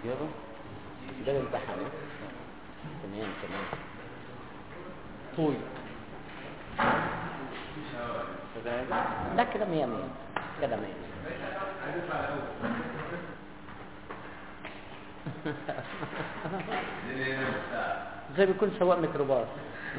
يلا ده الامتحان تمام تمام طيب لا كده مية مية كده مية مية زي بيكون سواق ميكروباص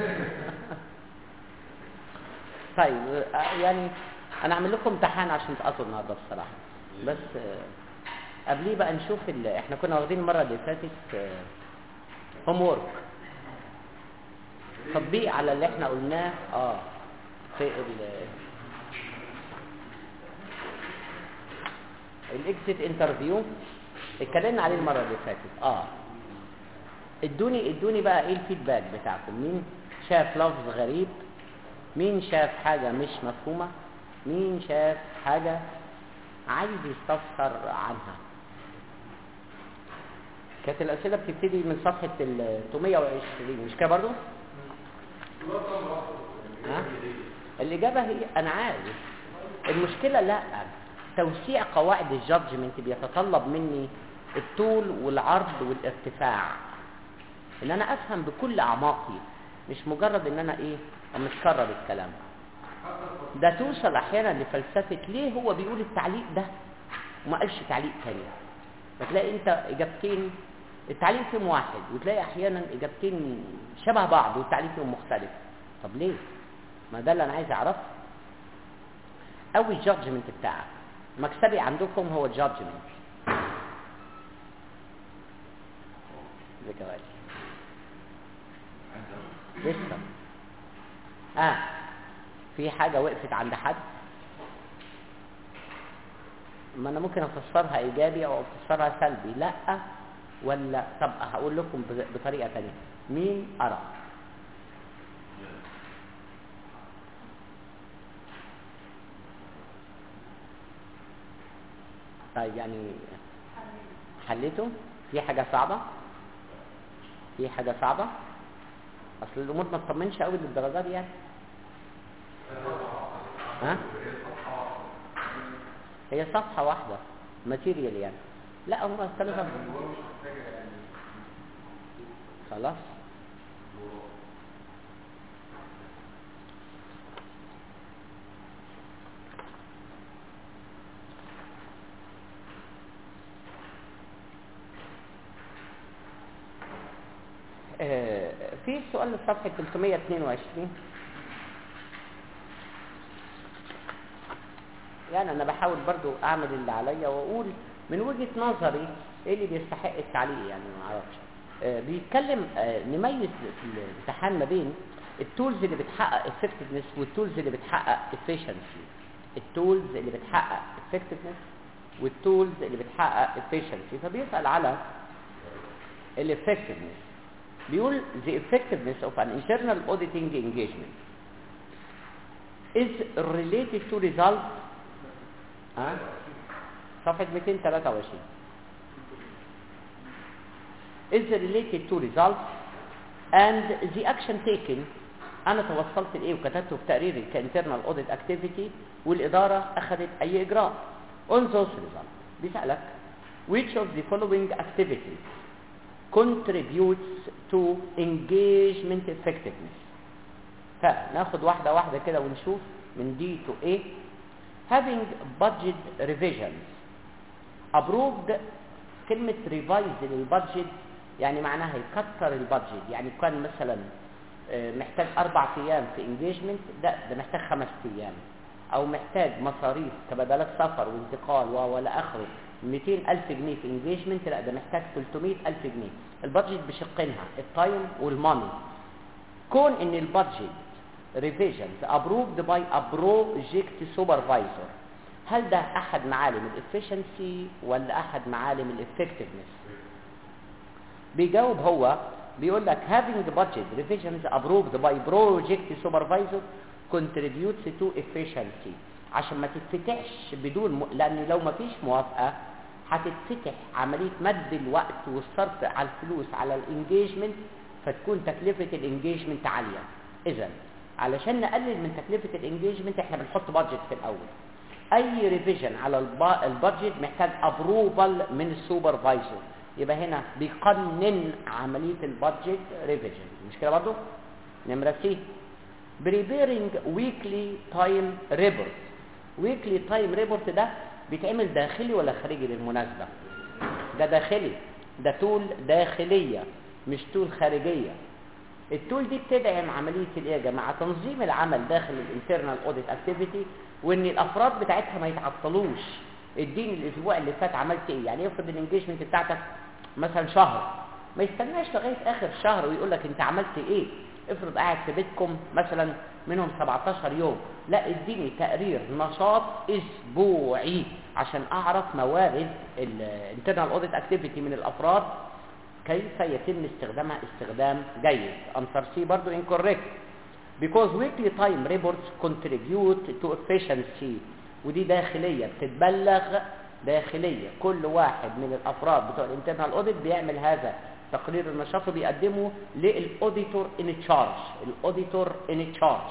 طيب آه، يعني انا اعمل لكم امتحان عشان تقطوا النهارده الصراحه بس آه، قبليه بقى نشوف ال... احنا كنا واخدين المره اللي فاتت هوم وورك تطبيق على اللي احنا قلناه اه في ال الاكزيت انترفيو اتكلمنا عليه المره اللي فاتت اه ادوني ادوني بقى ايه الفيدباك بتاعكم مين شاف لفظ غريب مين شاف حاجة مش مفهومة مين شاف حاجة عايز يستفسر عنها كانت الأسئلة بتبتدي من صفحة ال 320 مش كده برضو؟ ها؟ الإجابة هي أنا عارف المشكلة لا توسيع قواعد الجادجمنت بيتطلب مني الطول والعرض والارتفاع ان انا افهم بكل اعماقي مش مجرد ان انا ايه متكرر الكلام ده توصل احيانا لفلسفه ليه هو بيقول التعليق ده وما قالش تعليق تاني فتلاقي انت اجابتين التعليق فيهم واحد وتلاقي احيانا اجابتين شبه بعض والتعليق فيهم مختلف طب ليه ما ده اللي انا عايز اعرفه او الجادجمنت بتاعك مكسبي عندكم هو الجادجمنت ذكريات لسه اه في حاجة وقفت عند حد ما انا ممكن افسرها ايجابي او افسرها سلبي لا ولا طب هقول لكم بطريقة تانية مين ارى طيب يعني حليته في حاجة صعبة في حاجة صعبة اصل الامور ما تطمنش قوي للدرجات دي يعني ها هي صفحة واحدة ماتيريال يعني لا هم ثلاثة خلاص آه، في سؤال لصفحة 322 يعني أنا بحاول برضو أعمل اللي عليا وأقول من وجهة نظري إيه اللي بيستحق التعليق يعني ما أعرفش آه، بيتكلم آه، نميز في الامتحان ما بين التولز اللي بتحقق effectiveness والتولز اللي بتحقق efficiency التولز اللي بتحقق effectiveness والتولز اللي بتحقق efficiency فبيسأل على ال effectiveness بيقول the effectiveness of an internal auditing engagement is related to results ها صفحة 223 is related to results and the action taken انا توصلت لايه وكتبته في تقريري كانترنال اوديت اكتيفيتي والاداره اخذت اي اجراء on those results بيسالك which of the following activities contributes to engagement effectiveness فناخد واحدة واحدة كده ونشوف من D to A having budget revisions approved كلمة revise للبادجت يعني معناها يكتر البادجت يعني كان مثلا محتاج أربع أيام في engagement ده ده محتاج خمس أيام أو محتاج مصاريف كبدلات سفر وانتقال ولا آخره 200 ألف جنيه في انجيجمنت لا ده محتاج 300 ألف جنيه البادجت بشقينها التايم والماني كون ان البادجت ريفيجنز ابروفد باي ا بروجكت سوبرفايزر هل ده احد معالم الافشنسي ولا احد معالم الافكتفنس بيجاوب هو بيقول لك having budget revisions approved by project supervisor contributes to efficiency عشان ما تتفتحش بدون م... لان لو ما فيش موافقه هتتفتح عمليه مد الوقت والصرف على الفلوس على الانجيجمنت فتكون تكلفه الانجيجمنت عاليه اذا علشان نقلل من تكلفه الانجيجمنت احنا بنحط بادجت في الاول اي ريفيجن على الب... البادجت محتاج ابروفال من السوبرفايزر يبقى هنا بيقنن عمليه البادجت ريفيجن مش كده برضه نمره سي preparing weekly time report weekly time report ده بيتعمل داخلي ولا خارجي بالمناسبه ده داخلي ده تول داخليه مش تول خارجيه التول دي بتدعم عمليه الايه يا جماعه تنظيم العمل داخل الانترنال اوديت اكتيفيتي وان الافراد بتاعتها ما يتعطلوش اديني الاسبوع اللي فات عملت ايه يعني افرض الانجيجمنت بتاعتك مثلا شهر ما يستناش لغايه اخر شهر ويقول لك انت عملت ايه افرض قاعد في بيتكم مثلا منهم 17 يوم لا اديني تقرير نشاط اسبوعي عشان اعرف موارد الانترنال اوديت اكتيفيتي من الافراد كيف يتم استخدامها استخدام جيد answer C برضو incorrect because weekly time reports contribute to efficiency ودي داخلية بتتبلغ داخلية كل واحد من الافراد بتوع الانترنال اوديت بيعمل هذا تقرير النشاط وبيقدمه للاوديتور ان تشارج الاوديتور ان تشارج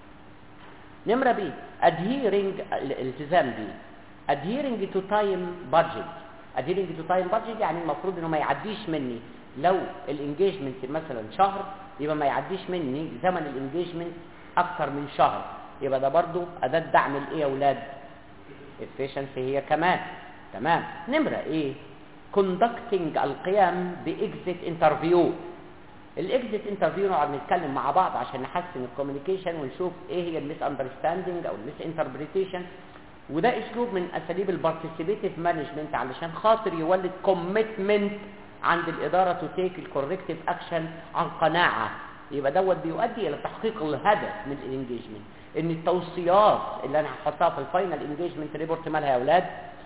نمرة بي adhering الالتزام بي adhering to time budget adhering to time budget يعني المفروض انه ما يعديش مني لو الانجيجمنت مثلا شهر يبقى ما يعديش مني زمن الانجيجمنت اكتر من شهر يبقى ده برضو اداة دعم الايه يا اولاد efficiency هي كمان تمام نمرة ايه conducting القيام باكزيت انترفيو الاكزيت انترفيو نقعد نتكلم مع بعض عشان نحسن الكوميونيكيشن ونشوف ايه هي الميس اندرستاندينج او الميس انتربريتيشن وده اسلوب من اساليب البارتيسيبيتيف مانجمنت علشان خاطر يولد كوميتمنت عند الاداره تو تيك الكوركتيف اكشن عن قناعه يبقى دوت بيؤدي الى تحقيق الهدف من الانجيجمنت ان التوصيات اللي انا هحطها في الفاينل انجيجمنت ريبورت مالها يا اولاد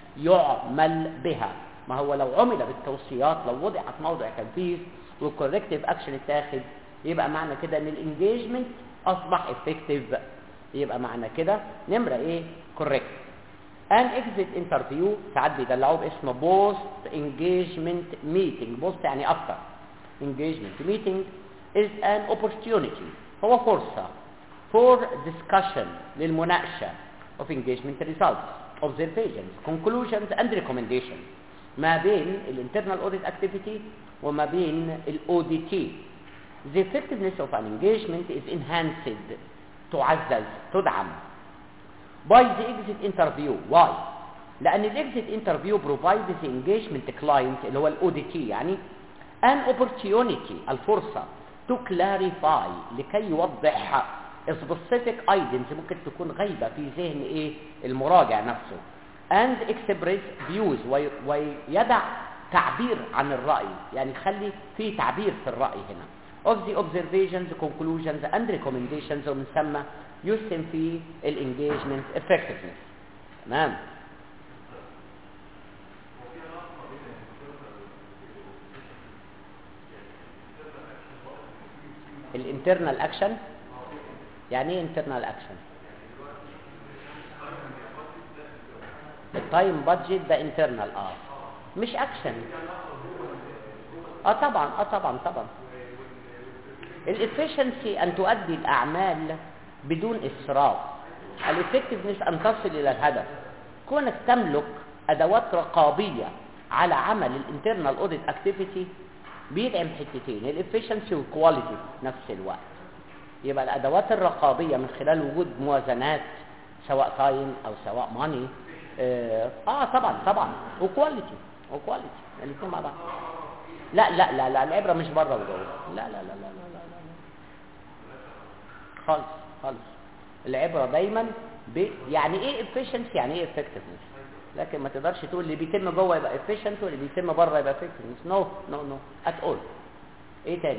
يعمل بها ما هو لو عمل بالتوصيات لو وضعت موضع تنفيذ والكوركتيف اكشن اتاخد يبقى معنى كده ان الانجيجمنت اصبح افكتيف يبقى معنى كده نمره ايه كوريكت ان اكزيت انترفيو ساعات بيدلعوه باسم بوست انجيجمنت ميتنج بوست يعني افتر انجيجمنت ميتنج is an opportunity هو فرصه for discussion للمناقشه of engagement results observations conclusions and recommendations ما بين الانترنال اوديت اكتيفيتي وما بين الاو دي تي the effectiveness of an engagement is enhanced تعزز تدعم by the exit interview why لان الاكزيت انترفيو provides the engagement client اللي هو الاو دي تي يعني an opportunity الفرصه to clarify لكي يوضح specific items ممكن تكون غايبه في ذهن ايه المراجع نفسه and express views وي ويدع تعبير عن الرأي يعني خلي في تعبير في الرأي هنا of the observations, conclusions and recommendations ومن ثم يسهم في الانجيجمنت effectiveness تمام الانترنال اكشن يعني ايه انترنال اكشن التايم بادجت ده انترنال اه مش اكشن اه طبعا اه طبعا طبعا الافشنسي ان تؤدي الاعمال بدون اسراف الافكتفنس ان تصل الى الهدف كونك تملك ادوات رقابيه على عمل الانترنال اوديت اكتيفيتي بيدعم حتتين الافشنسي والكواليتي في نفس الوقت يبقى الادوات الرقابيه من خلال وجود موازنات سواء تايم او سواء ماني اه, آه طبعا طبعا وكواليتي وكواليتي الاثنين مع بعض لا لا لا لا العبره مش بره وجوه لا لا لا لا لا لا, لا. خالص خالص العبره دايما ب يعني ايه efficiency يعني ايه effectiveness لكن ما تقدرش تقول اللي بيتم جوه يبقى efficient واللي بيتم بره يبقى effectiveness نو نو نو ات اول ايه تاني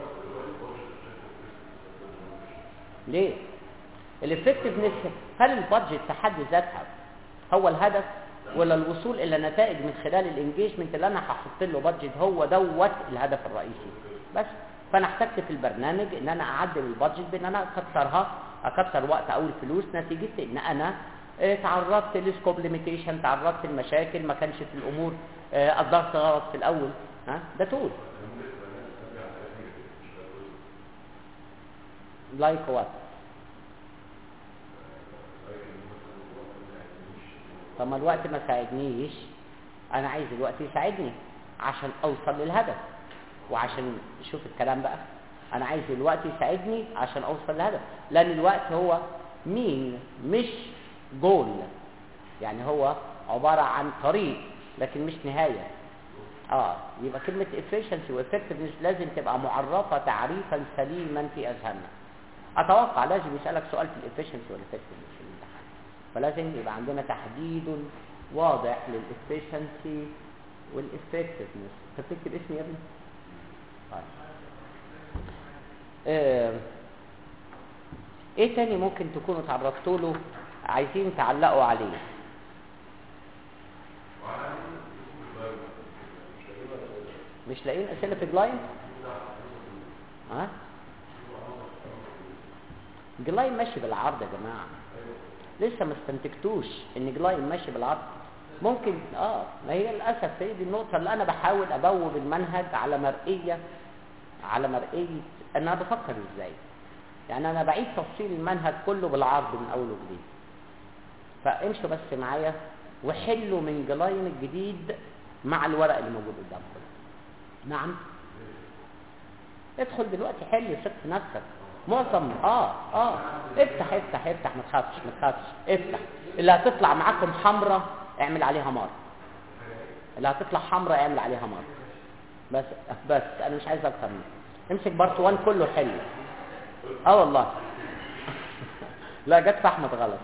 ليه الافكتفنس هل البادجت في حد ذاتها هو الهدف ولا الوصول الى نتائج من خلال الانجيجمنت اللي انا هحط له بادجت هو دوت الهدف الرئيسي بس فانا احتجت في البرنامج ان انا اعدل البادجت بان انا اكثرها اكثر وقت او الفلوس نتيجه ان انا اه تعرضت لسكوب ليميتيشن تعرضت لمشاكل ما كانش في الامور اه قدرت غلط في الاول ها ده تول لايك وات طب ما الوقت ما ساعدنيش انا عايز الوقت يساعدني عشان اوصل للهدف وعشان شوف الكلام بقى انا عايز الوقت يساعدني عشان اوصل للهدف لان الوقت هو مين مش جول يعني هو عبارة عن طريق لكن مش نهاية اه يبقى كلمة efficiency و effectiveness لازم تبقى معرفة تعريفا سليما في اذهاننا اتوقع لازم يسألك سؤال في الافشنسي والeffectiveness في الامتحان فلازم يبقى عندنا تحديد واضح للefficiency والeffectiveness تفتكر اسمي يا ابني؟ طيب آه. ايه تاني ممكن تكونوا تعرضتوا له عايزين تعلقوا عليه مش لاقيين اسئله في جلاين ها جلاين ماشي بالعرض يا جماعه لسه ما استنتجتوش ان جلاين ماشي بالعرض ممكن اه ما هي للاسف هي دي النقطه اللي انا بحاول ابوب المنهج على مرئيه على مرئيه انا بفكر ازاي يعني انا بعيد تفصيل المنهج كله بالعرض من اول وجديد فامشوا بس معايا وحلوا من جلاين الجديد مع الورق اللي موجود قدامكم نعم ادخل دلوقتي حل ست نفسك معظم اه اه افتح افتح افتح ما تخافش ما تخافش افتح اللي هتطلع معاكم حمراء اعمل عليها مار اللي هتطلع حمراء اعمل عليها مار بس بس انا مش عايز اكتر منه امسك بارت 1 كله حلو اه والله لا جت في احمد غلط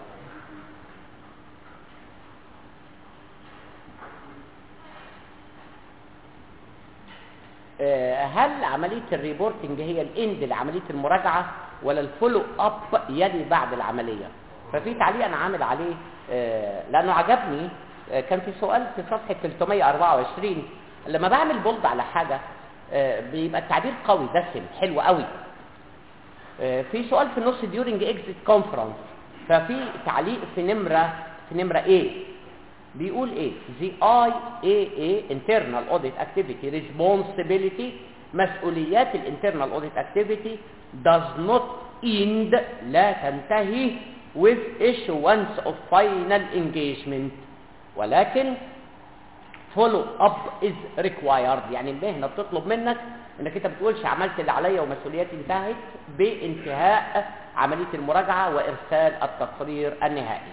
هل عملية الريبورتنج هي الاند لعملية المراجعة ولا الفولو اب يلي بعد العملية ففي تعليق انا عامل عليه لانه عجبني كان في سؤال في صفحة 324 لما بعمل بولد على حاجة بيبقى التعبير قوي دسم حلو قوي في سؤال في النص during exit conference ففي تعليق في نمرة في نمرة A بيقول ايه the IAA internal audit activity responsibility مسؤوليات الانترنال audit activity does not end لا تنتهي with issuance of final engagement ولكن follow up is required يعني المهنة بتطلب منك انك انت بتقولش عملت اللي عليا ومسؤولياتي انتهت بانتهاء عملية المراجعة وارسال التقرير النهائي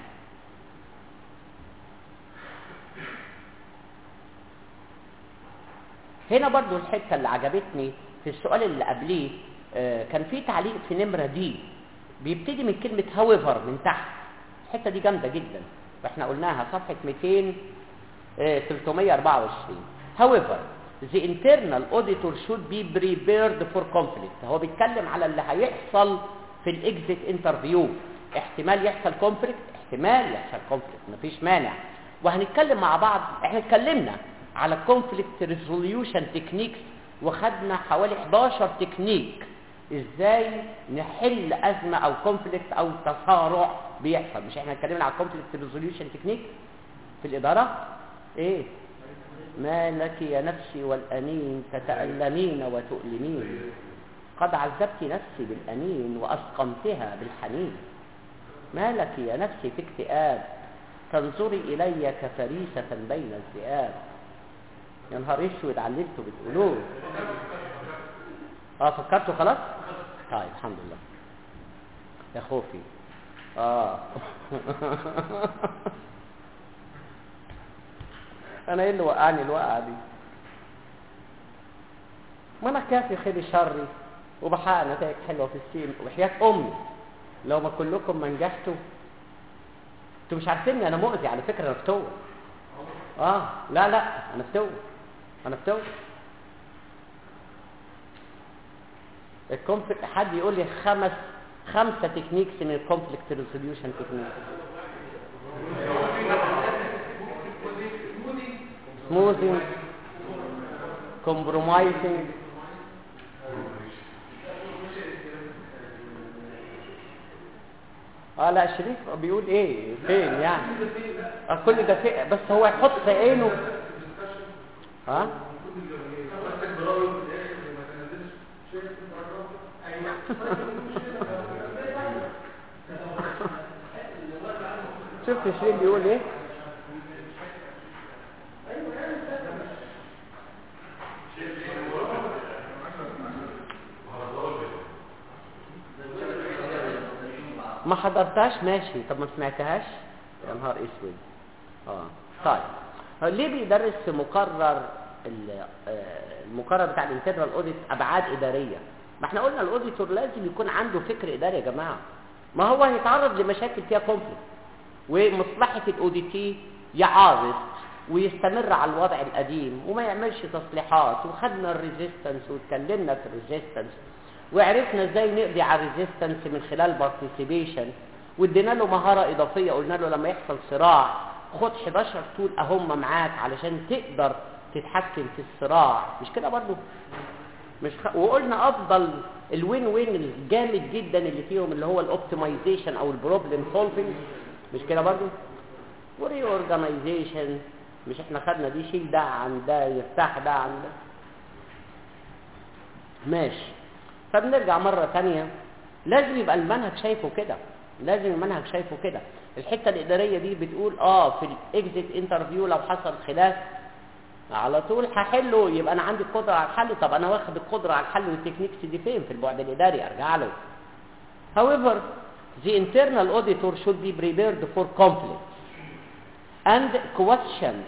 هنا برضو الحتة اللي عجبتني في السؤال اللي قبليه آه كان في تعليق في نمرة دي بيبتدي من كلمة however من تحت الحتة دي جامدة جدا واحنا قلناها صفحة 200 آه 324 however the internal auditor should be prepared for conflict هو بيتكلم على اللي هيحصل في الاكزيت انترفيو احتمال يحصل كونفليكت احتمال يحصل كونفليكت مفيش مانع وهنتكلم مع بعض احنا اتكلمنا على كونفليكت ريزوليوشن تكنيكس وخدنا حوالي 11 تكنيك ازاي نحل ازمه او كونفليكت او تصارع بيحصل مش احنا اتكلمنا على كونفليكت ريزوليوشن تكنيك في الاداره ايه ما لك يا نفسي والانين تتالمين وتؤلمين قد عذبت نفسي بالانين واسقمتها بالحنين ما لك يا نفسي في اكتئاب تنظري الي كفريسه بين الذئاب يا نهار اسود على اللي انتوا بتقولوه اه فكرتوا خلاص طيب الحمد لله يا خوفي اه انا ايه اللي وقعني الوقعه دي ما انا كافي خير شري وبحقق نتائج حلوه في السين وحياه امي لو ما كلكم ما نجحتوا انتوا مش عارفيني انا مؤذي على فكره انا فتوه اه لا لا انا فتوه انا فتوه الكونفليكت حد يقول لي خمس خمسه تكنيكس من الكونفليكت ريزوليوشن تكنيكس smoothing compromising اه لا شريف بيقول ايه فين يعني آه كل ده فين بس هو يحط في عينه ها شفت شريف بيقول ايه ما حضرتهاش ماشي طب ما سمعتهاش يا نهار اسود اه طيب هو ليه بيدرس في مقرر ال- آه، المقرر بتاع الانترنال اوديت ابعاد اداريه ما احنا قلنا الاوديتور لازم يكون عنده فكر اداري يا جماعه ما هو هيتعرض لمشاكل فيها كونفليكت ومصلحه الاوديتي يعارض ويستمر على الوضع القديم وما يعملش تصليحات وخدنا الريزيستنس واتكلمنا في الريزيستنس وعرفنا ازاي نقضي على الريزيستنس من خلال بارتيسيبيشن وادينا له مهاره اضافيه قلنا له لما يحصل صراع خد 11 طول اهم معاك علشان تقدر تتحكم في الصراع مش كده برضو مش خ... وقلنا افضل الوين وين الجامد جدا اللي فيهم اللي هو الاوبتمايزيشن او البروبلم سولفنج مش كده برضو وري اورجانيزيشن مش احنا خدنا دي شيل ده عن ده يفتح ده عن ده ماشي فبنرجع مرة تانية لازم يبقى المنهج شايفه كده لازم المنهج شايفه كده الحتة الإدارية دي بتقول اه في الاكزيت انترفيو لو حصل خلاف على طول هحله يبقى انا عندي القدرة على الحل طب انا واخد القدرة على الحل والتكنيكس دي فين في البعد الإداري ارجع له however the internal auditor should be prepared for conflicts and questions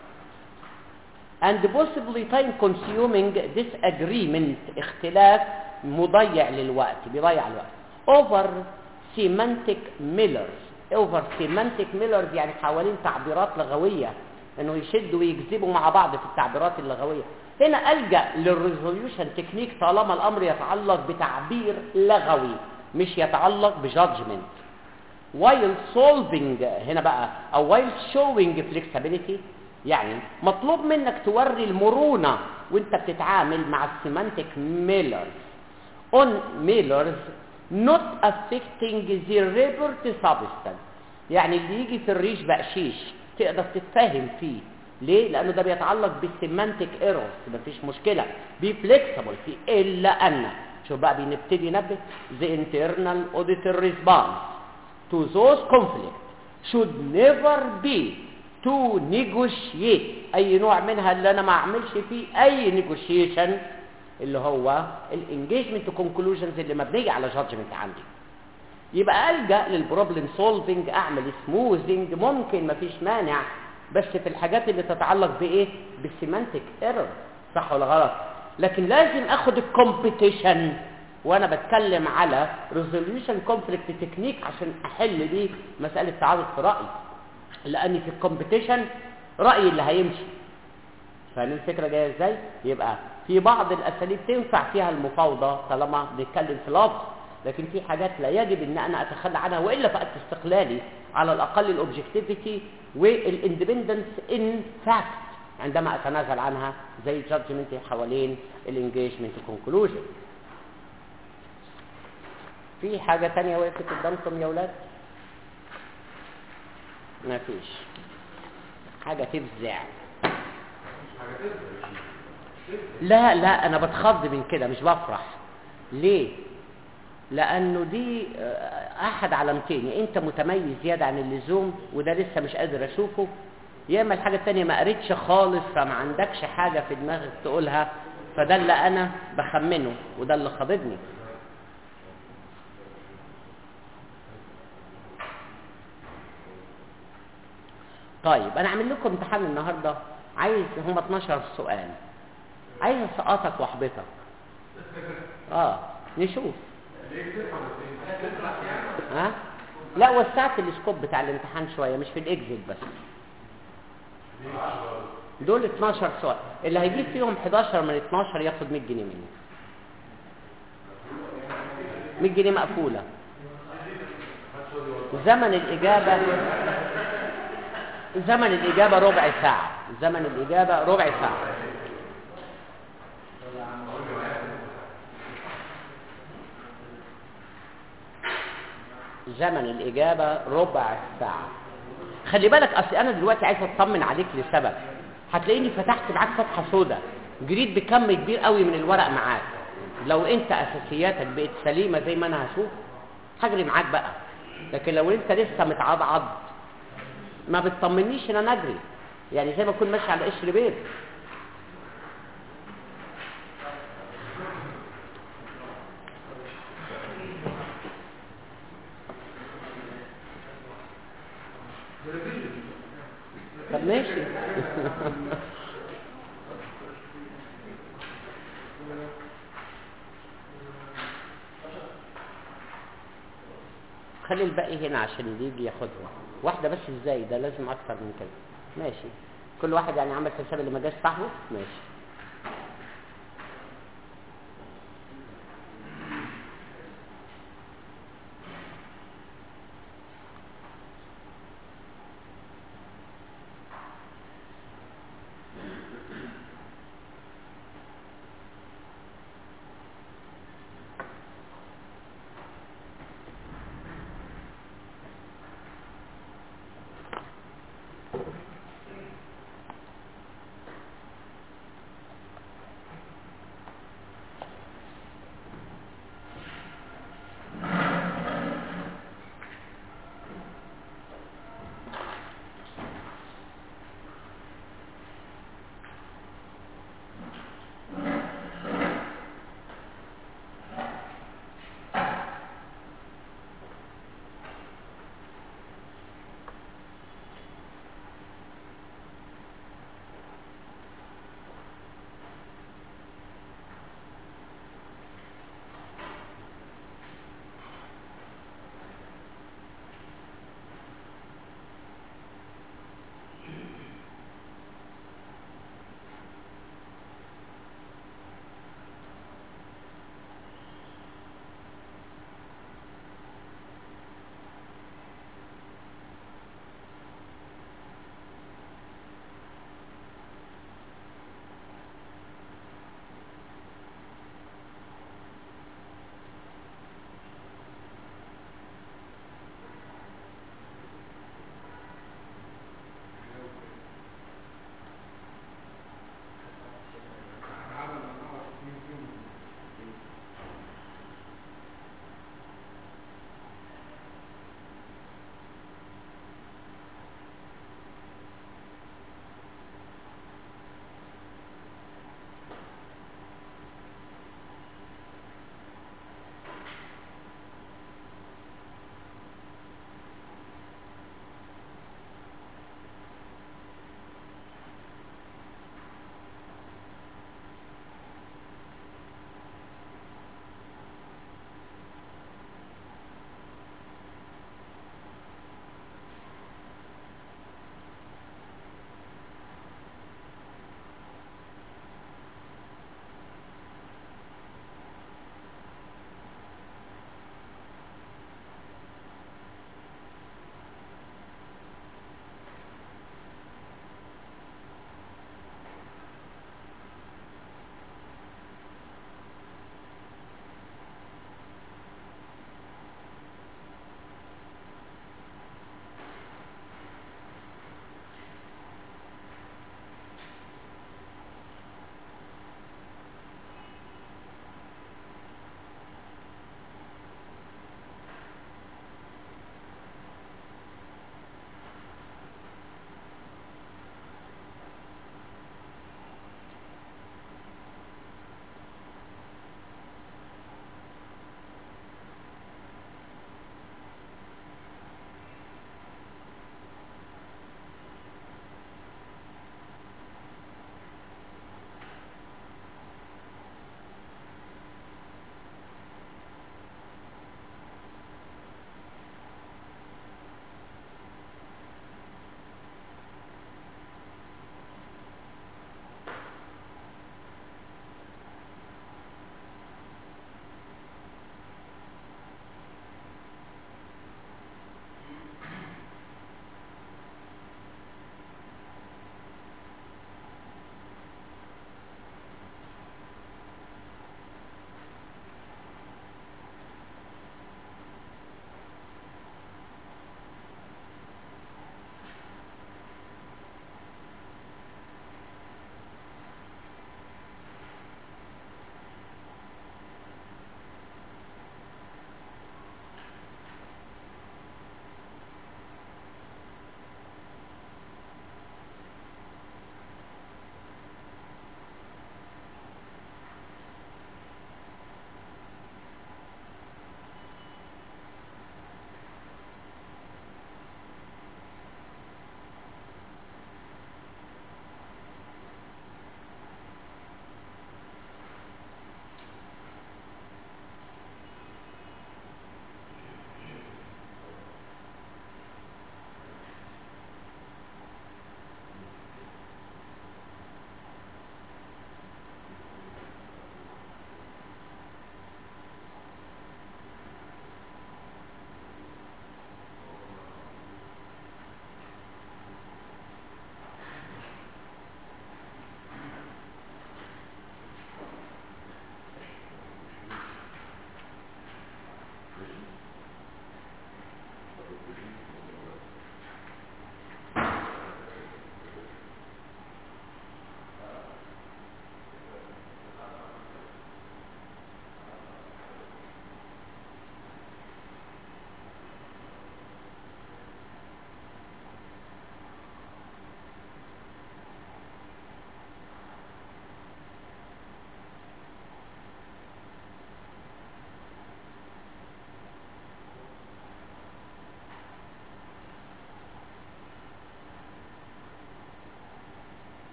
and possibly time consuming disagreement اختلاف مضيع للوقت بيضيع الوقت over semantic millers over semantic millers يعني حوالين تعبيرات لغوية انه يشدوا ويجذبوا مع بعض في التعبيرات اللغوية هنا ألجأ للريزوليوشن تكنيك طالما الأمر يتعلق بتعبير لغوي مش يتعلق بجادجمنت while solving هنا بقى او while showing flexibility يعني مطلوب منك توري المرونة وانت بتتعامل مع السيمانتك ميلرز on mailers not affecting the report substance يعني اللي يجي في الريش بقشيش تقدر تتفاهم فيه ليه؟ لأنه ده بيتعلق بالسيمانتك ايرورز مفيش مشكلة بي فليكسبل فيه إلا أن شوف بقى بنبتدي نبت the internal auditor response to those conflict should never be to negotiate اي نوع منها اللي انا ما اعملش فيه اي negotiation اللي هو الانجيجمنت كونكلوجنز اللي مبنيه على جادجمنت عندي يبقى الجا للبروبلم سولفنج اعمل سموزنج ممكن مفيش مانع بس في الحاجات اللي تتعلق بايه بالسيمانتك ايرور صح ولا غلط لكن لازم اخد الكومبيتيشن وانا بتكلم على ريزوليوشن كونفليكت تكنيك عشان احل بيه مساله تعارض في راي لان في الكومبيتيشن رايي اللي هيمشي فاهم الفكره جايه ازاي يبقى في بعض الاساليب تنفع فيها المفاوضه طالما بنتكلم في لفظ لكن في حاجات لا يجب ان انا اتخلى عنها والا فقدت استقلالي على الاقل الاوبجكتيفيتي والاندبندنس ان فاكت عندما اتنازل عنها زي الجادجمنت حوالين الانجيجمنت كونكلوجن في حاجة تانية وقفت قدامكم يا ولاد ما فيش حاجة تفزع لا لا انا بتخض من كده مش بفرح ليه لانه دي آه، احد علامتين يا انت متميز زيادة عن اللزوم وده لسه مش قادر اشوفه يا اما الحاجة التانية ما قريتش خالص فما عندكش حاجة في دماغك تقولها فده اللي انا بخمنه وده اللي خاضدني طيب انا اعمل لكم امتحان النهارده عايز هم 12 سؤال عايز اسقطك واحبطك اه نشوف ها لا وسعت السكوب بتاع الامتحان شويه مش في الاكزيت بس دول 12 سؤال اللي هيجيب فيهم 11 من 12 ياخد 100 جنيه مني 100 جنيه مقفوله زمن الاجابه زمن الإجابة ربع ساعة زمن الإجابة ربع ساعة زمن الإجابة ربع ساعة خلي بالك أصل أنا دلوقتي عايز أطمن عليك لسبب هتلاقيني فتحت معاك صفحة سوداء جريت بكم كبير قوي من الورق معاك لو أنت أساسياتك بقت سليمة زي ما أنا هشوف هجري معاك بقى لكن لو أنت لسه متعضعض ما بتطمنيش ان انا اجري يعني زي ما اكون ماشي على قشر بيت ماشي خلي الباقي هنا عشان اللي يجي ياخدهم واحدة بس ازاي ده لازم اكتر من كده ماشي كل واحد يعني عمل حساب اللي ما جاش صاحبه ماشي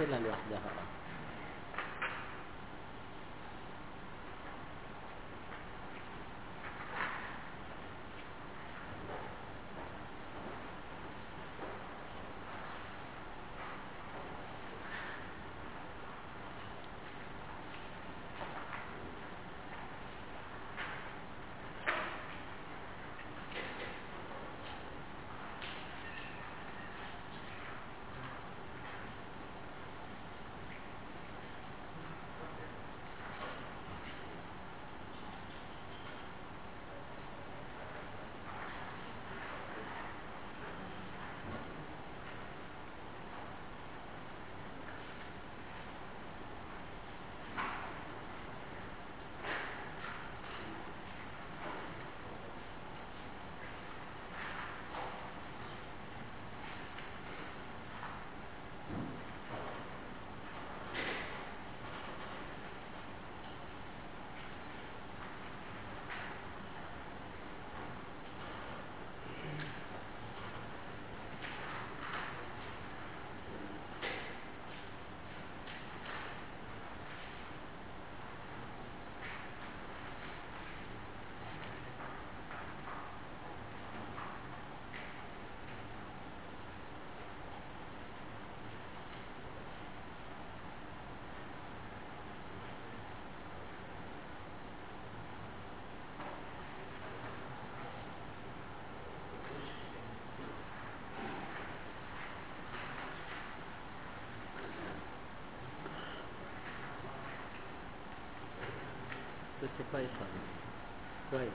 نشيلها لوحدها اه بس كويس والله. كويس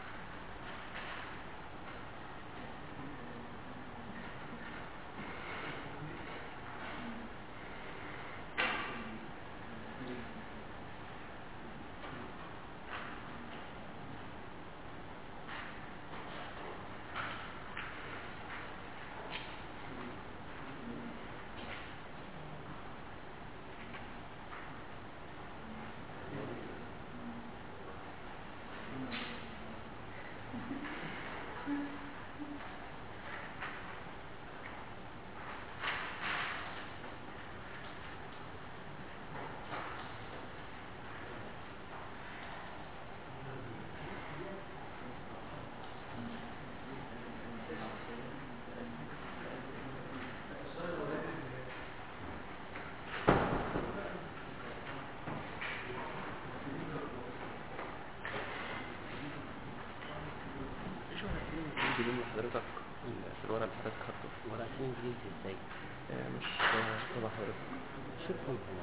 شو هتلاقي من حضرتك في الورق اللي حضرتك خدته ورقتين انجليزي ازاي آه، مش آه، تبع حضرتك شوفهم هنا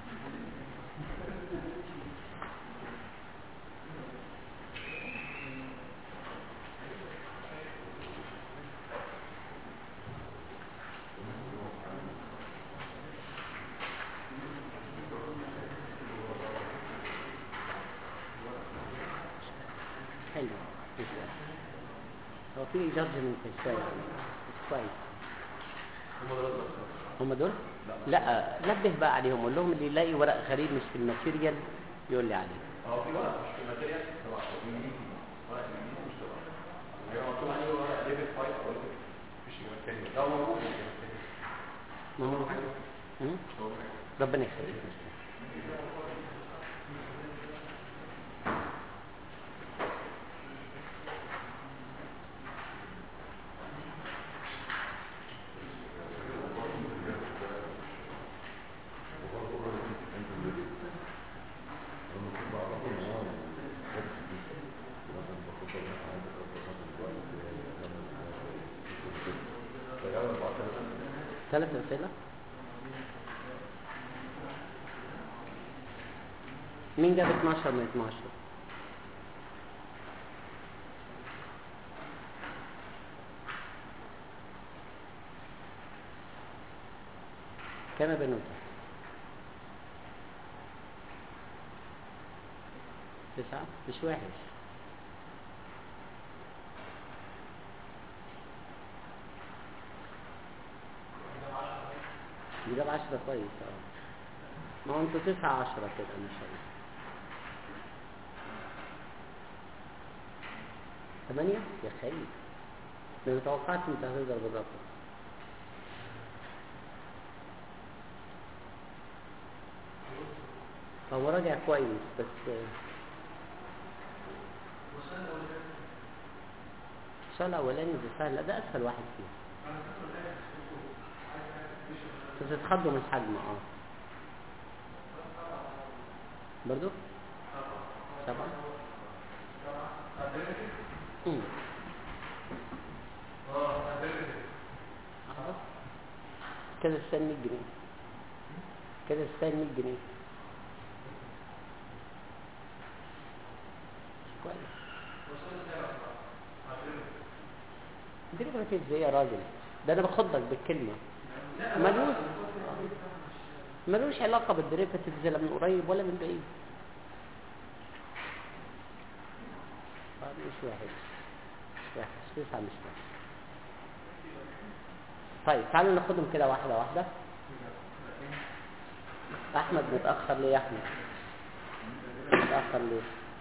حلو جدا هو في جادجمنت شوية بس كويس هم دول؟ لا نبه بقى عليهم قول لهم اللي يلاقي ورق غريب مش في الماتيريال يقول لي عليه هو في ورق مش في الماتيريال طبعا هو انجليزي ورق انجليزي مش طبعا هيبقى مكتوب عليه ورق ليفل 5 او ليفل مش الماتيريال ده موجود في الماتيريال ما هو مم؟ هو موجود. ربنا يخليك ثلاث أسئلة مين جاب 12 من 12 كام يا بنوتة تسعة مش وحش دي جاب عشرة كويس اه ما هو انتوا تسعة عشرة كده ما شاء الله ثمانية يا خير ما توقعت انت هتقدر بالرقم هو راجع كويس بس السؤال الاولاني ده سهل لا ده اسهل واحد فيهم بتتخضوا من الحجم اه برضو سبعة مم. خلاص. كده تستاهل 100 جنيه كده تستاهل 100 جنيه كويس ديريفاتيف ازاي يا راجل ده انا باخدك بالكلمه ملوش ملوش علاقه بالديريفاتيفز لا من قريب ولا من بعيد آه، مش وحش مش وحش تسعة مش وحش طيب تعالوا ناخدهم كده واحدة واحدة أحمد متأخر ليه يا أحمد متأخر ليه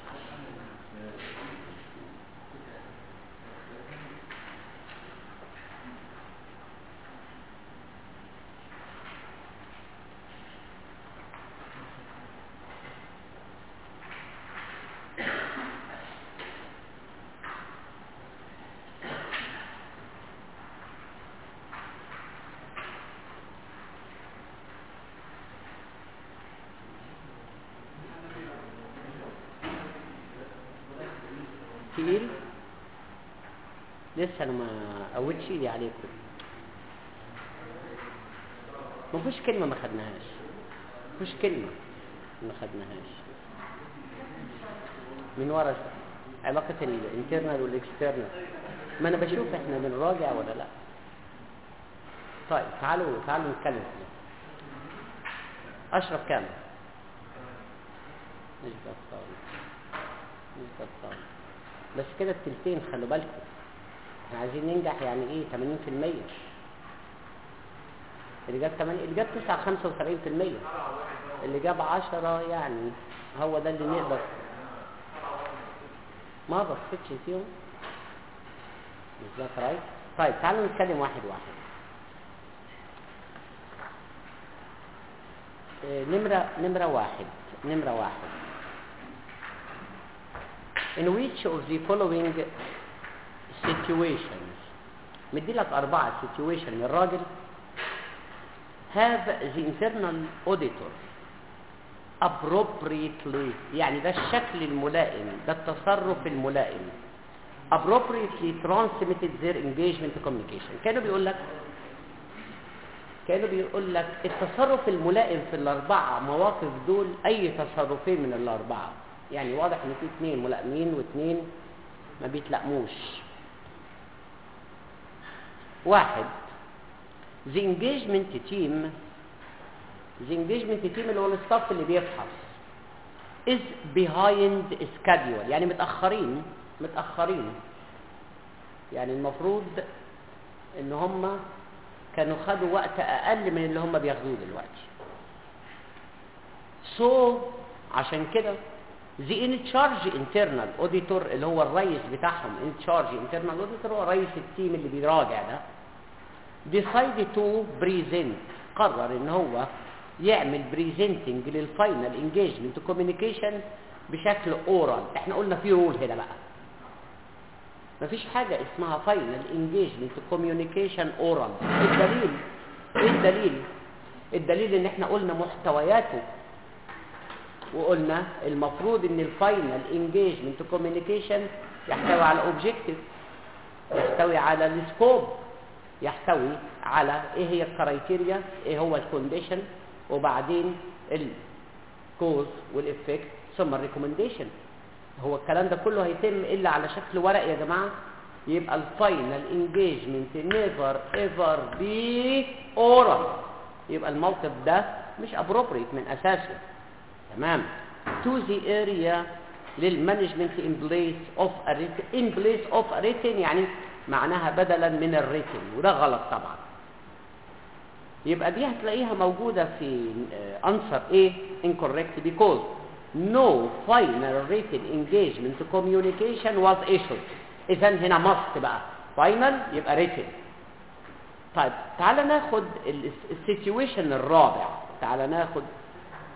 تقيل لسه انا ما قوتش ايدي عليكم ما فيش كلمة ما خدناهاش ما فيش كلمة ما خدناهاش من ورا علاقة الانترنال والاكسترنال ما انا بشوف احنا بنراجع ولا لا طيب تعالوا تعالوا نتكلم فيه اشرف كام مش بطال مش بطال بس كده التلتين خلوا بالكم احنا عايزين ننجح يعني ايه 80% اللي جاب 8 اللي جاب 9 75% اللي جاب 10 يعني هو ده اللي نقدر ما بصيتش فيهم مش ده رايت طيب تعالوا نتكلم واحد واحد اه نمرة نمرة واحد نمرة واحد in which of the following situations مدي لك أربعة situation الراجل have the internal auditor appropriately يعني ده الشكل الملائم ده التصرف الملائم appropriately transmitted their engagement communication كانوا بيقول لك كانوا بيقول لك التصرف الملائم في الأربعة مواقف دول أي تصرفين من الأربعة يعني واضح ان في اثنين ملائمين واثنين ما بيتلائموش واحد the engagement team the engagement team اللي هو الستاف اللي بيفحص is behind schedule يعني متأخرين متأخرين يعني المفروض ان هم كانوا خدوا وقت اقل من اللي هم بياخدوه دلوقتي so عشان كده the in charge internal auditor اللي هو الرئيس بتاعهم in charge internal auditor هو رئيس التيم اللي بيراجع ده decided to present قرر ان هو يعمل presenting للفاينل engagement communication بشكل oral احنا قلنا في رول هنا بقى مفيش حاجة اسمها فاينل engagement communication oral الدليل ايه الدليل الدليل ان احنا قلنا محتوياته وقلنا المفروض ان الفاينل انجيجمنت كوميونيكيشن يحتوي على اوبجكتيف يحتوي على السكوب يحتوي على ايه هي الكرايتيريا ايه هو الكونديشن وبعدين الكوز والافكت ثم الريكومنديشن هو الكلام ده كله هيتم الا على شكل ورق يا جماعه يبقى الفاينل انجيجمنت نيفر ايفر بي اورال يبقى الموقف ده مش ابروبريت من اساسه تمام to the area للمانجمنت in place of a written in place of a written يعني معناها بدلا من الريتن وده غلط طبعا يبقى دي هتلاقيها موجودة في uh, answer A incorrect because no final written engagement communication was issued اذا هنا must بقى final يبقى written طيب تعالى ناخد السيتويشن الرابع تعالى ناخد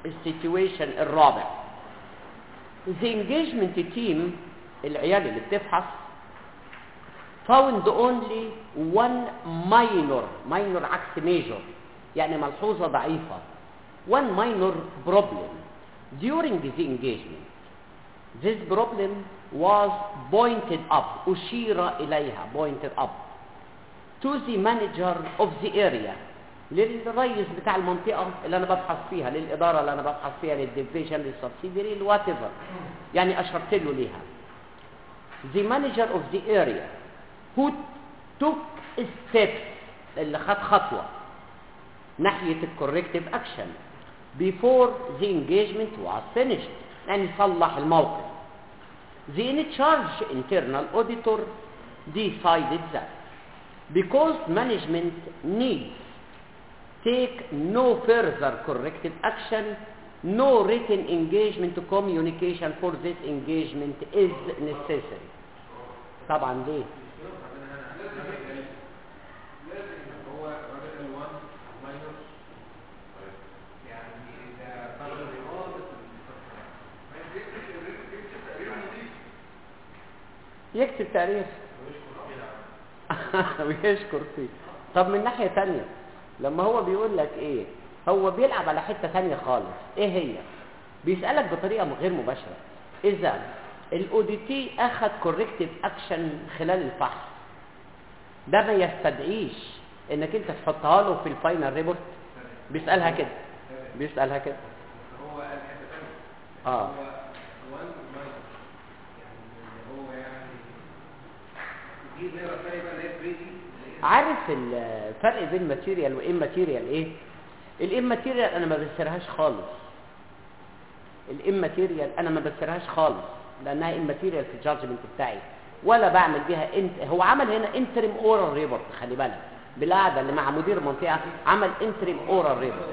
السيتويشن الرابع the engagement team العيال اللي بتفحص found only one minor minor عكس major يعني ملحوظة ضعيفة one minor problem during the engagement this problem was pointed up أشير إليها pointed up to the manager of the area للرئيس بتاع المنطقة اللي أنا ببحث فيها للإدارة اللي أنا ببحث فيها للديفيجن للسبسيدري الوات يعني أشرت له ليها the manager of the area who took steps اللي خد خطوة ناحية الكوركتيف أكشن before the engagement was finished يعني صلح الموقف the in charge internal auditor decided that because management needs take no further corrective action no written engagement communication for this engagement is necessary طبعا ليه هو راجل الوان ماينور يعني اذا قرر اضافه يكتب تاريخ ويشكر فيه طب من ناحية تانية لما هو بيقول لك ايه هو بيلعب على حتة تانية خالص ايه هي بيسألك بطريقة غير مباشرة اذا الاوديتي اخذ كوركتيف اكشن خلال الفحص ده ما يستدعيش انك انت تحطها له في الفاينل ريبورت بيسألها كده بيسألها كده هو قال حته ثانيه اه هو وان ماينور يعني هو يعني دي اللي الثانيه بقى اللي هي بريدي عارف الفرق بين ماتيريال وام ماتيريال ايه الام ماتيريال انا ما بسرهاش خالص الام ماتيريال انا ما بسرهاش خالص لانها ام ماتيريال في الجادجمنت بتاعي ولا بعمل بيها انت هو عمل هنا انتريم اورال ريبورت خلي بالك بالقعده اللي مع مدير المنطقه عمل انتريم اورال ريبورت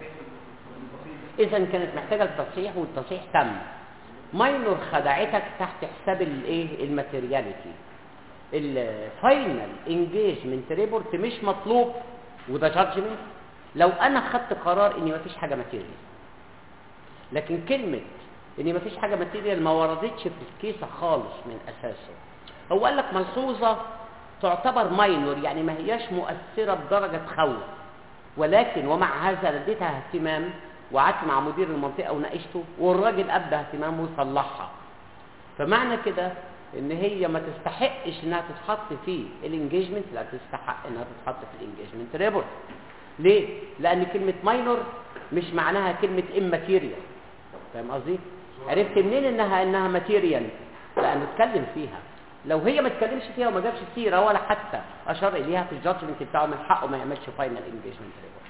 اذا كانت محتاجه التصحيح والتصحيح تم ماينور خدعتك تحت حساب الايه الماتيرياليتي الفاينل انجيجمنت ريبورت مش مطلوب وده جادجمنت لو انا خدت قرار اني مفيش حاجه ماتيريال لكن كلمه ان مفيش حاجه ماتيريال ما وردتش في الكيسه خالص من اساسه هو قال لك ملحوظه تعتبر ماينور يعني ما هياش مؤثره بدرجه تخوف ولكن ومع هذا اديتها اهتمام وقعدت مع مدير المنطقه وناقشته والراجل ابدى اهتمامه وصلحها فمعنى كده ان هي ما تستحقش انها تتحط في الانجيجمنت لا تستحق انها تتحط في الانجيجمنت ريبورت ليه لان كلمه ماينور مش معناها كلمه ام ماتيريال فاهم قصدي عرفت منين انها انها ماتيريال لان اتكلم فيها لو هي ما اتكلمش فيها وما جابش سيره ولا حتى اشار اليها في الجادجمنت بتاعه من حقه ما يعملش فاينل انجيجمنت ريبورت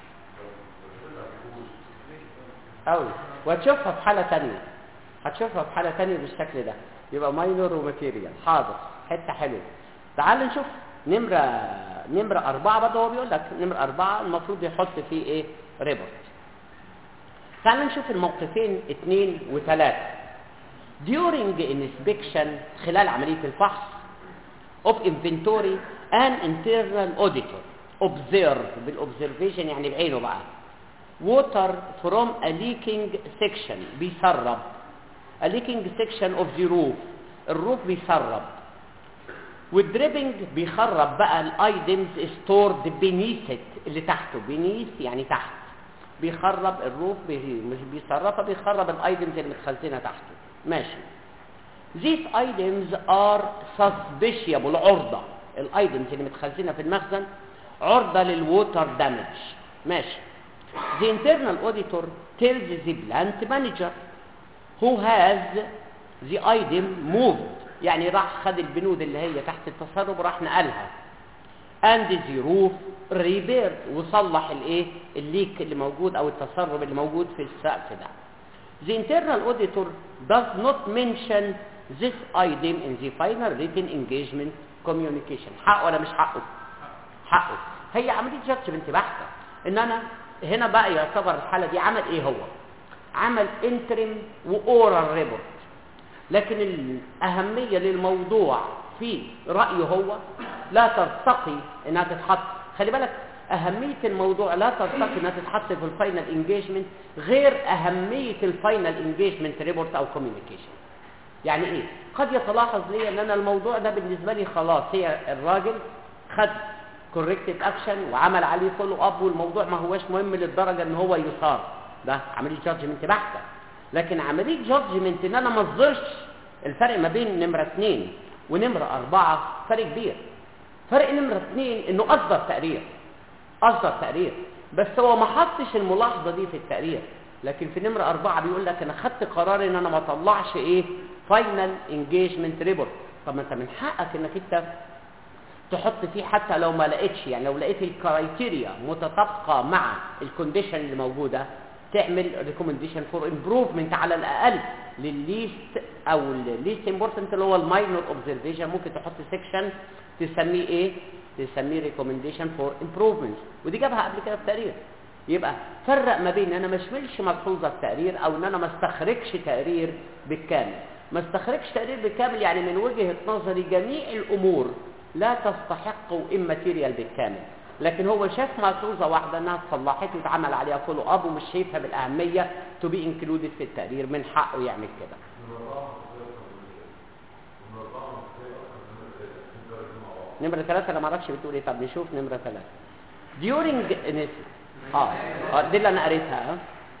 قوي وهتشوفها في حاله ثانيه هتشوفها في حاله ثانيه بالشكل ده يبقى ماينور وماتيريال حاضر حته حلوه تعال نشوف نمره نمره أربعة برضه هو بيقول لك نمره أربعة المفروض يحط فيه ايه ريبورت تعال نشوف الموقفين اثنين وثلاثة during inspection خلال عملية الفحص of inventory an internal auditor observe بالobservation يعني بعينه بقى water from a leaking section بيسرب a leaking section of the roof الروف بيسرب والدريبنج بيخرب بقى الايتمز stored beneath it اللي تحته beneath يعني تحت بيخرب الروف بي مش بيسربها بيخرب الايتمز اللي متخزنه تحته ماشي these items are suspiciable عرضة الايتمز اللي متخزنه في المخزن عرضة للووتر دامج ماشي the internal auditor tells the plant manager who has the item moved يعني راح خد البنود اللي هي تحت التسرب وراح نقلها and the roof repaired وصلح الايه الليك اللي موجود او التسرب اللي موجود في السقف ده the internal auditor does not mention this item in the final written engagement communication حقه ولا مش حقه حقه هي عمليه جادجمنت بحته ان انا هنا بقى يعتبر الحاله دي عمل ايه هو عمل انترم واورال ريبورت لكن الأهمية للموضوع في رأيه هو لا ترتقي انها تتحط خلي بالك اهميه الموضوع لا ترتقي انها تتحط في الفاينل انجيجمنت غير اهميه الفاينل انجيجمنت ريبورت او كوميونيكيشن يعني ايه قد يتلاحظ لي ان انا الموضوع ده بالنسبه لي خلاص هي الراجل خد كوركتيف اكشن وعمل عليه فولو اب والموضوع ما هوش مهم للدرجه ان هو يثار ده عمليه جادجمنت بحته لكن عمليه جادجمنت ان انا ما اصدرش الفرق ما بين نمره اثنين ونمره اربعه فرق كبير فرق نمره اثنين انه اصدر تقرير اصدر تقرير بس هو ما حطش الملاحظه دي في التقرير لكن في نمره اربعه بيقول لك انا خدت قرار ان انا ما اطلعش ايه فاينل انجيجمنت ريبورت طب ما انت من حقك انك انت تحط فيه حتى لو ما لقيتش يعني لو لقيت الكرايتيريا متطابقه مع الكونديشن اللي موجوده تعمل ريكومنديشن فور امبروفمنت على الاقل للليست او الليست امبورتنت اللي هو الماينور اوبزرفيشن ممكن تحط سيكشن تسميه ايه تسميه ريكومنديشن فور امبروفمنت ودي جابها قبل كده في تقرير يبقى فرق ما بين انا ما اشملش ملحوظه في تقرير او ان انا ما استخرجش تقرير بالكامل ما استخرجش تقرير بالكامل يعني من وجهه نظري جميع الامور لا تستحق اماتيريال بالكامل لكن هو شاف ملحوظه واحده انها اتصلحت واتعمل عليها فولو اب ومش شايفها بالاهميه تو بي انكلودد في التقرير من حقه يعمل كده نمرة ثلاثة أنا معرفش بتقول إيه طب نشوف نمرة ثلاثة during اه اه دي اللي أنا قريتها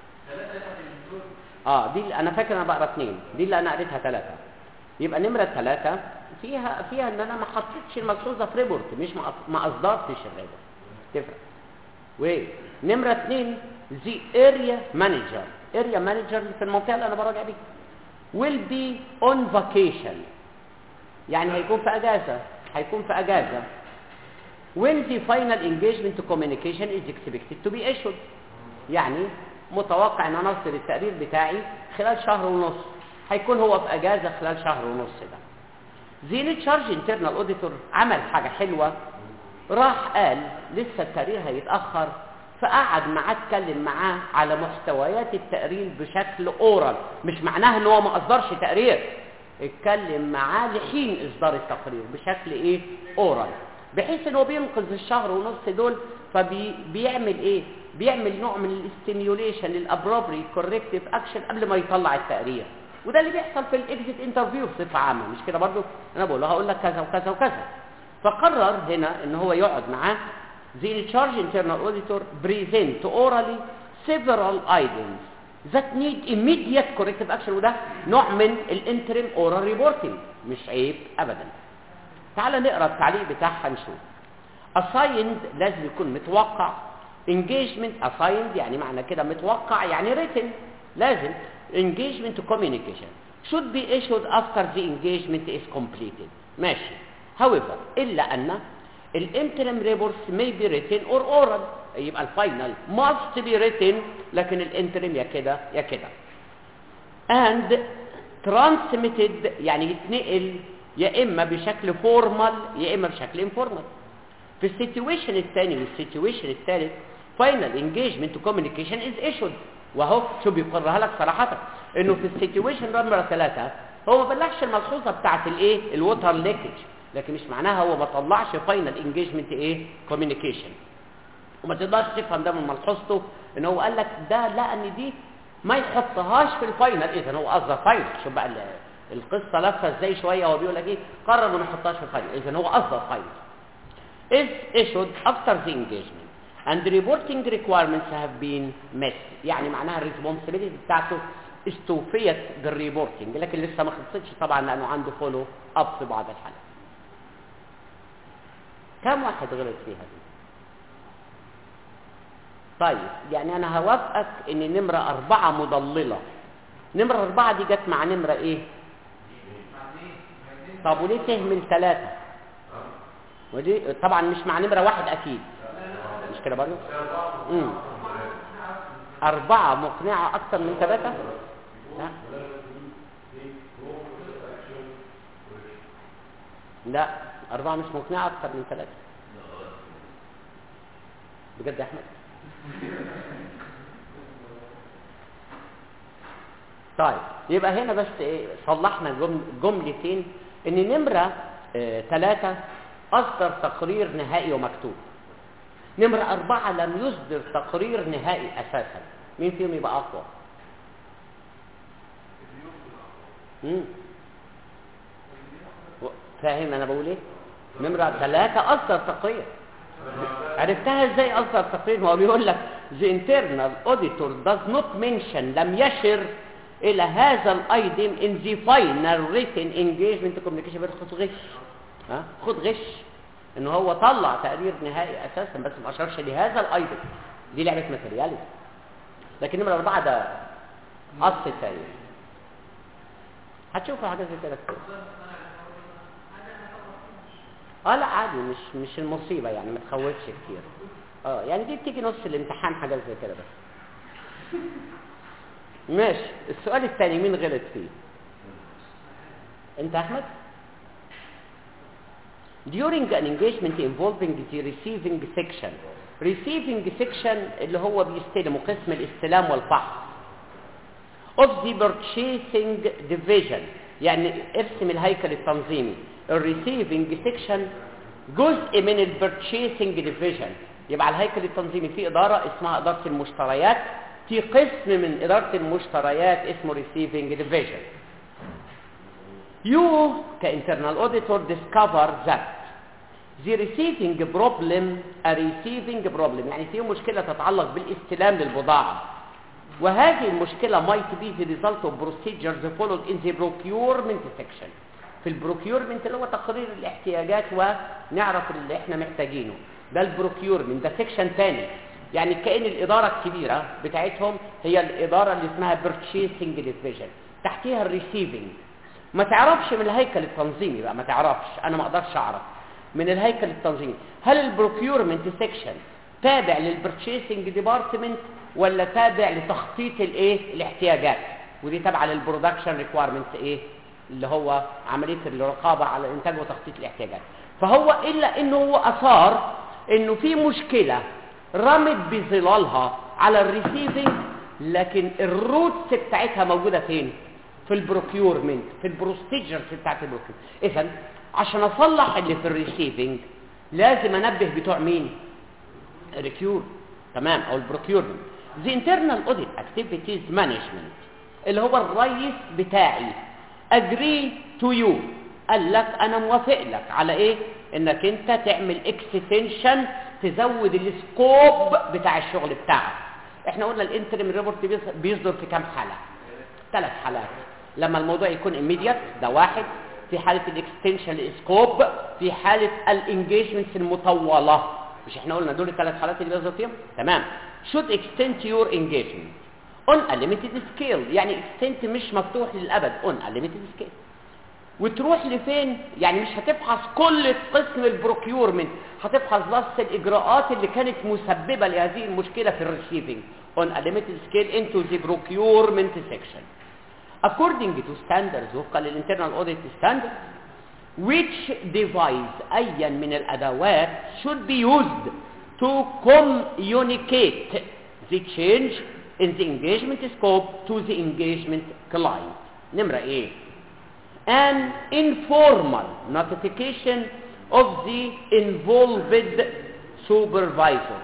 اه اه دي اللي أنا فاكر أنا بقرا اثنين دي اللي أنا قريتها ثلاثة يبقى نمرة ثلاثة فيها فيها إن أنا ما حطيتش الملحوظة في ريبورت مش ما أص- ما أصدرتش الريبورت تفرق ونمرة اثنين the area manager area manager اللي في المنطقة اللي أنا براجع بيها will be on vacation يعني هيكون في اجازه هيكون في اجازه when the final engagement communication is expected to be issued يعني متوقع ان انا ارسل التقرير بتاعي خلال شهر ونص هيكون هو في اجازه خلال شهر ونص ده زي تشارج انترنال اوديتور عمل حاجه حلوه راح قال لسه التقرير هيتاخر فقعد معاه اتكلم معاه على محتويات التقرير بشكل اورال مش معناها ان هو ما اصدرش تقرير اتكلم معاه لحين اصدار التقرير بشكل ايه اورال بحيث ان هو بينقذ الشهر ونص دول فبيعمل ايه بيعمل نوع من الاستيميوليشن للابروبري كوركتيف اكشن قبل ما يطلع التقرير وده اللي بيحصل في الاكزيت انترفيو بصفه عامه مش كده برضو انا بقول له هقول لك كذا وكذا وكذا فقرر هنا ان هو يقعد معاه the charge internal auditor present orally several items that need immediate corrective action وده نوع من الانترم oral reporting مش عيب ابدا تعال نقرا التعليق بتاعها نشوف assigned لازم يكون متوقع engagement assigned يعني معنى كده متوقع يعني written لازم engagement communication should be issued after the engagement is completed ماشي however إلا أن الانترم reports may be written or oral يبقى الفاينل must be written لكن الانترم يا كده يا كده and transmitted يعني يتنقل يا إما بشكل formal يا إما بشكل informal في السيتويشن الثاني والسيتويشن الثالث فاينل انجيجمنت كوميونيكيشن از ايشود وهو شو بيقرها لك صراحه انه في السيتويشن نمره ثلاثه هو ما بلغش الملحوظه بتاعت الايه الووتر ليكج لكن مش معناها هو ما طلعش فاينل انجيجمنت ايه كوميونيكيشن وما تقدرش تفهم ده من ملحوظته ان هو قال لك ده لا ان دي ما يحطهاش في الفاينل اذا هو قصده فاينل شوف بقى ال- القصه لفه ازاي شويه هو بيقول لك ايه قرر ما نحطهاش في الفاينل اذا هو قصده فاينل is issued after the engagement and the reporting requirements have been met يعني معناها الريسبونسبيلتي بتاعته استوفيت بالريبورتنج لكن لسه ما خلصتش طبعا لانه عنده فولو اب في بعض الحالات كم واحد غلط فيها دي طيب يعني انا هوافقك ان نمرة اربعة مضللة نمرة اربعة دي جت مع نمرة ايه طب وليه تهمل ثلاثة ودي طبعا مش مع نمرة واحد اكيد مش كده برضه امم أربعة مقنعة أكثر من ثلاثة لا لا أربعة مش مقنعة أكثر من ثلاثة بجد يا أحمد طيب يبقى هنا بس إيه صلحنا جم- جملتين ان نمرة ثلاثة اصدر تقرير نهائي ومكتوب نمرة أربعة لم يصدر تقرير نهائي أساسا مين فيهم يبقى أقوى مم. و- فاهم أنا بقول إيه نمرة ثلاثة أصدر تقرير عرفتها ازاي اصدر تقرير ما هو بيقول لك the internal auditor does not mention لم يشر الى هذا الايتم in the final written engagement communication بيقول خد غش ها خد غش ان هو طلع تقرير نهائي اساسا بس ما اشارش لهذا الايتم دي لعبه ماتيرياليتي لكن نمره اربعه ده قص التقرير هتشوفوا حاجه زي كده كتير اه لا عادي مش مش المصيبه يعني ما تخوفش كتير اه يعني دي بتيجي نص الامتحان حاجات زي كده بس ماشي السؤال الثاني مين غلط فيه انت احمد during an engagement involving the receiving section receiving section اللي هو بيستلمه قسم الاستلام والفحص of the purchasing division يعني ارسم الهيكل التنظيمي الريسيفنج سيكشن جزء من البرتشيسنج ديفيجن يبقى على الهيكل التنظيمي في اداره اسمها اداره المشتريات في قسم من اداره المشتريات اسمه ريسيفنج ديفيجن You كإنترنال auditor discover that the receiving problem a receiving problem يعني في مشكلة تتعلق بالاستلام للبضاعة وهذه المشكلة might be the result of procedures followed in the procurement section في البروكيورمنت اللي هو تقرير الاحتياجات ونعرف اللي احنا محتاجينه ده البروكيورمنت ده سيكشن تاني يعني كأن الإدارة الكبيرة بتاعتهم هي الإدارة اللي اسمها purchasing division تحتيها الريسيفنج ما تعرفش من الهيكل التنظيمي بقى ما تعرفش انا ما اقدرش اعرف من الهيكل التنظيمي هل البروكيورمنت سيكشن تابع للبرتشيسنج ديبارتمنت ولا تابع لتخطيط الايه الاحتياجات ودي تابعه للبرودكشن ريكويرمنتس ايه اللي هو عمليه الرقابه على الانتاج وتخطيط الاحتياجات فهو الا انه هو اثار انه في مشكله رمت بظلالها على الريسيفنج لكن الروتس بتاعتها موجوده فين في البروكيورمنت في البروسيجرز بتاعت البروكيورمنت اذا عشان اصلح اللي في الريسيفنج لازم انبه بتوع مين ريكيور تمام او البروكيورمنت the internal audit activities management اللي هو الرئيس بتاعي agree to you قال لك انا موافق لك على ايه انك انت تعمل اكستنشن تزود السكوب بتاع الشغل بتاعك احنا قلنا الانترم ريبورت بيصدر في كام حاله ثلاث حالات لما الموضوع يكون immediate ده واحد في حالة الاكستنشن سكوب في حالة الانجيجمنتس المطولة مش احنا قلنا دول الثلاث حالات اللي بيظهر فيهم تمام should extend your engagement on a limited scale يعني extend مش مفتوح للأبد on a limited scale وتروح لفين يعني مش هتفحص كل قسم البروكيورمنت هتفحص بس الاجراءات اللي كانت مسببه لهذه المشكله في الريسيفنج on a limited scale into the procurement section according to standards وفقا للانترنال اوديت standard which device ايا من الادوات should be used to communicate the change in the engagement scope to the engagement client نمرة ايه an informal notification of the involved supervisor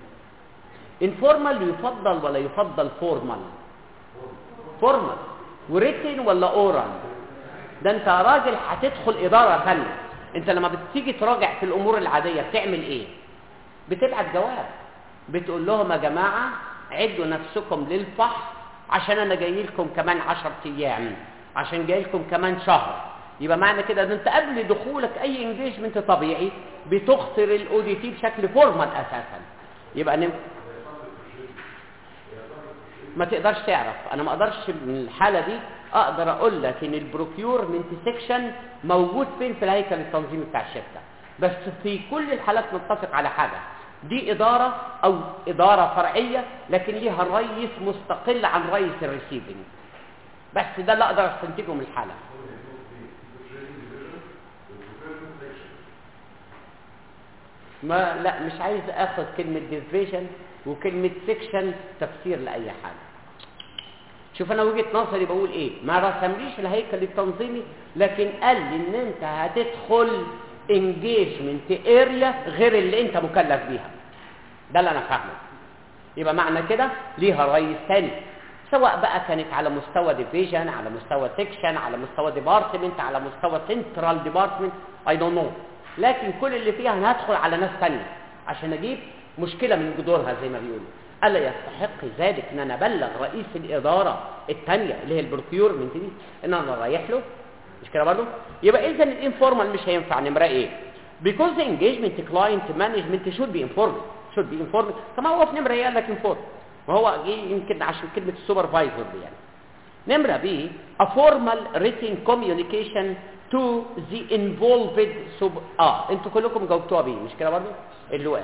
informal يفضل ولا يفضل formal formal وريتن ولا اورال ده انت يا راجل هتدخل اداره ثانيه انت لما بتيجي تراجع في الامور العاديه بتعمل ايه بتبعت جواب بتقول لهم يا جماعه عدوا نفسكم للفحص عشان انا جاي لكم كمان 10 ايام عشان جاي لكم كمان شهر يبقى معنى كده ان انت قبل دخولك اي انجيجمنت طبيعي بتخطر الاو دي تي بشكل فورمال اساسا يبقى نم... ما تقدرش تعرف انا ما اقدرش من الحاله دي اقدر اقول لك ان البروكيورمنت سيكشن موجود فين في الهيكل التنظيمي بتاع الشركه بس في كل الحالات نتفق على حاجه دي اداره او اداره فرعيه لكن ليها رئيس مستقل عن رئيس الريسيفنج بس ده اللي اقدر استنتجه من الحاله ما لا مش عايز اخد كلمه ديفيجن وكلمه سيكشن تفسير لاي حاجه شوف انا وجهه نظري بقول ايه ما رسمليش الهيكل التنظيمي لكن قال لي ان انت هتدخل انجيجمنت اريا غير اللي انت مكلف بيها ده اللي انا فاهمه يبقى معنى كده ليها رئيس تاني سواء بقى كانت على مستوى ديفيجن على مستوى سيكشن على مستوى ديبارتمنت على مستوى سنترال ديبارتمنت اي دونت نو لكن كل اللي فيها انا هدخل على ناس تانية عشان اجيب مشكله من جذورها زي ما بيقولوا الا يستحق ذلك ان انا ابلغ رئيس الاداره الثانيه اللي هي البروكيورمنت دي ان انا رايح له مش كده برضه يبقى اذا الانفورمال مش هينفع نمره ايه because the engagement client management should be informed should be informed كما هو في نمره ايه قال لك informed وهو جه يمكن عشان كلمه السوبرفايزر دي يعني نمره بي a formal written communication to the involved sub اه انتوا كلكم جاوبتوها بيه مش كده برضه اللي وقع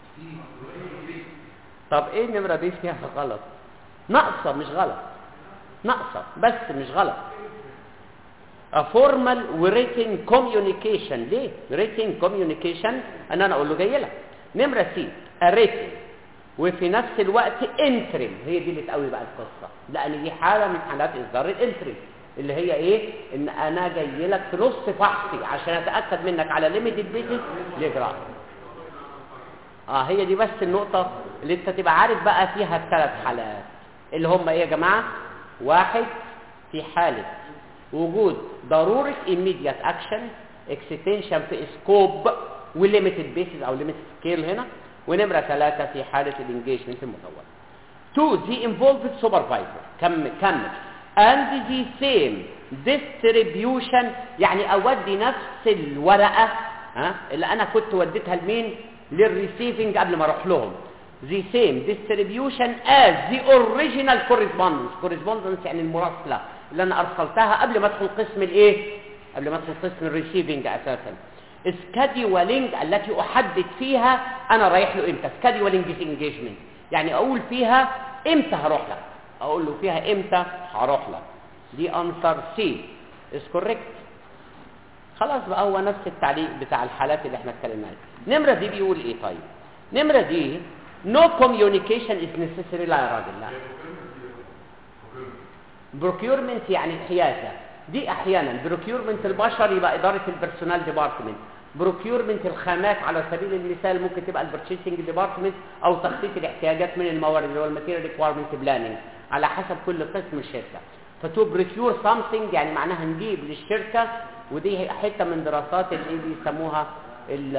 طب ايه النمره بي فيها غلط ناقصه مش غلط ناقصه بس مش غلط a formal written communication ليه written communication ان انا اقول له جاي لك نمره سي a written وفي نفس الوقت انترم هي دي اللي تقوي بقى القصه لان دي حاله من حالات اصدار الانترم اللي هي ايه ان انا جاي لك في نص فحصي عشان اتاكد منك على ليميتد بيزنس لاجراء اه هي دي بس النقطه اللي انت تبقى عارف بقى فيها الثلاث حالات اللي هم ايه يا جماعه واحد في حاله وجود ضروره immediate action extension في سكوب وليميتد بيسز او ليميتد سكيل هنا ونمرة ثلاثة في حالة الانجيجمنت المطول. Two, the involved supervisor. كمل كمل. And the same distribution يعني أودي نفس الورقة ها اللي أنا كنت وديتها لمين؟ للريسيفنج قبل ما أروح لهم. The same distribution as the original correspondence. Correspondence يعني المراسلة اللي أنا أرسلتها قبل ما أدخل قسم الإيه؟ قبل ما أدخل قسم الريسيفنج أساساً. سكادولينج التي احدد فيها انا رايح له امتى سكادولينج انجيجمنت يعني اقول فيها امتى هروح لك اقول له فيها امتى هروح لك دي انسر سي از كوريكت خلاص بقى هو نفس التعليق بتاع الحالات اللي احنا اتكلمنا عليها نمره دي بيقول ايه طيب نمره دي no communication is necessary لا يا راجل لا procurement يعني الحيازه دي احيانا بروكيورمنت البشر يبقى اداره البيرسونال ديبارتمنت بروكيورمنت الخامات على سبيل المثال ممكن تبقى البرتشيسنج ديبارتمنت او تخطيط الاحتياجات من الموارد اللي هو الماتيريال ريكويرمنت بلاننج على حسب كل قسم الشركه فتو بريكيور سامثينج يعني معناها نجيب للشركه ودي حته من دراسات اللي بيسموها ال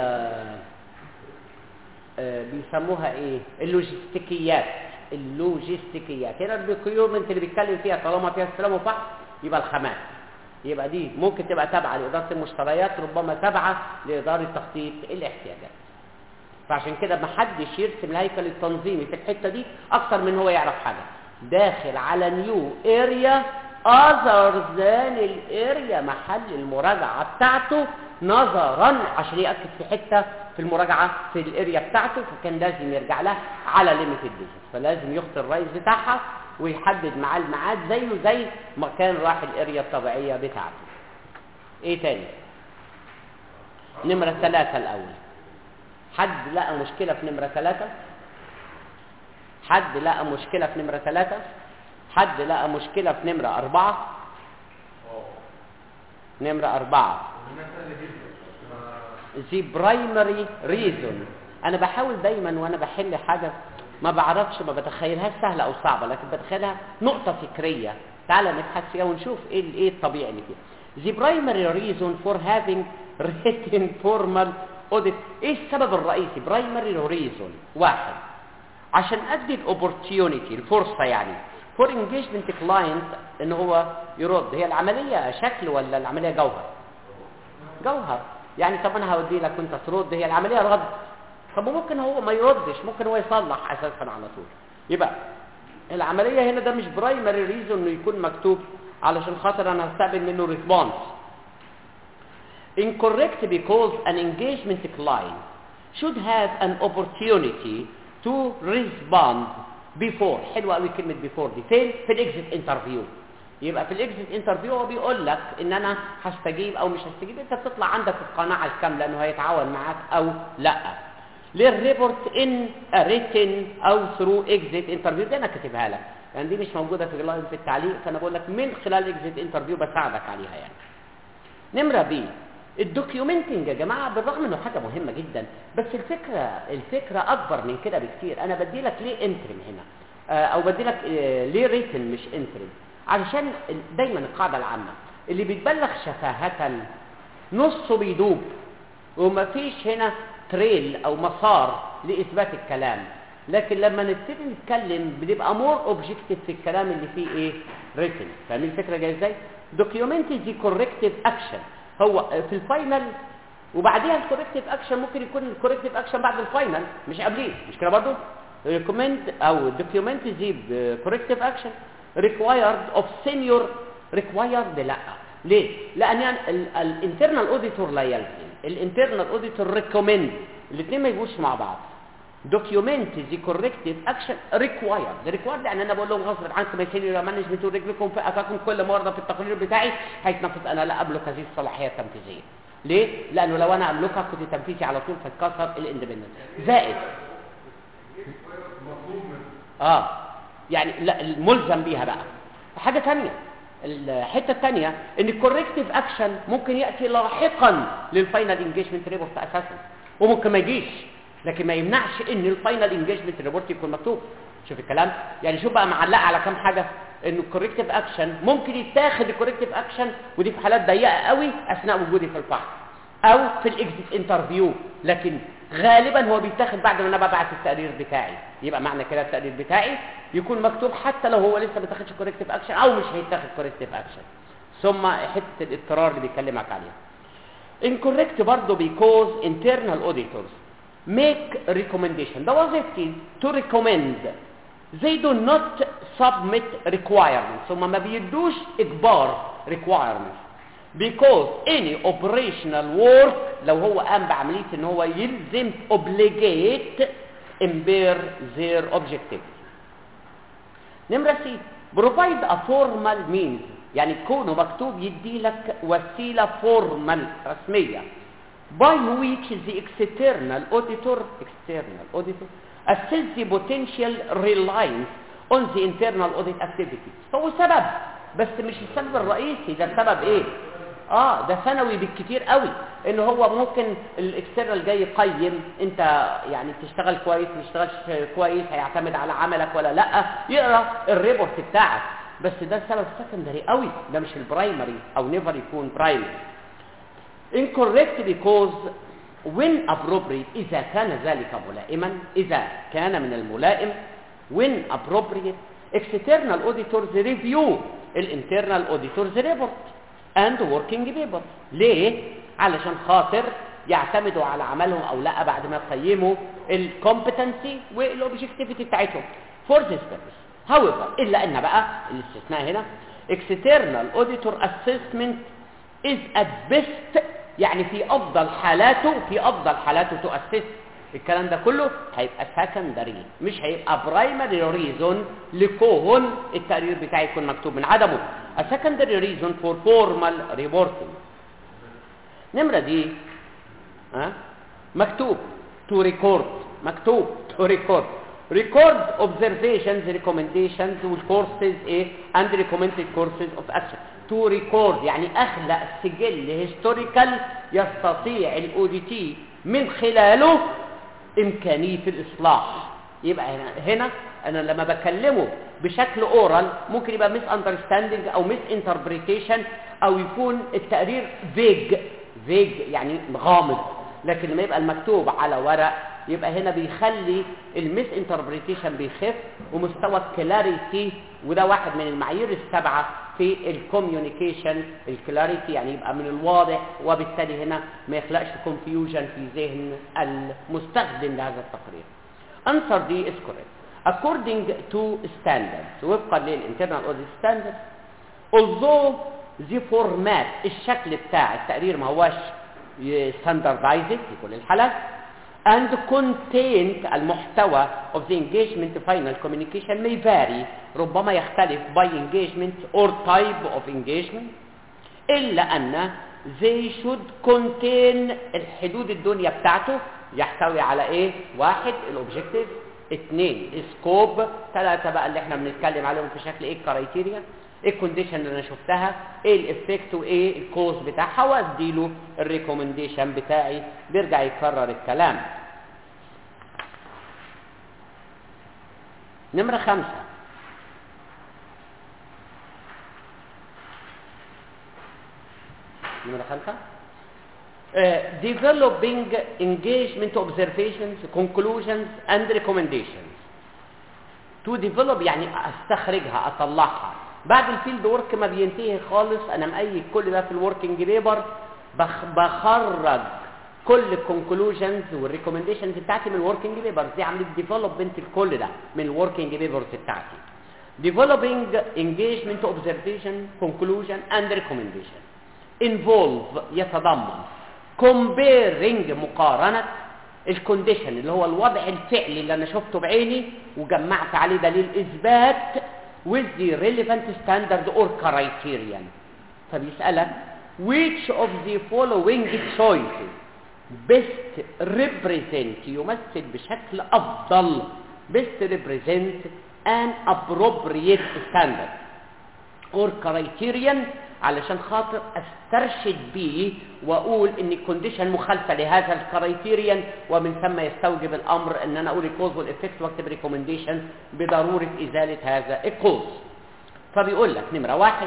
بيسموها ايه اللوجستيكيات اللوجستيكيات هنا البروكيورمنت اللي بيتكلم فيها طالما فيها استلام وفحص يبقى الخامات يبقى دي ممكن تبقى تابعه لاداره المشتريات ربما تابعه لاداره تخطيط الاحتياجات فعشان كده ما حدش يرسم الهيكل التنظيمي في الحته دي اكتر من هو يعرف حاجه داخل على نيو اريا اذر ذان الاريا محل المراجعه بتاعته نظرا عشان ياكد في حته في المراجعه في الاريا بتاعته فكان لازم يرجع لها على ليميتد بيزنس فلازم يخطي الرئيس بتاعها ويحدد معاه الميعاد زيه زي ما كان راح الاريا الطبيعيه بتاعته ايه تاني نمره ثلاثة الاول حد لقى مشكله في نمره ثلاثة حد لقى مشكله في نمره ثلاثة حد لقى مشكله في نمره أربعة نمره أربعة the primary reason انا بحاول دايما وانا بحل حاجه ما بعرفش ما بتخيلهاش سهله او صعبه لكن بتخيلها نقطه فكريه تعال نبحث فيها ونشوف ايه ايه الطبيعي اللي فيها the primary reason for having written formal audit ايه السبب الرئيسي primary reason واحد عشان ادي الاوبورتيونيتي الفرصه يعني for engagement client ان هو يرد هي العمليه شكل ولا العمليه جوهر جوهر يعني طب انا هودي لك وانت ترد هي العمليه رد طب ممكن هو ما يردش ممكن هو يصلح اساسا على طول يبقى العمليه هنا ده مش برايمري ريزون انه يكون مكتوب علشان خاطر انا هستقبل منه ريسبونس incorrect because an engagement client should have an opportunity to respond before حلوه قوي كلمه before دي فين في الاكزيت انترفيو يبقى في الاكزيت انترفيو هو بيقول لك ان انا هستجيب او مش هستجيب انت بتطلع عندك القناعه الكامله انه هيتعاون معاك او لا للريبورت ان ريتن او ثرو اكزيت انترفيو دي انا كاتبها لك يعني دي مش موجوده في اللاين في التعليق فانا بقول لك من خلال اكزيت انترفيو بساعدك عليها يعني نمره بي الدوكيومنتنج يا جماعه بالرغم انه حاجه مهمه جدا بس الفكره الفكره اكبر من كده بكتير انا بدي لك ليه انترم هنا آه، او بدي لك آه، ليه ريتن مش انترم علشان ال- دايما القاعده العامه اللي بيتبلغ شفاهه نصه بيدوب ومفيش هنا تريل او مسار لاثبات الكلام لكن لما نبتدي نتكلم بنبقى مور اوبجكتيف في الكلام اللي فيه ايه ريتن فاهمين الفكره جايه ازاي دوكيومنت دي كوركتيف اكشن هو في الفاينل وبعديها الكوركتيف اكشن ممكن يكون الكوركتيف اكشن بعد الفاينل مش قبليه مش كده برضه ريكومند او دوكيومنت دي كوركتيف اكشن ريكوايرد اوف سينيور ريكوايرد لا ليه لان الانترنال اوديتور لا يلزم الانترنال اوديتور ريكومند الاثنين ما يجوش مع بعض دوكيومنت ذا كوركتيف اكشن ريكوايرد ريكوايرد يعني انا بقول لهم غصب عنكم يا سينيور مانجمنت ورجلكم في قفاكم كل مره في التقرير بتاعي هيتنفذ انا لا املك هذه الصلاحيه التنفيذيه ليه؟ لانه لو انا املكها كنت تنفيذي على طول فاتكسر الاندبندنت زائد اه يعني لا الملزم بيها بقى حاجه ثانيه الحته الثانيه ان الكوركتيف اكشن ممكن ياتي لاحقا للفاينل انجيجمنت ريبورت اساسا وممكن ما يجيش لكن ما يمنعش ان الفاينل انجيجمنت ريبورت يكون مكتوب شوف الكلام يعني شوف بقى معلقه على كام حاجه ان الكوركتيف اكشن ممكن يتاخد الكوركتيف اكشن ودي في حالات ضيقه قوي اثناء وجودي في الفحص او في الاكزيت انترفيو لكن غالبا هو بيتاخد بعد ما انا ببعت التقرير بتاعي يبقى معنى كده التقرير بتاعي يكون مكتوب حتى لو هو لسه ما تاخدش كوركتيف اكشن او مش هيتاخد كوركتيف اكشن ثم حته الاضطرار اللي بيكلمك عليها incorrect برضه because internal auditors make recommendation ده وظيفتي to recommend they do not submit requirements هم ما بيدوش اجبار requirements because any operational work لو هو قام بعمليه ان هو يلزم obligate impair their objectivity نمرة سي provide a formal means يعني كونه مكتوب يدي لك وسيلة formal رسمية by which the external auditor external auditor assess the potential reliance on the internal audit activity هو سبب بس مش السبب الرئيسي ده السبب ايه اه ده ثانوي بالكتير قوي ان هو ممكن الاكسترنال جاي يقيم انت يعني بتشتغل كويس ما بتشتغلش كويس هيعتمد على عملك ولا لا يقرا الريبورت بتاعك بس ده السبب السكندري قوي ده مش البرايمري او نيفر يكون برايمري incorrect because when appropriate إذا كان ذلك ملائما إذا كان من الملائم when appropriate external auditors review الانترنال auditors report and working paper ليه؟ علشان خاطر يعتمدوا على عملهم او لا بعد ما يقيموا الكومبتنسي والاوبجكتيفيتي بتاعتهم for this purpose however الا ان بقى الاستثناء هنا external auditor assessment is at best يعني في افضل حالاته في افضل حالاته تؤسس الكلام ده كله هيبقى سكندري مش هيبقى برايمري ريزون لكون التقرير بتاعي يكون مكتوب من عدمه a secondary reason for formal reporting نمرة دي ها مكتوب to record مكتوب to record record observations recommendations والcourses ايه and recommended courses of action to record يعني اخلق سجل هيستوريكال يستطيع الاوديتي من خلاله امكانيه الاصلاح يبقى هنا, هنا انا لما بكلمه بشكل اورال ممكن يبقى ميس اندرستاندينج او ميس انتربريتيشن او يكون التقرير فيج فيج يعني غامض لكن لما يبقى المكتوب على ورق يبقى هنا بيخلي الميس انتربريتيشن بيخف ومستوى الكلاريتي وده واحد من المعايير السبعه في الكوميونيكيشن الكلاريتي يعني يبقى من الواضح وبالتالي هنا ما يخلقش كونفيوجن في ذهن المستخدم لهذا التقرير answer دي is correct according to standards وفقا للinternal audit standards although the format الشكل بتاع التقرير ما هواش standardized في كل الحالات and content المحتوى of the engagement final communication may vary ربما يختلف by engagement or type of engagement إلا أن they should contain الحدود الدنيا بتاعته يحتوي على ايه واحد الاوبجكتيف اثنين سكوب ثلاثة بقى اللي احنا بنتكلم عليهم في شكل ايه كرايتيريا ايه الكونديشن اللي انا شفتها ايه الافكت وايه الكوز بتاعها واديله الريكومنديشن بتاعي بيرجع يكرر الكلام نمرة خمسة نمرة خمسة uh, developing engagement observations conclusions and recommendations to develop يعني استخرجها اطلعها بعد الفيلد ورك ما بينتهي خالص انا مقيد كل ده في الوركينج بيبر بخ بخرج كل الكونكلوجنز والريكومنديشنز بتاعتي من الوركينج بيبرز دي عمليه ديفلوبمنت لكل ده من الوركينج بيبرز بتاعتي developing engagement observation conclusion and recommendation involve يتضمن comparing مقارنة الكونديشن اللي هو الوضع الفعلي اللي انا شفته بعيني وجمعت عليه دليل اثبات with the relevant standard or criterion فبيسألك which of the following choices best represent يمثل بشكل افضل best represent an appropriate standard or criterion علشان خاطر استرشد بيه واقول ان الكونديشن مخالفه لهذا الكرايتيريان ومن ثم يستوجب الامر ان انا اقول الكوز والافكت واكتب ريكومنديشن بضروره ازاله هذا الكوز فبيقول لك نمره واحد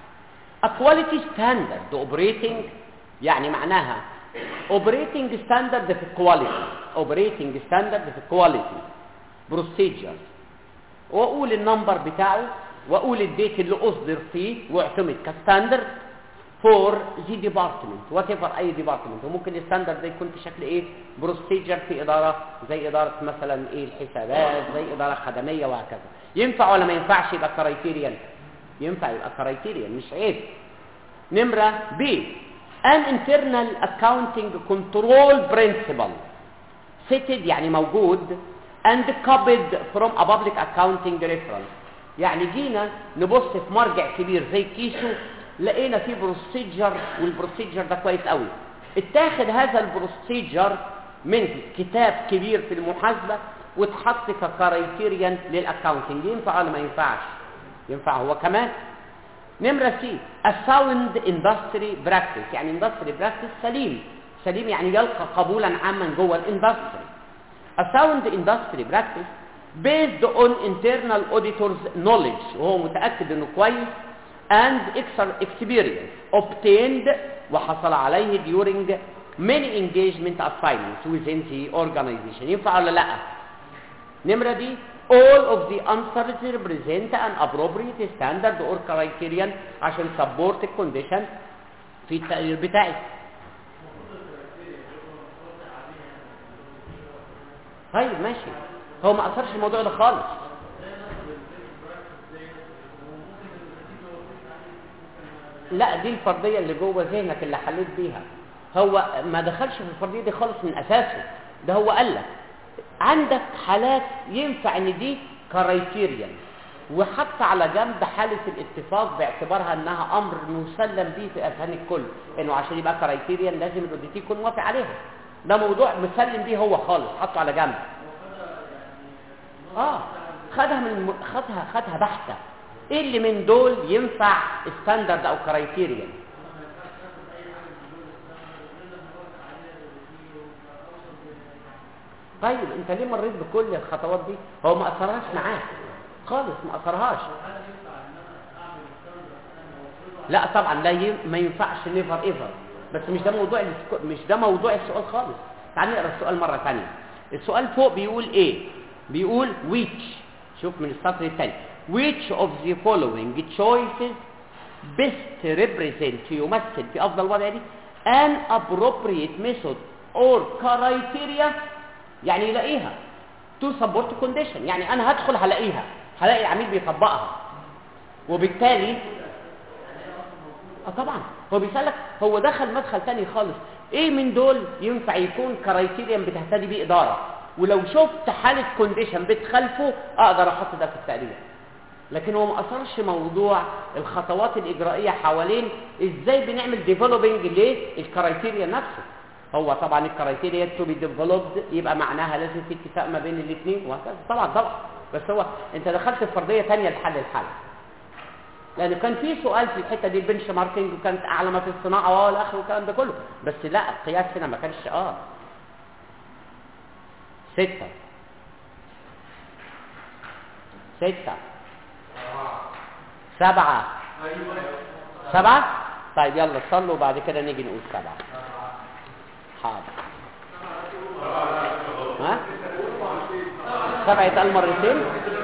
a quality standard operating يعني معناها operating standard في الكواليتي operating standard في الكواليتي procedure واقول النمبر بتاعه واقول الديت اللي اصدر فيه واعتمد كستاندرد فور ذا ديبارتمنت وات ايفر اي ديبارتمنت وممكن الستاندرد ده يكون في شكل ايه بروسيجر في اداره زي اداره مثلا ايه الحسابات زي اداره خدميه وهكذا ينفع ولا ما ينفعش يبقى كرايتيريان ينفع يبقى كرايتيريان مش عيب نمره بي an internal accounting control principle fitted يعني موجود and copied from a public accounting reference يعني جينا نبص في مرجع كبير زي كيسو لقينا فيه بروسيجر والبروسيجر ده كويس قوي اتاخد هذا البروسيجر من كتاب كبير في المحاسبه واتحط ككرايتيريان للاكاونتنج ينفع ولا ما ينفعش ينفع هو كمان نمره سي الساوند اندستري براكتس يعني اندستري براكتس سليم سليم يعني يلقى قبولا عاما جوه الاندستري الساوند اندستري براكتس based on internal auditors knowledge وهو متأكد انه كويس and experience obtained وحصل عليه during many engagement assignments within the organization ينفع ولا لا نمرة دي all of the answers represent an appropriate standard or criterion عشان support الcondition في التقرير بتاعي طيب ماشي هو ما اثرش الموضوع ده خالص لا دي الفرضيه اللي جوه ذهنك اللي حليت بيها هو ما دخلش في الفرضيه دي خالص من اساسه ده هو قال لك عندك حالات ينفع ان دي كرايتيريان وحط على جنب حالة الاتفاق باعتبارها انها امر مسلم به في اذهان الكل انه عشان يبقى كرايتيريان لازم الاوديتي يكون موافق عليها ده موضوع مسلم بيه هو خالص حطه على جنب اه خدها من خدها خدها بحته ايه اللي من دول ينفع ستاندرد او كرايتيريان طيب انت ليه مريت بكل الخطوات دي هو ما اثرهاش معاك خالص ما اثرهاش لا طبعا لا ي... ما ينفعش نيفر ايفر بس مش ده موضوع السكو... مش ده موضوع السؤال خالص تعال نقرا السؤال مره ثانيه السؤال فوق بيقول ايه بيقول which شوف من السطر الثاني which of the following choices best represent يمثل في افضل وضع دي an appropriate method or criteria يعني يلاقيها to support condition يعني انا هدخل هلاقيها هلاقي العميل بيطبقها وبالتالي اه طبعا هو بيسالك هو دخل مدخل تاني خالص ايه من دول ينفع يكون كرايتيريان بتهتدي بيه اداره ولو شفت حاله كونديشن بتخالفه اقدر احط ده في التقرير لكن هو ما اثرش موضوع الخطوات الاجرائيه حوالين ازاي بنعمل ديفلوبينج للكرايتيريا نفسه هو طبعا الكرايتيريا تو بي ديفلوبد يبقى معناها لازم في اتفاق ما بين الاثنين وهكذا طبعا طبعا بس هو انت دخلت في فرضيه ثانيه لحل الحاله لان كان في سؤال في الحته دي البنش ماركينج وكانت اعلى ما في الصناعه وهو الاخر والكلام ده كله بس لا القياس هنا ما كانش اه ستة ستة سبعة سبعة طيب يلا صلوا وبعد كده نيجي نقول سبعة حاضر ها سبعة يتقال مرتين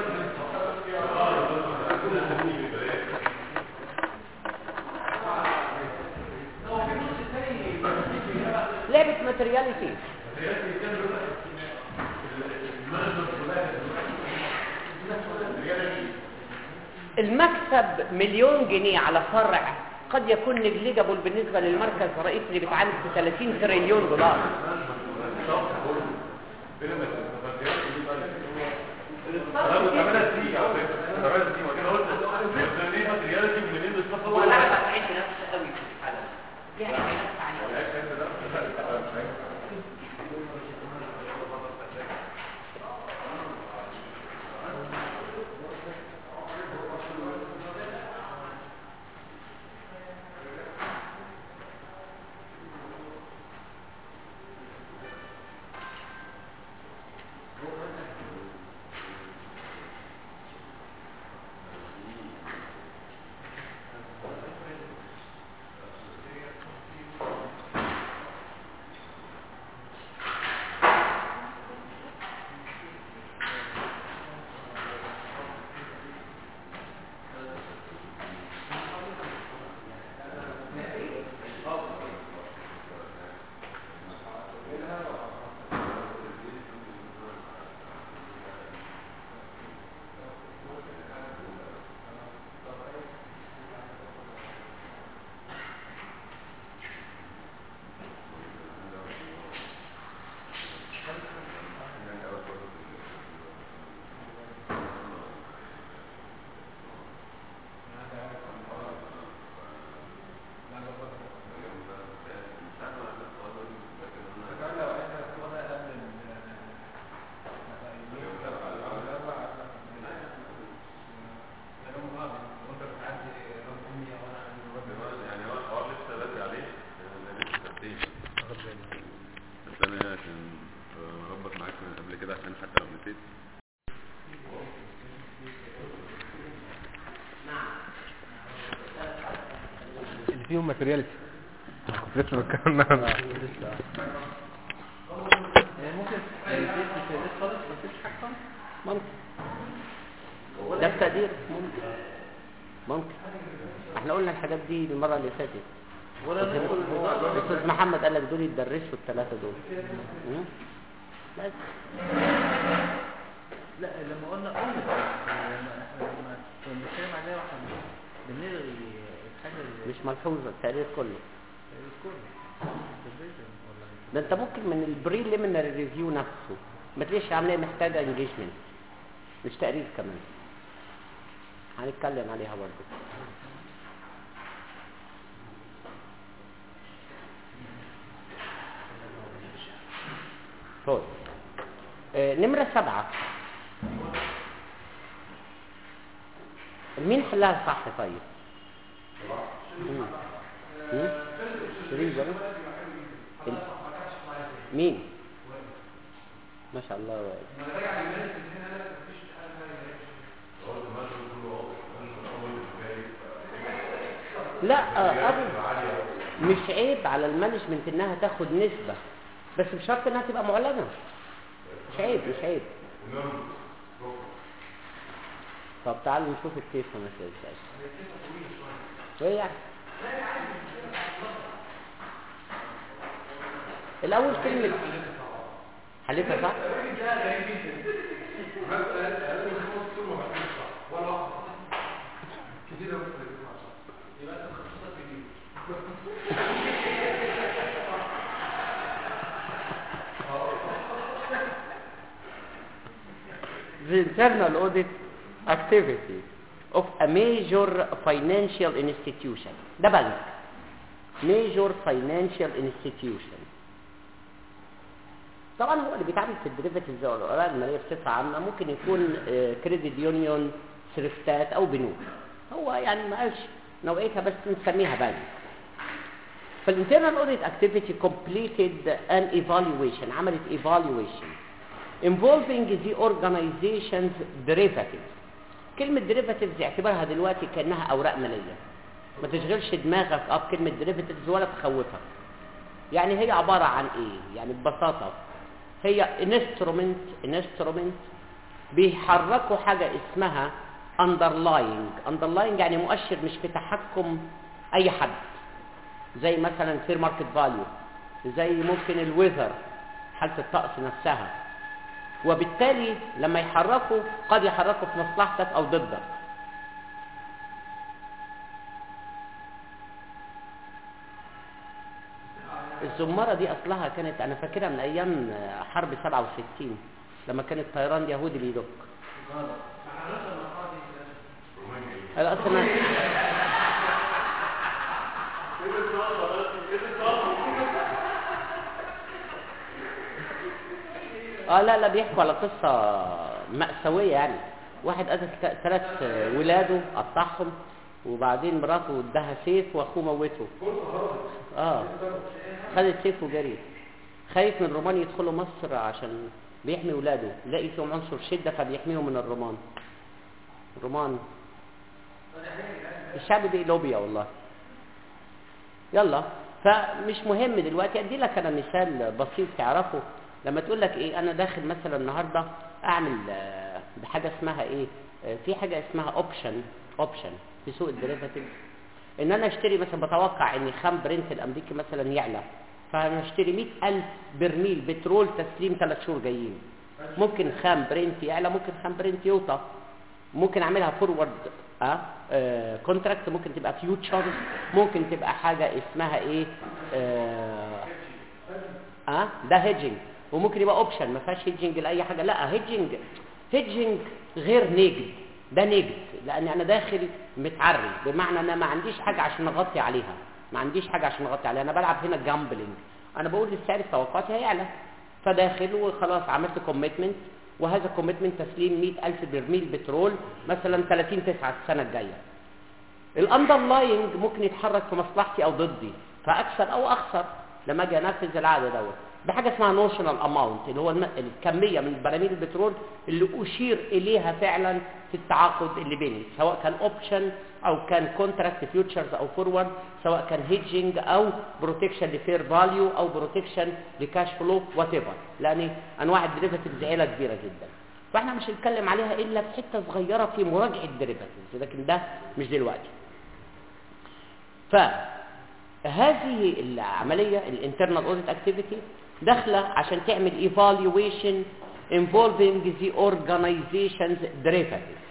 لعبة ماترياليتي المكسب مليون جنيه على فرع قد يكون نجليجابل بالنسبة للمركز الرئيسي اللي بيتعامل في 30 تريليون دولار هو لعبة تعيش نفسه قوي في الحالة دي يعني نفسه عليه يعني هو الحوار لسه بدري عليه لأن لسه سنتين بس انا عشان اربط معاك من قبل كده عشان حتى لو نسيت اللي فيهم ماتيرياليتي كنت لسه بتكلم عنها ممكن ده التقدير ممكن ممكن احنا قلنا الحاجات دي المرة اللي فاتت استاذ محمد قال لك دول يدرسوا الثلاثة دول مم؟ بس لا لما قلنا قلنا لما احنا لما كنا بنتكلم عليها واحنا بنلغي الحاجه اللي مش ملحوظة التقرير كله الكل division ولا ده انت ممكن من البريليمينري ريفيو نفسه ما تلاقيش عمليه محتاجه انجيجمنت مش تقرير كمان هنتكلم عليها برضه طيب آه نمرة سبعة مين حلها صح طيب؟ مم. مم؟ شيرين جرب ال- مين ما شاء الله وائل. لا آه، أبو مش عيب على المانجمنت انها تاخد نسبة بس مش شرط انها تبقى معلنة مش عيب مش عيب طب تعالوا نشوف الكيس ماشي ازاي ايه يعني الاول كلمة حليتها صح the internal audit activity of a major financial institution ده بنك major financial institution طبعا هو اللي بيتعامل في الديريفاتيفز او الاوراق الماليه بصفه عامه ممكن يكون كريدت يونيون سرفتات او بنوك هو يعني ما قالش نوعيتها بس نسميها value فالinternal audit activity completed an evaluation عملت evaluation involving the organization's derivatives كلمة derivatives اعتبرها دلوقتي كأنها أوراق مالية ما تشغلش دماغك اه بكلمة derivatives ولا تخوفك يعني هي عبارة عن ايه يعني ببساطة هي instrument instrument بيحركوا حاجة اسمها underlying underlying يعني مؤشر مش في تحكم اي حد زي مثلا fair market value زي ممكن الويذر حالة الطقس نفسها وبالتالي لما يحركوا قد يحركوا في مصلحتك او ضدك الزمارة دي اصلها كانت انا فاكرها من ايام حرب 67 لما كان الطيران اليهودي بيدق الاصل ما اه لا لا بيحكوا على قصة مأساوية يعني واحد قتل ثلاث ولاده قطعهم وبعدين مراته اداها سيف واخوه موته اه خد السيف وجري خايف من الرومان يدخلوا مصر عشان بيحمي ولاده لاقي فيهم عنصر شدة فبيحميهم من الرومان الرومان الشعب دي لوبيا والله يلا فمش مهم دلوقتي ادي لك انا مثال بسيط تعرفه لما تقول لك ايه انا داخل مثلا النهارده اعمل آه، بحاجه اسمها ايه آه، في حاجه اسمها اوبشن اوبشن في سوق الديريفاتيف ان انا اشتري مثلا بتوقع ان خام برنت الامريكي مثلا يعلى فانا اشتري 100000 برميل بترول تسليم ثلاث شهور جايين ممكن خام برنت يعلى ممكن خام برنت يوطى ممكن اعملها فورورد اه كونتراكت ممكن تبقى فيوتشرز ممكن تبقى حاجه اسمها ايه اه, آه ده هيدجنج وممكن يبقى اوبشن ما فيهاش هيدجنج لاي حاجه لا هيدجنج هيدجنج غير نيجد ده نيجد لان انا داخل متعري بمعنى انا ما عنديش حاجه عشان اغطي عليها ما عنديش حاجه عشان اغطي عليها انا بلعب هنا جامبلنج انا بقول للسعر توقعاتي هيعلى فداخل وخلاص عملت كوميتمنت وهذا كوميتمنت تسليم 100000 برميل بترول مثلا 30 9 السنه الجايه الاندرلاينج ممكن يتحرك في مصلحتي او ضدي فاكسب او اخسر لما اجي انفذ العقد دوت بحاجه اسمها نوشنال اماونت اللي هو الم... الكميه من براميل البترول اللي اشير اليها فعلا في التعاقد اللي بيني سواء كان اوبشن او كان كونتراكت فيوتشرز او فورورد سواء كان هيدجنج او بروتكشن لفير فاليو او بروتكشن لكاش فلو وات ايفر لان انواع الديريفاتيفز عيله كبيره جدا فاحنا مش هنتكلم عليها الا في حته صغيره في مراجعه الديريفاتيفز لكن ده مش دلوقتي فهذه العمليه الانترنال اوديت اكتيفيتي داخله عشان تعمل evaluation involving the organization's derivatives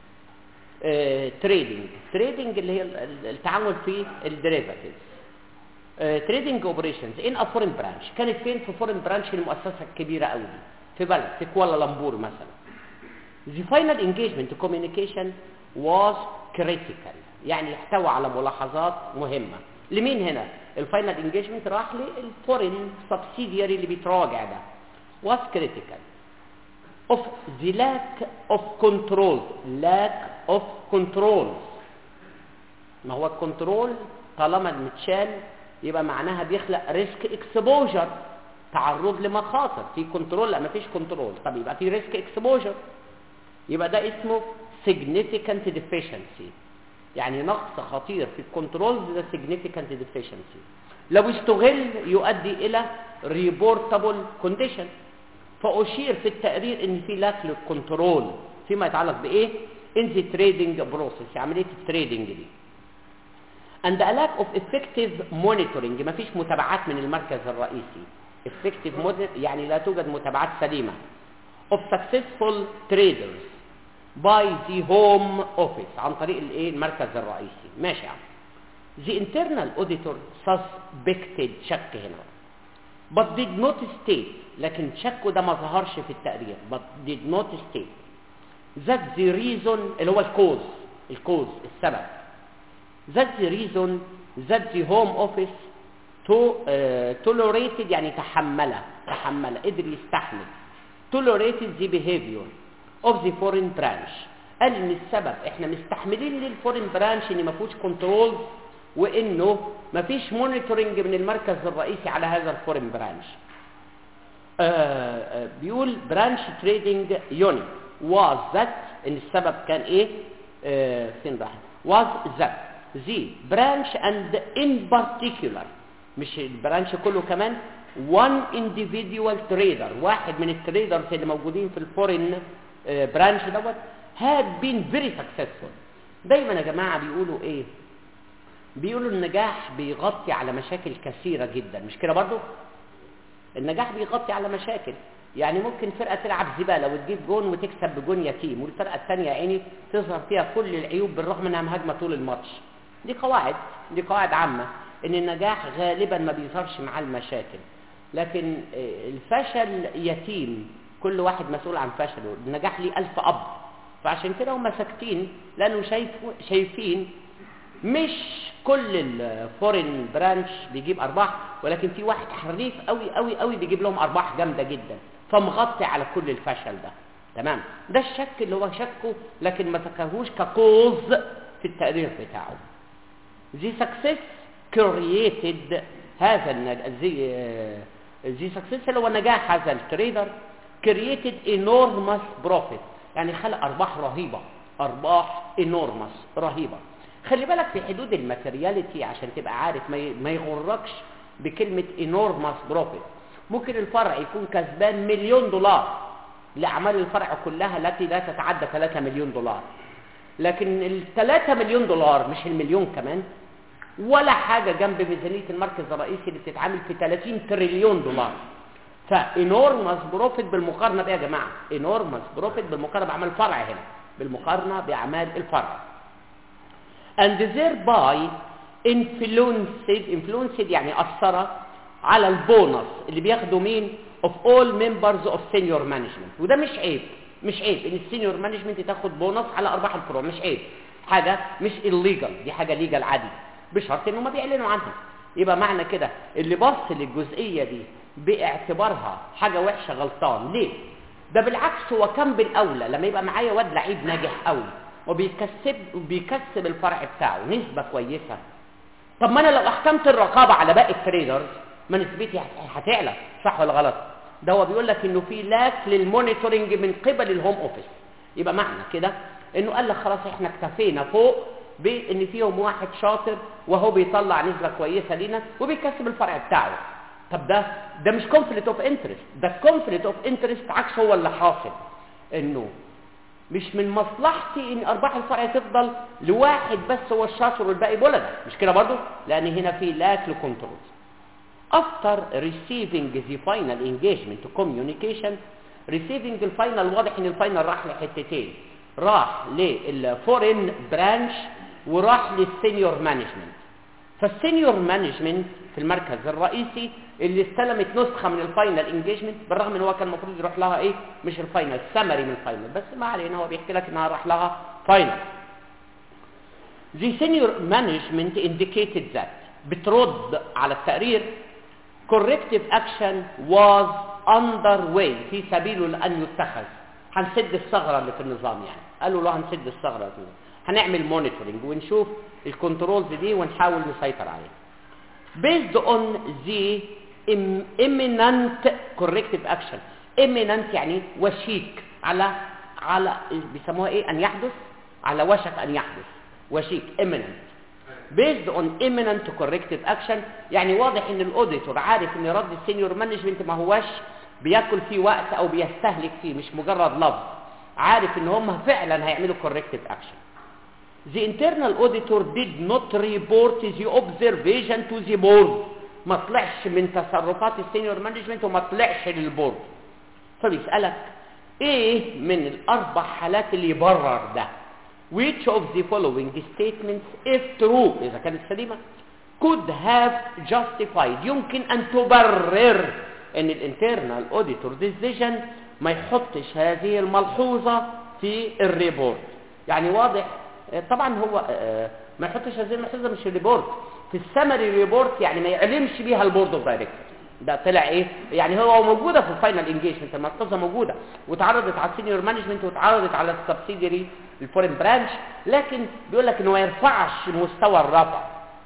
تريدنج تريدنج اللي هي التعامل في الديريفاتيفز تريدنج اوبريشنز ان ا فورين برانش كانت فين في فورين برانش المؤسسه الكبيره قوي دي في بلد في كوالالمبور مثلا The final engagement communication was critical يعني يحتوي على ملاحظات مهمة لمين هنا الفاينل انجيجمنت راح للفورين سبسيدياري اللي بيتراجع ده was critical of the lack of control lack of control ما هو الكنترول طالما متشال يبقى معناها بيخلق ريسك اكسبوجر تعرض لمخاطر في كنترول لا مفيش كنترول طب يبقى في ريسك اكسبوجر يبقى ده اسمه significant deficiency يعني نقص خطير في الكنترول ده significant deficiency لو استغل يؤدي الى reportable condition فأشير في التقرير ان في لاك للكنترول فيما يتعلق بايه in the trading process عملية التريدنج دي and a lack of effective monitoring ما فيش متابعات من المركز الرئيسي effective monitor يعني لا توجد متابعات سليمة of successful traders by the home office عن طريق الايه المركز الرئيسي ماشي يا عم the internal auditor suspected شك هنا but did not state لكن شكه ده ما ظهرش في التقرير but did not state that the reason اللي هو الكوز الكوز السبب that the reason that the home office to, uh, tolerated يعني تحمل تحمل قدر يستحمل tolerated the behavior of the foreign branch قال ان السبب احنا مستحملين للفورين برانش ان ما فيهوش كنترول وانه ما فيش مونيتورنج من المركز الرئيسي على هذا الفورين برانش آه، آه، بيقول برانش تريدنج يونت was that ان السبب كان ايه آه، فين راح was that the branch and in particular مش البرانش كله كمان one individual trader واحد من التريدرز اللي موجودين في الفورين برانش دوت had been very successful دايما يا جماعه بيقولوا ايه بيقولوا النجاح بيغطي على مشاكل كثيره جدا مش كده برضو النجاح بيغطي على مشاكل يعني ممكن فرقه تلعب زباله وتجيب جون وتكسب بجون يتيم والفرقه الثانيه يا عيني تظهر فيها كل العيوب بالرغم انها مهاجمه طول الماتش دي قواعد دي قواعد عامه ان النجاح غالبا ما بيظهرش مع المشاكل لكن آه، الفشل يتيم كل واحد مسؤول عن فشله النجاح ليه ألف أب فعشان كده هم ساكتين لأنه شايف شايفين مش كل الفورين برانش بيجيب ارباح ولكن في واحد حريف قوي قوي قوي بيجيب لهم ارباح جامده جدا فمغطي على كل الفشل ده تمام ده الشك اللي هو شكه لكن ما ذكرهوش ككوز في التقرير بتاعه the success created هذا النج... the, uh, the success اللي هو نجاح هذا التريدر created enormous profit يعني خلق ارباح رهيبه ارباح enormous رهيبه خلي بالك في حدود الماتيرياليتي عشان تبقى عارف ما ي- ما يغركش بكلمه enormous profit ممكن الفرع يكون كسبان مليون دولار لاعمال الفرع كلها التي لا تتعدى 3 مليون دولار لكن ال 3 مليون دولار مش المليون كمان ولا حاجه جنب ميزانيه المركز الرئيسي اللي بتتعامل في 30 تريليون دولار فانورمس بروفيت بالمقارنه بايه يا جماعه انورمس بروفيت بالمقارنه باعمال الفرع هنا بالمقارنه باعمال الفرع and thereby influenced influenced يعني أثر على البونص اللي بياخده مين of all members of senior management وده مش عيب مش عيب ان السينيور مانجمنت تاخد بونص على ارباح الفروع مش عيب حاجه مش illegal دي حاجه ليجال عادي بشرط انهم بيعلنوا عنها يبقى معنى كده اللي بص للجزئيه دي باعتبارها حاجه وحشه غلطان ليه ده بالعكس هو كان بالاولى لما يبقى معايا واد لعيب ناجح قوي وبيكسب وبيكسب الفرع بتاعه نسبه كويسه طب ما انا لو احكمت الرقابه على باقي التريدرز ما نسبتي هت- هتعلى صح ولا غلط ده هو بيقول لك انه في لاك للمونيتورنج من قبل الهوم اوفيس يبقى معنى كده انه قال لك خلاص احنا اكتفينا فوق بان فيهم واحد شاطر وهو بيطلع نسبه كويسه لينا وبيكسب الفرع بتاعه طب ده ده مش كونفليكت اوف انترست ده كونفليكت اوف انترست عكس هو اللي حاصل انه مش من مصلحتي ان ارباح الفرع تفضل لواحد بس هو الشاطر والباقي بلده مش كده برضو لان هنا في لاك لكنترول after receiving the final engagement communication receiving الفاينل واضح ان الفاينل راح لحتتين راح للفورين برانش وراح للسينيور مانجمنت فالسينيور مانجمنت في المركز الرئيسي اللي استلمت نسخه من الفاينل انجيجمنت بالرغم ان هو كان المفروض يروح لها ايه مش الفاينل سمري من الفاينل بس ما علينا هو بيحكي لك انها راح لها فاينل The senior management indicated that بترد على التقرير corrective action was underway في سبيله لأن يتخذ هنسد الثغرة اللي في النظام يعني قالوا له هنسد الثغرة دي هنعمل مونيتورنج ونشوف الكنترولز دي ونحاول نسيطر عليها based on the im- imminent corrective action imminent يعني وشيك على على بيسموها ايه ان يحدث على وشك ان يحدث وشيك imminent based on imminent corrective action يعني واضح ان الاوديتور عارف ان رد السينيور مانجمنت ما هواش بياكل فيه وقت او بيستهلك فيه مش مجرد لفظ عارف ان هم فعلا هيعملوا corrective action The internal auditor did not report the observation to the board ما طلعش من تصرفات السينيور مانجمنت وما طلعش للبورد فبيسألك ايه من الاربع حالات اللي يبرر ده which of the following statements if true اذا كانت سليمة could have justified يمكن ان تبرر ان الانترنال auditor decision ما يحطش هذه الملحوظة في الريبورت يعني واضح طبعا هو آه، ما يحطش هذه الملحوظة مش الريبورت في السمري ريبورت يعني ما يعلمش بيها البورد اوف دايركتور ده طلع ايه يعني هو موجوده في الفاينل انجيجمنت الملحوظه موجوده واتعرضت على السينيور مانجمنت واتعرضت على السبسيدري الفورين برانش لكن بيقول لك انه ما يرفعش مستوى الرفع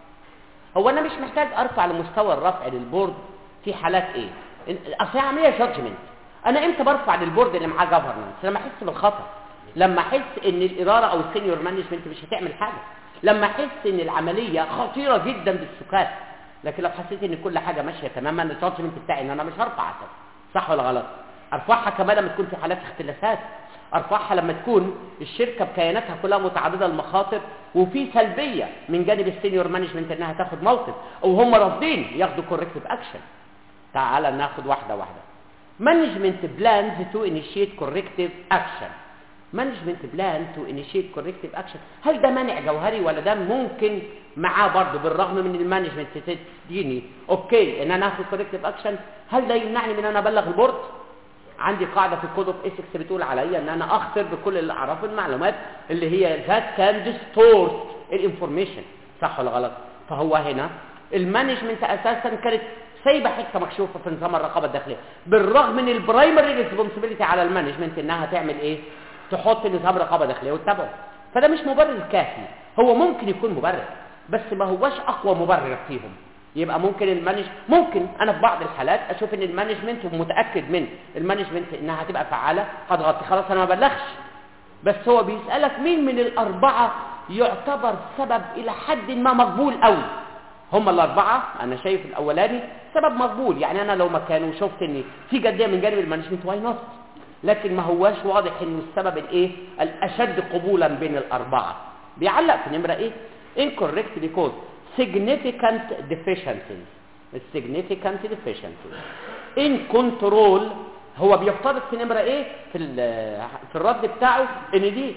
هو انا مش محتاج ارفع لمستوى الرفع للبورد في حالات ايه إن- اصل هي عمليه جادجمنت انا امتى برفع للبورد اللي معاه جفرنس لما احس بالخطر لما احس ان الاداره او السينيور مانجمنت مش هتعمل حاجه لما احس ان العمليه خطيره جدا بالسكات لكن لو حسيت ان كل حاجه ماشيه تماما الجادجمنت بتاعي ان انا مش هرفع أسف. صح ولا غلط ارفعها كمان لما تكون في حالات اختلافات ارفعها لما تكون الشركه بكياناتها كلها متعدده المخاطر وفي سلبيه من جانب السينيور مانجمنت انها تاخد موقف او هم رافضين ياخدوا كوركتيف اكشن تعال ناخد واحده واحده مانجمنت بلانز تو انيشيت كوركتيف اكشن مانجمنت بلان تو انيشيت كوركتيف اكشن هل ده مانع جوهري ولا ده ممكن معاه برضه بالرغم من المانجمنت تديني اوكي ان انا اخد كوركتيف اكشن هل ده يمنعني من ان انا ابلغ البورد عندي قاعده في الكود اوف ايثكس بتقول عليا ان انا اخطر بكل اللي اعرفه المعلومات اللي هي ذات كان ديستورت الانفورميشن صح ولا غلط فهو هنا المانجمنت اساسا كانت سايبه حته مكشوفه في نظام الرقابه الداخليه بالرغم من البرايمري ريسبونسبيلتي على المانجمنت انها تعمل ايه تحط نظام رقابه داخليه وتتابعه فده مش مبرر كافي هو ممكن يكون مبرر بس ما هوش اقوى مبرر فيهم يبقى ممكن المانج ممكن انا في بعض الحالات اشوف ان المانجمنت ومتاكد من المانجمنت انها هتبقى فعاله هتغطي خلاص انا ما بلغش بس هو بيسالك مين من الاربعه يعتبر سبب الى حد ما مقبول قوي هم الاربعه انا شايف الاولاني سبب مقبول يعني انا لو مكانه وشفت ان في جديه من جانب المانجمنت واي نوت لكن ما هواش واضح انه السبب الايه الاشد قبولا بين الاربعه بيعلق في نمره ايه incorrect because significant deficiencies significant deficiencies in control هو بيفترض في نمره ايه في ال- في الرد بتاعه ان دي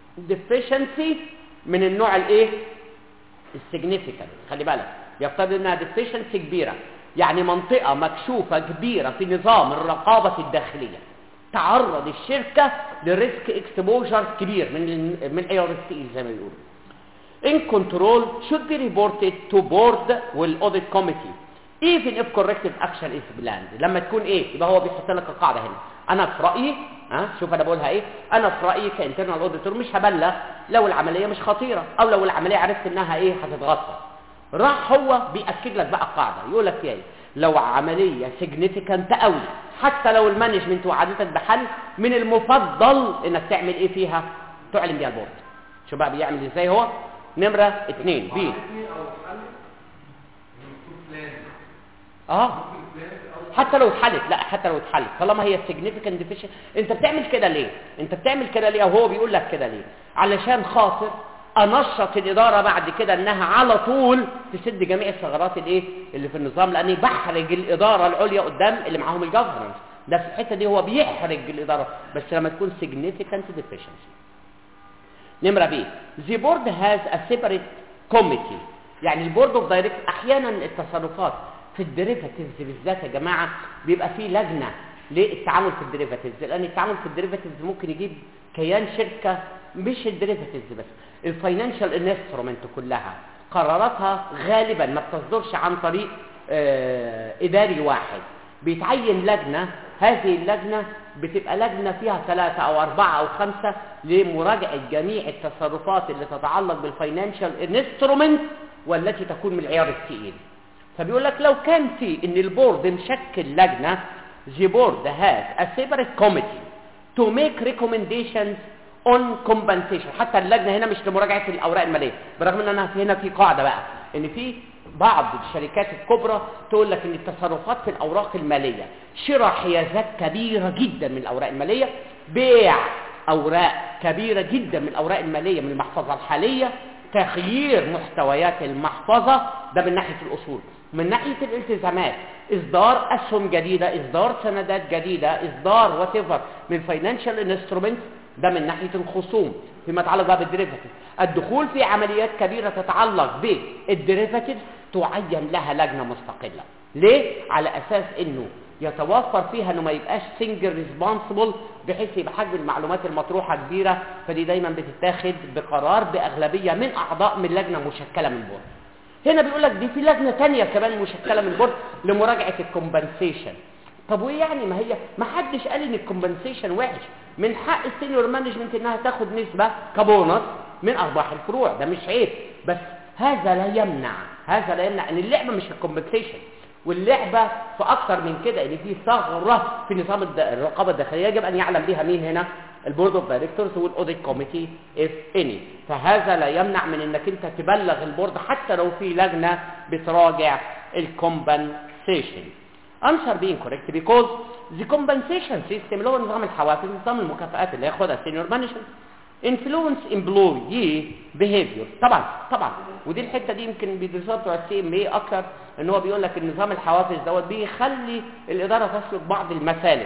deficiency من النوع الايه السيجنيفيكانت خلي بالك بيفترض انها deficiency كبيره يعني منطقه مكشوفه كبيره في نظام الرقابه الداخليه تعرض الشركه لريسك اكسبوجر كبير من ال- من اي ار اس زي ما بيقولوا in control should be reported to board والاوديت committee even if corrective action is planned لما تكون ايه يبقى هو بيحط لك القاعده هنا انا في رايي ها شوف انا بقولها ايه انا في رايي كانترنال اوديتور مش هبلغ لو العمليه مش خطيره او لو العمليه عرفت انها ايه هتتغطى راح هو بياكد لك بقى القاعده يقول لك ايه لو عمليه سيجنيفيكانت قوي حتى لو المانجمنت وعدتك بحل من المفضل انك تعمل ايه فيها تعلن بيها البورد شوف بقى بيعمل ازاي هو نمره اتنين بي او حل مكتوب بلان اه بلان او حتى لو اتحلت لا حتى لو اتحلت طالما هي significant deficiency انت بتعمل كده ليه انت بتعمل كده ليه او هو بيقول لك كده ليه علشان خاطر انشط الاداره بعد كده انها على طول تسد جميع الثغرات الايه اللي في النظام لاني بحرج الاداره العليا قدام اللي معاهم الجفرنس ده في الحته دي هو بيحرج الاداره بس لما تكون significant deficiency نمرة بي the board has a separate committee يعني البورد اوف دايركت احيانا التصرفات في الديريفاتيفز بالذات يا جماعه بيبقى في لجنه للتعامل في الديريفاتيفز لان التعامل في الديريفاتيفز ممكن يجيب كيان شركه مش الديريفاتيفز بس الفاينانشال انسترومنت كلها قراراتها غالبا ما بتصدرش عن طريق آه اداري واحد بيتعين لجنه هذه اللجنه بتبقى لجنه فيها ثلاثه او اربعه او خمسه لمراجعه جميع التصرفات اللي تتعلق بالفاينانشال انسترومنت والتي تكون من العيار الثقيل فبيقول لك لو كان في ان البورد مشكل لجنه the board has a separate committee to make recommendations on compensation حتى اللجنه هنا مش لمراجعه الاوراق الماليه برغم ان انا هنا في قاعده بقى ان في بعض الشركات الكبرى تقول لك ان التصرفات في الاوراق الماليه شراء حيازات كبيره جدا من الاوراق الماليه بيع اوراق كبيره جدا من الاوراق الماليه من المحفظه الحاليه تغيير محتويات المحفظه ده من ناحيه الاصول من ناحيه الالتزامات اصدار اسهم جديده اصدار سندات جديده اصدار وات من فاينانشال انسترومنت ده من ناحيه الخصوم فيما يتعلق بقى بالديريفاتيف الدخول في عمليات كبيره تتعلق بالديريفاتيف تعين لها لجنه مستقله ليه على اساس انه يتوفر فيها انه ما يبقاش سنجل ريسبونسبل بحيث يبقى حجم المعلومات المطروحه كبيره فدي دايما بتتاخد بقرار باغلبيه من اعضاء من لجنه مشكله من بورد هنا بيقول لك دي في لجنه ثانيه كمان مشكله من البورد لمراجعه الكومبنسيشن طب وايه يعني ما هي ما حدش قال ان الكومبنسيشن وحش من حق السينيور مانجمنت انها تاخد نسبه كبونص من ارباح الفروع ده مش عيب بس هذا لا يمنع هذا لا يمنع ان اللعبه مش الكومبنسيشن واللعبه في اكتر من كده ان في ثغره في نظام الد- الرقابه الداخليه يجب ان يعلم بها مين هنا البورد اوف دايركتورز والاوديت كوميتي اف اني فهذا لا يمنع من انك انت تبلغ البورد حتى لو في لجنه بتراجع الكومبنسيشن answer being correct because the compensation system اللي هو نظام الحوافز نظام المكافآت اللي ياخدها السينيور مانجمنت influence employee behavior طبعا طبعا ودي الحته دي يمكن بيدرسوها بتوع السي ام اي اكتر ان هو بيقول لك ان نظام الحوافز دوت بيخلي الاداره تسلك بعض المسالك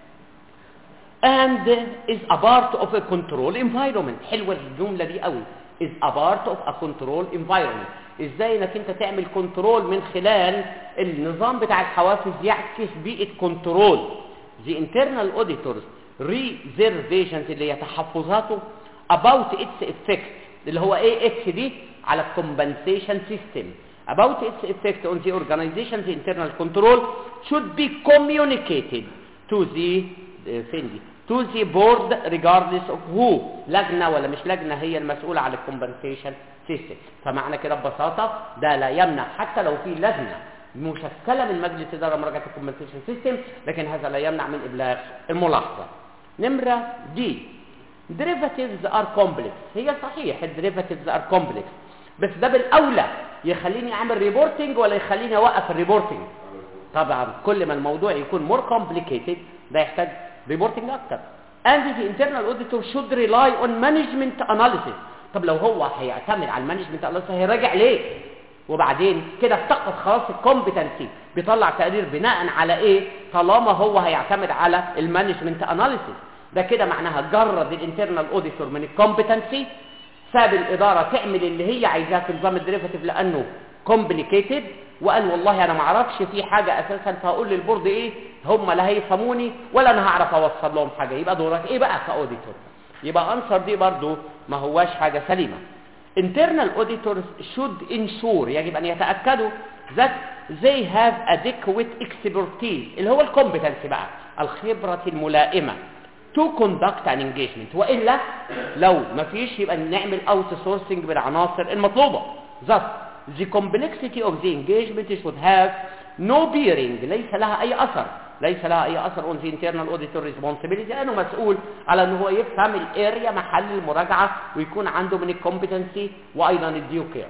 and is a part of a control environment حلوه الجمله دي قوي is a part of a control environment ازاي انك انت تعمل كنترول من خلال النظام بتاع الحوافز يعكس بيئه كنترول the internal auditors reservations اللي هي تحفظاته about its effect اللي هو ايه اتش دي على compensation system about its effect on the organization's internal control should be communicated to the آه، فين دي to the board regardless of who لجنة ولا مش لجنة هي المسؤولة عن الكومبنسيشن سيستم فمعنى كده ببساطة ده لا يمنع حتى لو في لجنة مشكلة من مجلس إدارة مراجعة الكومبنسيشن سيستم لكن هذا لا يمنع من إبلاغ الملاحظة نمرة دي derivatives are complex هي صحيح الديريفاتيفز are complex بس ده بالأولى يخليني أعمل ريبورتنج ولا يخليني أوقف الريبورتنج طبعا كل ما الموضوع يكون مور complicated ده يحتاج ريبورتنج اكتر and the internal auditor should rely on management analysis طب لو هو هيعتمد على المانجمنت analysis هيراجع ليه وبعدين كده افتقد خلاص الكومبتنسي بيطلع تقرير بناء على ايه طالما هو هيعتمد على المانجمنت اناليسيس ده كده معناها جرد الانترنال اوديتور من الكومبتنسي ساب الاداره تعمل اللي هي عايزاه في نظام الديريفاتيف لانه كومبليكيتد وقال والله انا ما اعرفش في حاجه اساسا فهقول للبورد ايه هم لا هيفهموني ولا انا هعرف اوصل لهم حاجه يبقى دورك ايه بقى كاوديتور يبقى انصر دي برضو ما هواش حاجه سليمه internal auditors should ensure يجب ان يتاكدوا that they have adequate expertise اللي هو الكومبتنس بقى الخبره الملائمه to conduct an engagement والا لو ما فيش يبقى نعمل outsourcing بالعناصر المطلوبه thus the complexity of the engagement should have no bearing ليس لها اي اثر ليس لها اي اثر on the internal auditor responsibility لانه مسؤول على ان هو يفهم الاريا محل المراجعه ويكون عنده من الكومبتنسي وايضا الديو كير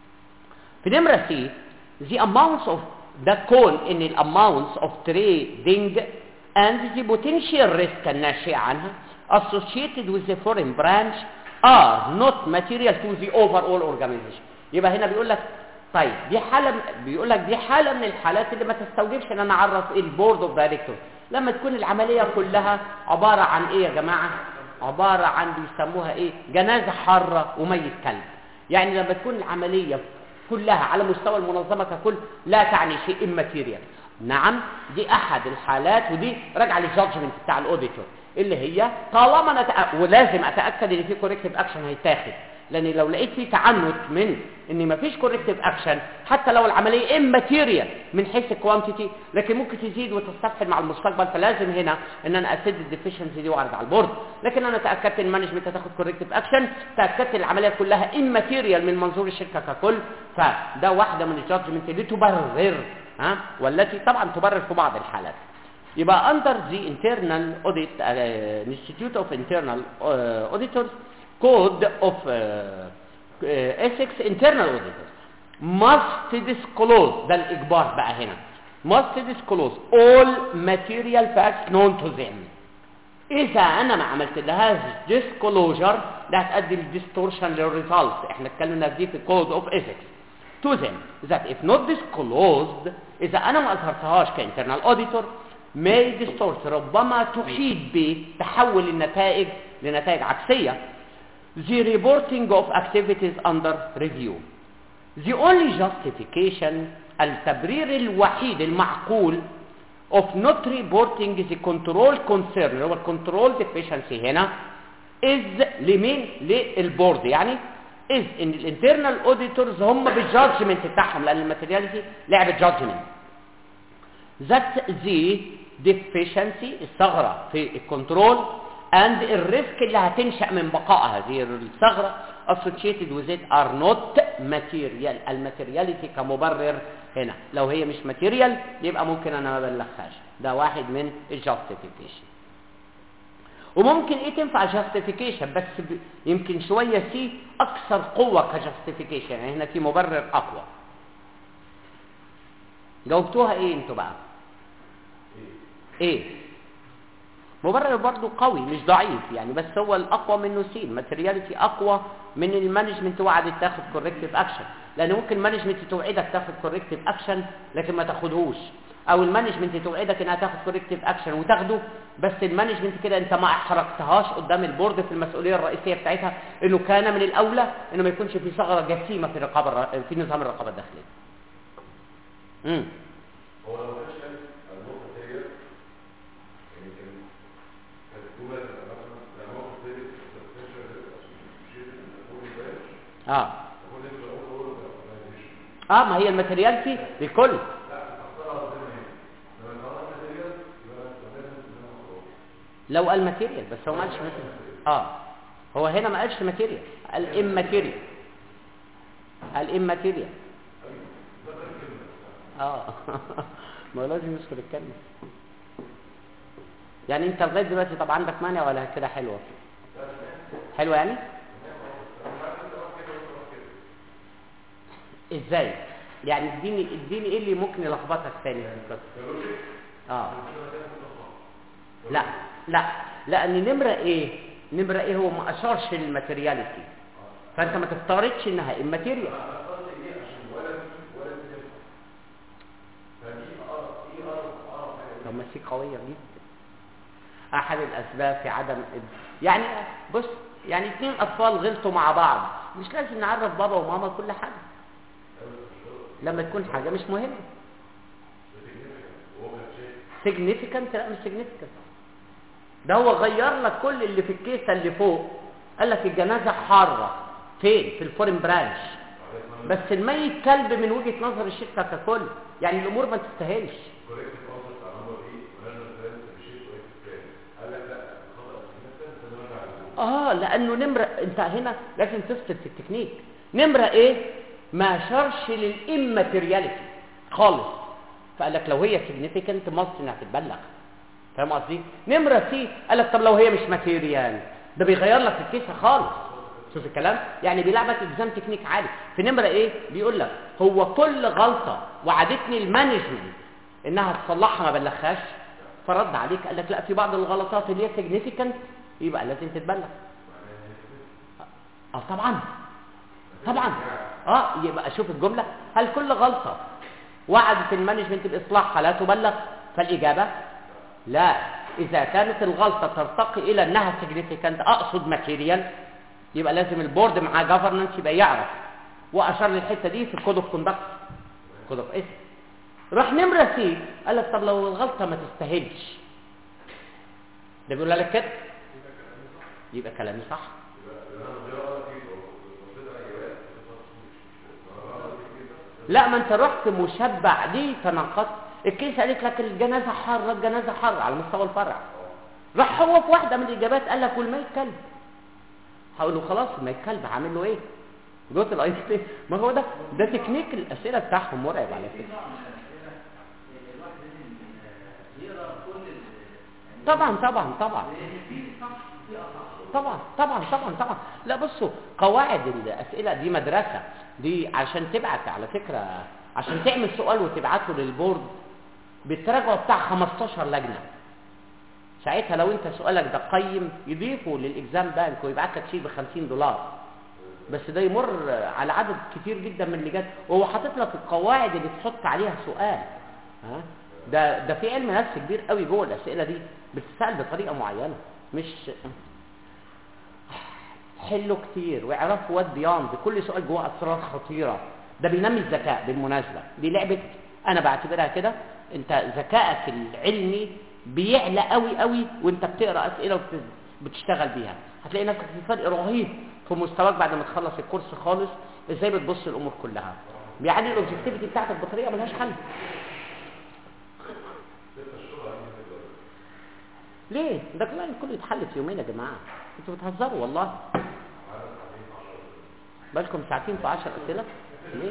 في نمره سي the amounts of ده كون ان الاماونتس of trading and the potential risk الناشئة عنها associated with the foreign branch are not material to the overall organization يبقى هنا بيقول لك طيب دي حالة بيقول لك دي حالة من الحالات اللي ما تستوجبش ان انا اعرف البورد اوف دايركتور لما تكون العملية كلها عبارة عن ايه يا جماعة عبارة عن بيسموها ايه جنازة حارة وميت كلب يعني لما تكون العملية كلها على مستوى المنظمة ككل لا تعني شيء immaterial نعم دي احد الحالات ودي راجعه للجادجمنت بتاع الاوديتور اللي هي طالما انا تأ... ولازم اتاكد ان في كوركتيف اكشن هيتاخد لان لو لقيت في تعنت من ان مفيش كوركتيف اكشن حتى لو العمليه اماتيريال من حيث الكوانتيتي لكن ممكن تزيد وتستفحل مع المستقبل فلازم هنا ان انا اسد الديفيشنسي دي واعرض على البورد لكن انا تاكدت ان المانجمنت هتاخد كوركتيف اكشن تاكدت ان العمليه كلها اماتيريال من منظور الشركه ككل فده واحده من الجادجمنت اللي تبرر ها والتي طبعا تبرر في بعض الحالات يبقى under the internal audit uh, institute of internal uh, auditors code of uh, uh, ethics internal auditors must disclose ده الاجبار بقى هنا must disclose all material facts known to them اذا انا ما عملت لهاش disclosure ده هتؤدي لديستورشن للريزلت احنا اتكلمنا في دي في code of ethics to them that if not disclosed إذا أنا ما أظهرتهاش كإنترنال أوديتور may distort ربما تحيد بتحول النتائج لنتائج عكسية the reporting of activities under review the only justification التبرير الوحيد المعقول of not reporting the control concern اللي هو الكنترول deficiency هنا is لمين للبورد يعني از ان الانترنال اوديتورز هم بالجادجمنت بتاعهم لان الماتيرياليتي لعبه جادجمنت ذات ذا deficiency الثغرة في الكنترول and الريسك اللي هتنشأ من بقاء هذه الثغرة associated with it are not material الماتيرياليتي كمبرر هنا لو هي مش ماتيريال يبقى ممكن انا ما بلغهاش ده واحد من الجاستيفيكيشن وممكن ايه تنفع جاستيفيكيشن بس ب... يمكن شوية سي اكثر قوة كجاستيفيكيشن يعني هنا في مبرر اقوى جاوبتوها ايه انتوا بقى ايه مبرر برضه قوي مش ضعيف يعني بس هو الاقوى منه سين ماتيرياليتي اقوى من المانجمنت وعدت تاخد كوركتيف اكشن لان ممكن المانجمنت توعدك تاخد كوركتيف اكشن لكن ما تاخدهوش او المانجمنت توعدك انها تاخد كوركتيف اكشن وتاخده بس المانجمنت كده انت ما احرجتهاش قدام البورد في المسؤوليه الرئيسيه بتاعتها انه كان من الاولى انه ما يكونش في ثغره جسيمه في الرقابه الر- في نظام الرقابه الداخليه امم هو لو ما كانش قال النقطة ديت يعني كان كانت الجملة تبقى مثلا لما هو في ذلك السبستنشال شيء الأول ده اه هو اللي بيبقى أول أول أورجانيزيشن اه ما هي الماتيرياليتي لكل لا تفكرها زي ما هي لما يطلع ماتيريال يبقى لازم تبقى مقرار لو قال ماتيريال بس هو ما قالش ماتيريال اه هو هنا ما قالش ماتيريال قال ام ماتيريال قال ام ماتيريال اه ما هو لازم يذكر الكلمه يعني انت لغايه دلوقتي طب عندك مانع ولا كده حلوه حلوه يعني ازاي يعني اديني اديني ايه اللي ممكن يلخبطك تاني في القصه اه لا لا لان نمره ايه نمره ايه هو ما اشارش للماتيرياليتي فانت ما تفترضش انها اماتيريال طب ما دي قويه جدا احد الاسباب في عدم يعني بص يعني اتنين اطفال غلطوا مع بعض مش لازم نعرف بابا وماما كل حاجه لما تكون حاجه مش مهمه significant لا مش significant ده هو غير لك كل اللي في الكيسه اللي فوق قال لك الجنازه حاره فين في الفورين برانش بس الميت كلب من وجهه نظر الشركه ككل يعني الامور ما تستاهلش كوريكتيف اوصل بتاع نمبر ايه ونازل ثلاثة بشيء كويس الثاني قال لك لا الخطأ السنة لازم نرجع للأول اه لانه نمره انت هنا لازم تفصل في التكنيك نمره ايه ما شرش للاماتيرياليتي خالص فقال لك لو هي سيجنيفيكانت مصر انها تتبلغ فاهم قصدي نمره سي قال لك طب لو هي مش ماتيريال ده بيغير لك الكيسه خالص شوف الكلام يعني بيلعبك اكزام تكنيك عالي في نمره ايه بيقول لك هو كل غلطه وعدتني المانجمنت انها تصلحها ما بلغهاش فرد عليك قال لك لا في بعض الغلطات اللي هي سيجنيفيكانت يبقى لازم تتبلغ اه طبعا طبعا اه يبقى شوف الجمله هل كل غلطه وعدت المانجمنت باصلاحها لا تبلغ فالاجابه لا اذا كانت الغلطه ترتقي الى انها سيجنيفيكانت اقصد ماتيريال يبقى لازم البورد مع جفرنس يبقى يعرف واشار للحته دي في الكود اوف كوندكت كود اوف اس راح نمره سي قال لك طب لو الغلطه ما تستاهلش ده بيقول لك كده يبقى كلامي صح لا ما انت رحت مشبع ليه تناقضت الكيس قالت لك الجنازه حاره الجنازه حاره على مستوى الفرع راح هو في واحده من الاجابات قال لك والميت كلب هقول له خلاص الميت كلب هعمل له ايه جوه الاي تي ما هو ده ده تكنيك الاسئله بتاعهم مرعب على فكره طبعا طبعا طبعا طبعا طبعا طبعا طبعا لا بصوا قواعد الاسئله دي مدرسه دي عشان تبعت على فكره عشان تعمل سؤال وتبعته للبورد بالتراجع بتاع 15 لجنه ساعتها لو انت سؤالك ده قيم يضيفوا للاكزام بانك ويبعت لك شيء ب 50 دولار بس ده يمر على عدد كتير جدا من اللجان وهو حاطط لك القواعد اللي تحط عليها سؤال ها ده ده في علم نفس كبير قوي جوه الاسئله دي بتتسال بطريقه معينه مش حلوا كتير واعرفوا وات بياند كل سؤال جواه اسرار خطيره ده بينمي الذكاء بالمناسبه دي لعبه انا بعتبرها كده انت ذكائك العلمي بيعلى قوي قوي وانت بتقرا اسئله وبتشتغل بيها هتلاقي نفسك في فرق رهيب في مستواك بعد ما تخلص الكورس خالص ازاي بتبص الامور كلها يعني الاوبجكتيفيتي بتاعتك بطريقه ملهاش حل ليه ده كمان كله يتحل في يومين يا جماعه انتوا بتهزروا والله بالكم ساعتين في 10 اسئله ليه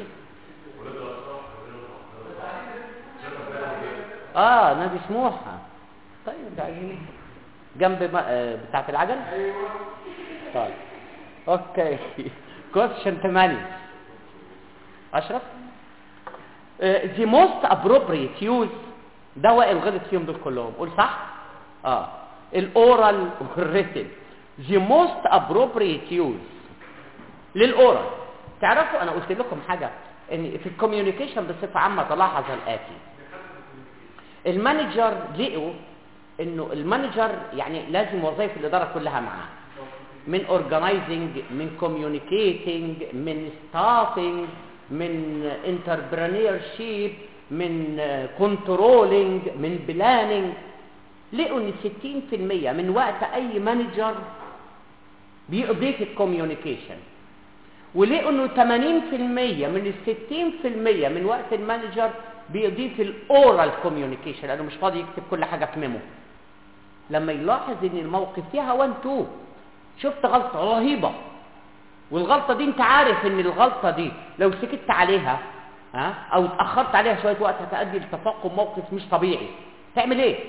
اه نادي سموحه طيب ده عايزين جنب ما... آه بتاعه العجل طيب اوكي كويشن 8 اشرف ذا موست appropriate use ده وائل غلط فيهم دول كلهم قول صح اه الاورال والريتن the most appropriate use للاورال تعرفوا انا قلت لكم حاجه ان في الكوميونيكيشن بصفه عامه تلاحظ الاتي المانجر لقوا انه المانجر يعني لازم وظائف الاداره كلها معاه من اورجنايزنج من كوميونيكيتنج من ستافنج من انتربرينور شيب من كنترولنج من بلاننج لقوا ان 60% من وقت اي مانجر بيقضيه في الكوميونيكيشن ولقوا انه 80% من ال 60% من وقت المانجر بيضيف في الاورال كوميونيكيشن لانه مش فاضي يكتب كل حاجه في ميمو لما يلاحظ ان الموقف فيها 1 2 شفت غلطه رهيبه والغلطه دي انت عارف ان الغلطه دي لو سكت عليها ها او اتاخرت عليها شويه وقت هتؤدي لتفاقم موقف مش طبيعي تعمل ايه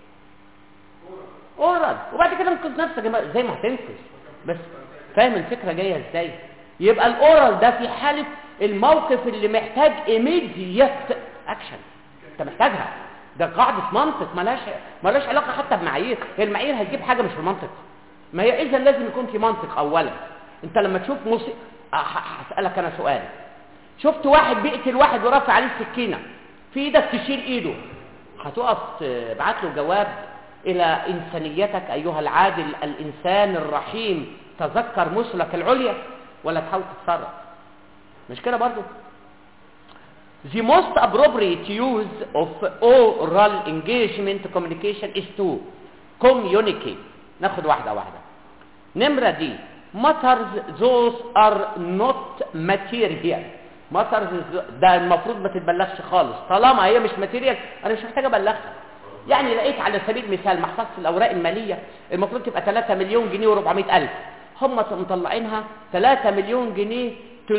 اورال وبعد كده انقذ نفسك زي ما هتنقذ بس فاهم الفكره جايه ازاي يبقى الاورال ده في حاله الموقف اللي محتاج ايميديت اكشن انت محتاجها ده قاعده منطق ملهاش ملهاش علاقه حتى بمعايير هي المعايير هتجيب حاجه مش في المنطق ما هي اذا لازم يكون في منطق اولا انت لما تشوف مصي... هسالك انا سؤال شفت واحد بيقتل واحد ورافع عليه السكينه في ايدك تشيل ايده هتقف تبعت له جواب الى انسانيتك ايها العادل الانسان الرحيم تذكر مثلك العليا ولا تحاول تتصرف مش كده برضو The most appropriate use of oral engagement communication is to communicate ناخد واحدة واحدة نمرة دي matters those are not material matters ده المفروض ما تتبلغش خالص طالما هي مش ماتيريال انا مش محتاج ابلغها يعني لقيت على سبيل المثال محفظة الاوراق المالية المفروض تبقى 3 مليون جنيه و400 الف هم مطلعينها 3 مليون جنيه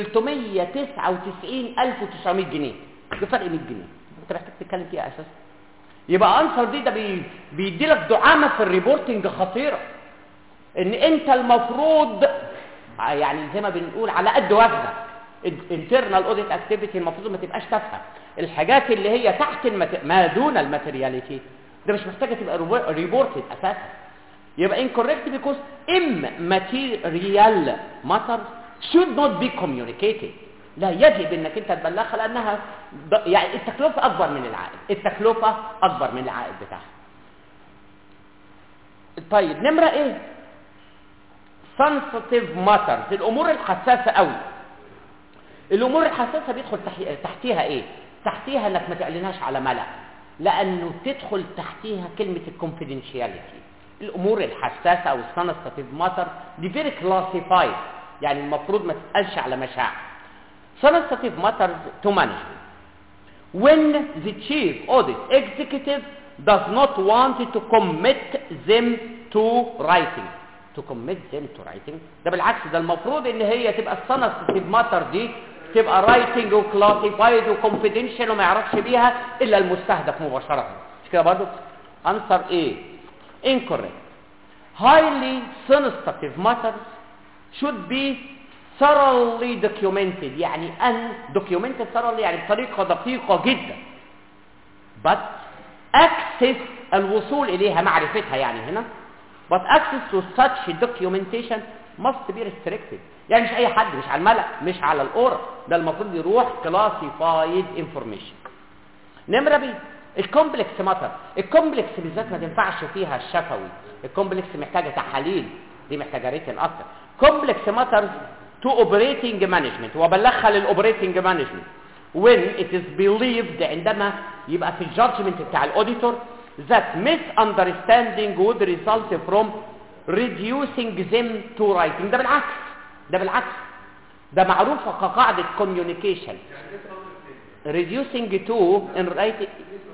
399900 جنيه بفرق 100 جنيه انت محتاج تتكلم فيها اساسا يبقى انسر دي ده بي بيدي لك دعامه في الريبورتنج خطيره ان انت المفروض يعني زي ما بنقول على قد وزنك انترنال اوديت اكتيفيتي المفروض ما تبقاش تافهه الحاجات اللي هي تحت المت... ما دون الماتيرياليتي ده مش محتاجه تبقى ريبورتد اساسا يبقى incorrect because immaterial matters should not be communicated لا يجب انك انت تبلغها لانها يعني التكلفه اكبر من العائد التكلفه اكبر من العائد بتاعها طيب نمره ايه sensitive matters الامور الحساسه قوي الامور الحساسه بيدخل تحتيها ايه تحتيها انك ما تعلنهاش على ملأ لانه تدخل تحتيها كلمه الكونفيدنشياليتي الامور الحساسه او السنسيتيف ماتر دي فيري كلاسيفايد يعني المفروض ما تتقالش على مشاعر sensitive matters to management when the chief audit executive does not want to commit them to writing to commit them to writing ده بالعكس ده المفروض ان هي تبقى السنسيتيف ماتر دي تبقى رايتنج وكلاسيفايد وكونفيدنشال وما يعرفش بيها الا المستهدف مباشره مش كده برضه answer A incorrect highly sensitive matters should be thoroughly documented يعني ان documented thoroughly يعني بطريقه دقيقه جدا but access الوصول اليها معرفتها يعني هنا but access to such documentation must be restricted يعني مش اي حد مش على الملأ مش على الاورا ده المفروض يروح classified information نمرة بي الكومبلكس ماتر الكومبلكس بالذات ما تنفعش فيها الشفوي الكومبلكس محتاجه تحاليل دي محتاجه ريتن اكتر كومبلكس ماترز تو اوبريتنج مانجمنت وبلغها للاوبريتنج مانجمنت when it is believed عندما يبقى في الجادجمنت بتاع الاوديتور that misunderstanding would result from reducing them to writing ده بالعكس ده بالعكس ده معروفه كقاعده communication reducing to in writing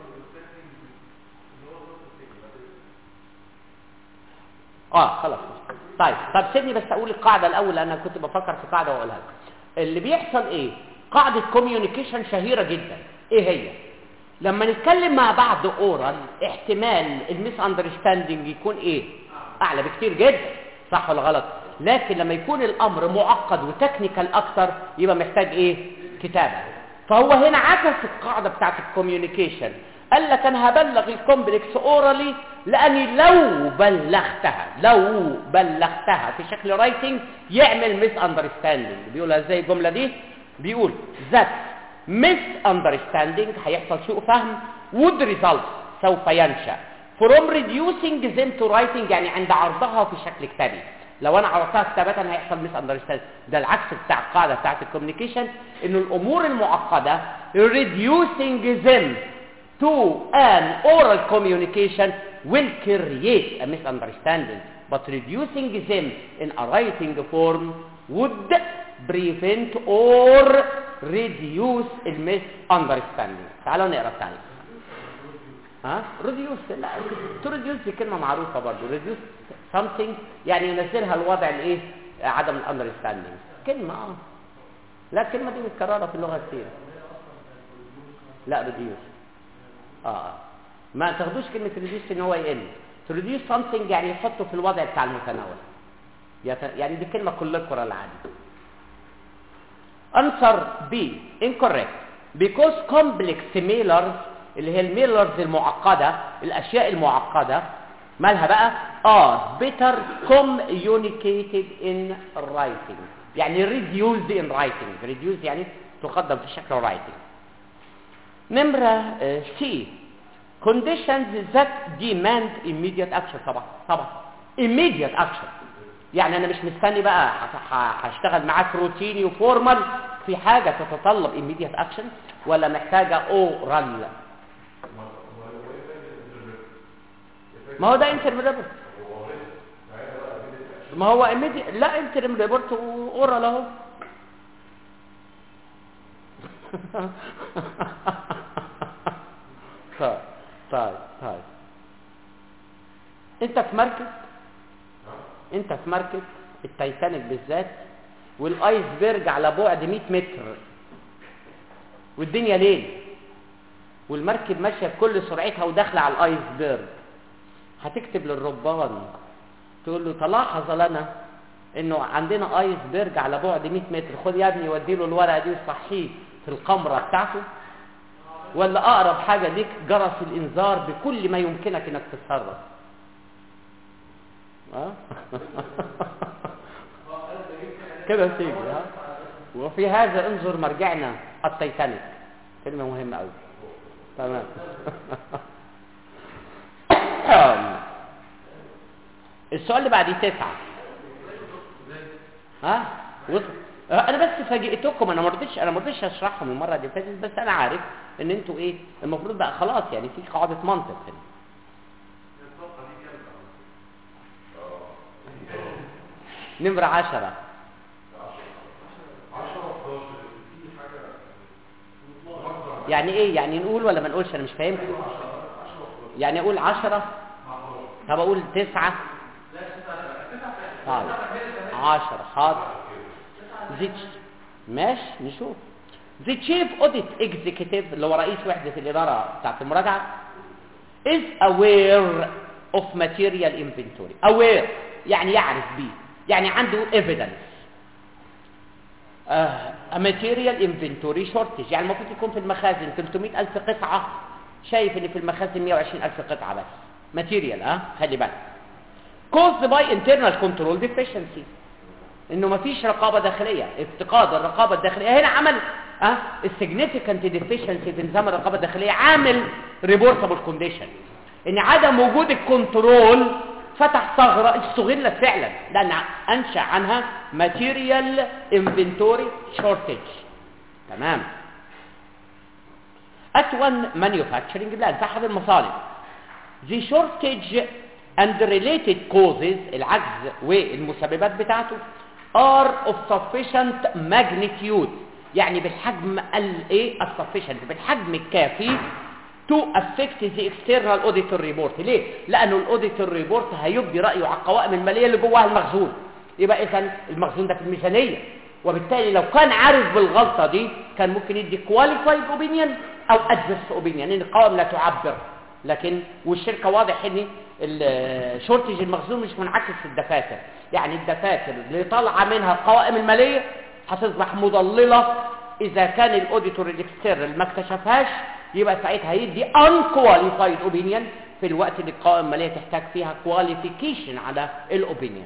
اه خلاص طيب طب سيبني بس اقول القاعده الاول انا كنت بفكر في قاعده واقولها لكم اللي بيحصل ايه قاعده كوميونيكيشن شهيره جدا ايه هي لما نتكلم مع بعض اورال احتمال الميس اندرستاندينج يكون ايه اعلى بكتير جدا صح ولا غلط لكن لما يكون الامر معقد وتكنيكال اكتر يبقى محتاج ايه كتابه فهو هنا عكس القاعده بتاعت الكوميونيكيشن قال لك انا هبلغ الكومبلكس اورالي لاني لو بلغتها لو بلغتها في شكل رايتنج يعمل ميس اندرستاندينج بيقول ازاي الجمله دي بيقول ذات ميس اندرستاندينج هيحصل سوء فهم would result سوف ينشا from reducing them to writing يعني عند عرضها في شكل كتابي لو انا عرضتها كتابه هيحصل ميس اندرستاند ده العكس بتاع القاعده بتاعت الكوميونيكيشن ان الامور المعقده reducing them to an oral communication will create a misunderstanding but reducing them in a writing form would prevent or reduce a misunderstanding تعالوا نقرا تاني ها reduce لا to reduce دي كلمه معروفه برضه reduce something يعني ينزلها الوضع الايه عدم الاندرستاندينج كلمه اه لا الكلمه دي متكرره في اللغه كتير لا reduce اه ما تاخدوش كلمه reduce ان هو يقل to reduce something يعني يحطه في الوضع بتاع المتناول يت- يعني دي كلمه كوليكورال عادي answer B incorrect because complex mailers اللي هي الميلرز المعقدة الأشياء المعقدة مالها بقى are better communicated in writing يعني reduced in writing reduced يعني تقدم في شكل writing نمرة آه، C conditions that demand immediate action طبعا طبعا immediate action يعني انا مش مستني بقى ه- ه- هشتغل معاك روتيني وفورمال في حاجة تتطلب immediate action ولا محتاجة oral ما هو ده انترم ريبورت ما هو immediate لا انترم ريبورت واورال اهو طيب طيب طيب انت في مركب انت في مركب التايتانيك بالذات والايس بيرج على بعد 100 متر والدنيا ليل والمركب ماشيه بكل سرعتها وداخله على الايس بيرج هتكتب للربان تقول له تلاحظ لنا انه عندنا ايس بيرج على بعد 100 متر خد يا ابني ودي له الورقه دي وصحيه في القمره بتاعته ولا اقرب حاجه ليك جرس الانذار بكل ما يمكنك انك تتصرف ها كده تيجي ها وفي هذا انظر مرجعنا التيتانيك كلمه مهمه قوي تمام السؤال اللي بعديه تسعة ها وصل آه، انا بس فاجئتكم انا ما رضيتش انا ما رضيتش اشرحهم المره اللي فاتت بس انا عارف ان انتوا ايه المفروض بقى خلاص يعني في قاعده منطق هنا نمرة عشرة يعني ايه يعني نقول ولا ما نقولش انا مش فاهم يعني اقول عشرة طب اقول تسعة طيب عشرة حاضر زي ماشي نشوف The chief audit executive اللي هو رئيس وحدة الإدارة بتاعت المراجعة is aware of material inventory aware يعني يعرف بيه يعني عنده evidence آه a material inventory shortage يعني المفروض يكون في المخازن 300 ألف قطعة شايف ان في المخازن 120 ألف قطعة بس material ها خلي بالك caused by internal control deficiency انه مفيش رقابه داخليه افتقاد الرقابه الداخليه هنا عمل اه السيجنيفيكانت ديفيشنسي في نظام الرقابه الداخليه عامل ريبورتابل كونديشن ان عدم وجود الكنترول فتح ثغره استغلت فعلا لان انشا عنها ماتيريال انفنتوري شورتج تمام at one manufacturing plant في احد المصانع the shortage and related causes العجز والمسببات بتاعته are of sufficient magnitude يعني بالحجم الايه السفيشنت بالحجم الكافي to affect the external auditor report ليه لانه الاوديتور ريبورت هيبدي رايه على القوائم الماليه اللي جواها المخزون يبقى اذا المخزون ده في الميزانيه وبالتالي لو كان عارف بالغلطه دي كان ممكن يدي كواليفايد اوبينيون او ادفيرس اوبينيون ان القوائم لا تعبر لكن والشركه واضح ان الشورتج المخزون مش منعكس في الدفاتر يعني الدفاتر اللي طالعه منها القوائم الماليه هتصبح مضلله اذا كان الاوديتور الاكسترنال ما اكتشفهاش يبقى ساعتها يدي unqualified opinion في الوقت اللي القوائم الماليه تحتاج فيها qualification على الاوبينيون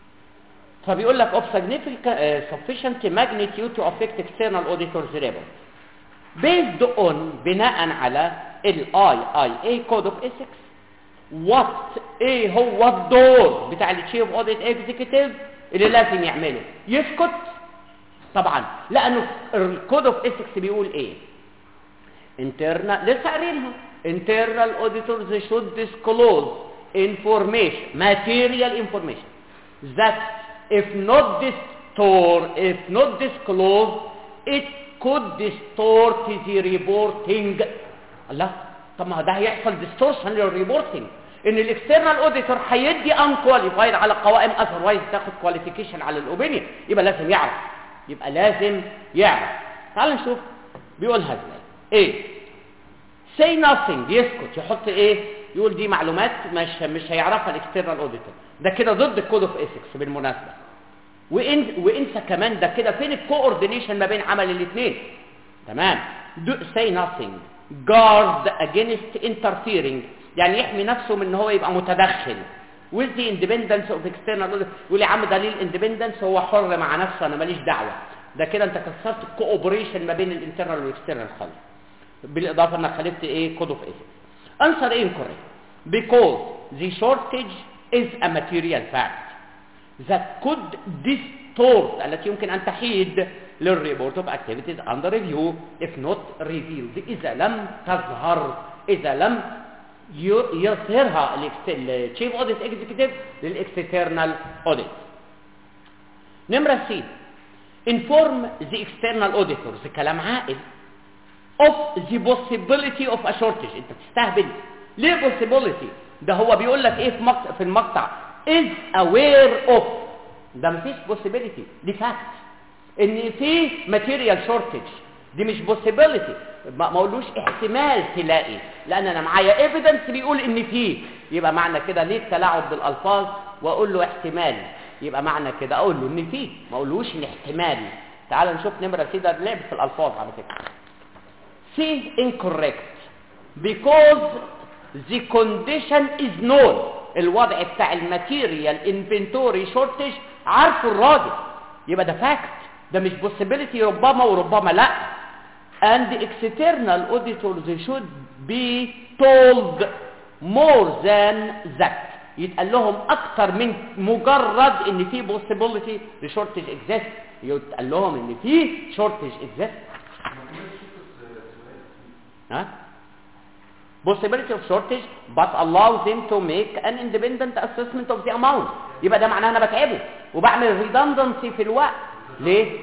فبيقول لك of significant uh, sufficient magnitude to affect external auditors report based on بناء على ال IIA Code of Ethics what ايه هو الدور بتاع التشيف اوديت اكزيكتيف اللي لازم يعمله يسكت طبعا لانه الكود اوف ايثكس بيقول ايه internal لسه قارينها internal auditors should disclose information material information that if not distort if not disclosed it could distort the reporting الله طب ما ده هيحصل distortion للريبورتنج ان الاكسترنال اوديتور هيدي unqualified على قوائم اذروايز تاخد كواليفيكيشن على الاوبينيون يبقى لازم يعرف يبقى لازم يعرف تعال نشوف بيقولها ازاي ايه say nothing يسكت يحط ايه يقول دي معلومات مش مش هيعرفها الاكسترنال اوديتور ده كده ضد الكود اوف ايثكس بالمناسبه وإن وانسى كمان ده كده فين الكوردينيشن ما بين عمل الاثنين تمام do- say nothing guard against interfering يعني يحمي نفسه من ان هو يبقى متدخل with the independence of external audit يقول يا عم دليل independence هو حر مع نفسه انا ماليش دعوه ده كده انت كسرت الكوبريشن ما بين الانترنال والاكسترنال خالص بالاضافه انك خالفت ايه كود اوف ايثكس answer incorrect because the shortage is a material fact that could distort التي يمكن ان تحيد للريبورت اوف activities under review if not revealed اذا لم تظهر اذا لم ي- يظهرها التشيف اوديت اكزيكتيف للاكسترنال اوديت نمره سي inform the external auditors كلام عائد of the possibility of a shortage انت بتستهبل ليه possibility ده هو بيقول لك ايه في مقطع في المقطع is aware of ده مفيش possibility دي fact ان في material shortage دي مش possibility ما ما اقولوش احتمال تلاقي لان انا معايا evidence بيقول ان في يبقى معنى كده ليه التلاعب بالالفاظ واقول له احتمال يبقى معنى كده اقول له ان في ما اقولوش ان احتمال تعال نشوف نمره سي ده لعب في الالفاظ على فكره C incorrect because the condition is known الوضع بتاع الماتيريال انفنتوري شورتج عارفه الراجل يبقى ده فاكت ده مش possibility ربما وربما لا and the external auditors should be told more than that يتقال لهم اكتر من مجرد ان في possibility لشورتج exist يتقال لهم ان في شورتج exist ها possibility of shortage but allow them to make an independent assessment of the amount يبقى ده معناه انا بتعبه وبعمل redundancy في الوقت ليه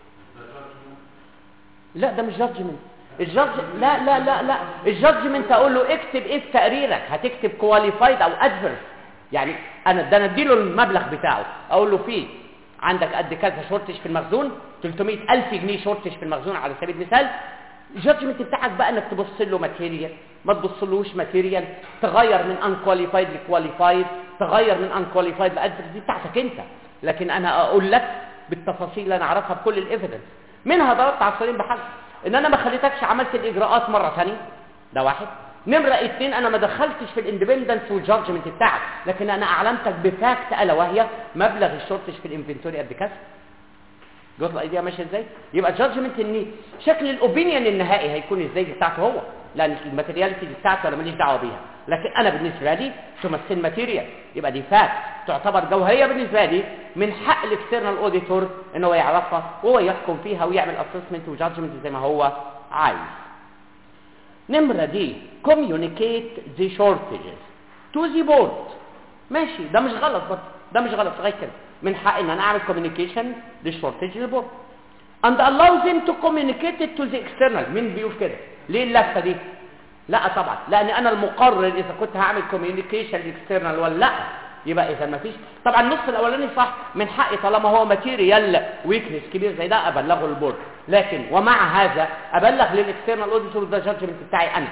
لا ده مش judgment الجادج لا لا لا لا الجادجمنت اقول له اكتب ايه في تقريرك هتكتب كواليفايد او ادفيرس يعني انا ده انا اديله المبلغ بتاعه اقول له فيه عندك قد كذا شورتج في المخزون 300 الف جنيه شورتج في المخزون على سبيل المثال الجادجمنت بتاعك بقى انك تبص له ماتيريال ما تبصلوش ماتيريال تغير من ان كواليفايد لكواليفايد تغير من ان كواليفايد لادفيرس دي بتاعتك انت لكن انا اقول لك بالتفاصيل اللي انا اعرفها بكل الايفيدنس منها ضربت عصفورين بحجر ان انا ما خليتكش عملت الاجراءات مره ثانيه ده واحد نمرة اتنين انا ما دخلتش في الاندبندنس والجادجمنت بتاعك لكن انا اعلمتك بفاكت الا وهي مبلغ الشورتج في الانفنتوري قد كذا جوز الايديا ماشيه ازاي يبقى جادجمنت ان شكل الاوبينيون النهائي هيكون ازاي بتاعته هو لان الماتيرياليتي دي بتاعته انا ماليش دعوه بيها لكن انا بالنسبه لي تمثل ماتيريال يبقى دي فاكت تعتبر جوهريه بالنسبه لي من حق الاكسترنال اوديتور ان هو يعرفها وهو يحكم فيها ويعمل اسسمنت وجادجمنت زي ما هو عايز نمرة دي communicate the shortages to the board ماشي ده مش غلط برضه ده مش غلط لغايه كده من حق ان انا اعمل كوميونيكيشن للشورتج ريبورت and allow them to communicate it to the external مين بيقول كده ليه اللفه دي لا طبعا لان انا المقرر اذا كنت هعمل كوميونيكيشن اكسترنال ولا لا يبقى اذا ما فيش طبعا النص الاولاني صح من حقي طالما هو ماتيريال ويكنس كبير زي ده ابلغه البورد لكن ومع هذا ابلغ للاكسترنال اوديتور ده جادجمنت بتاعي انا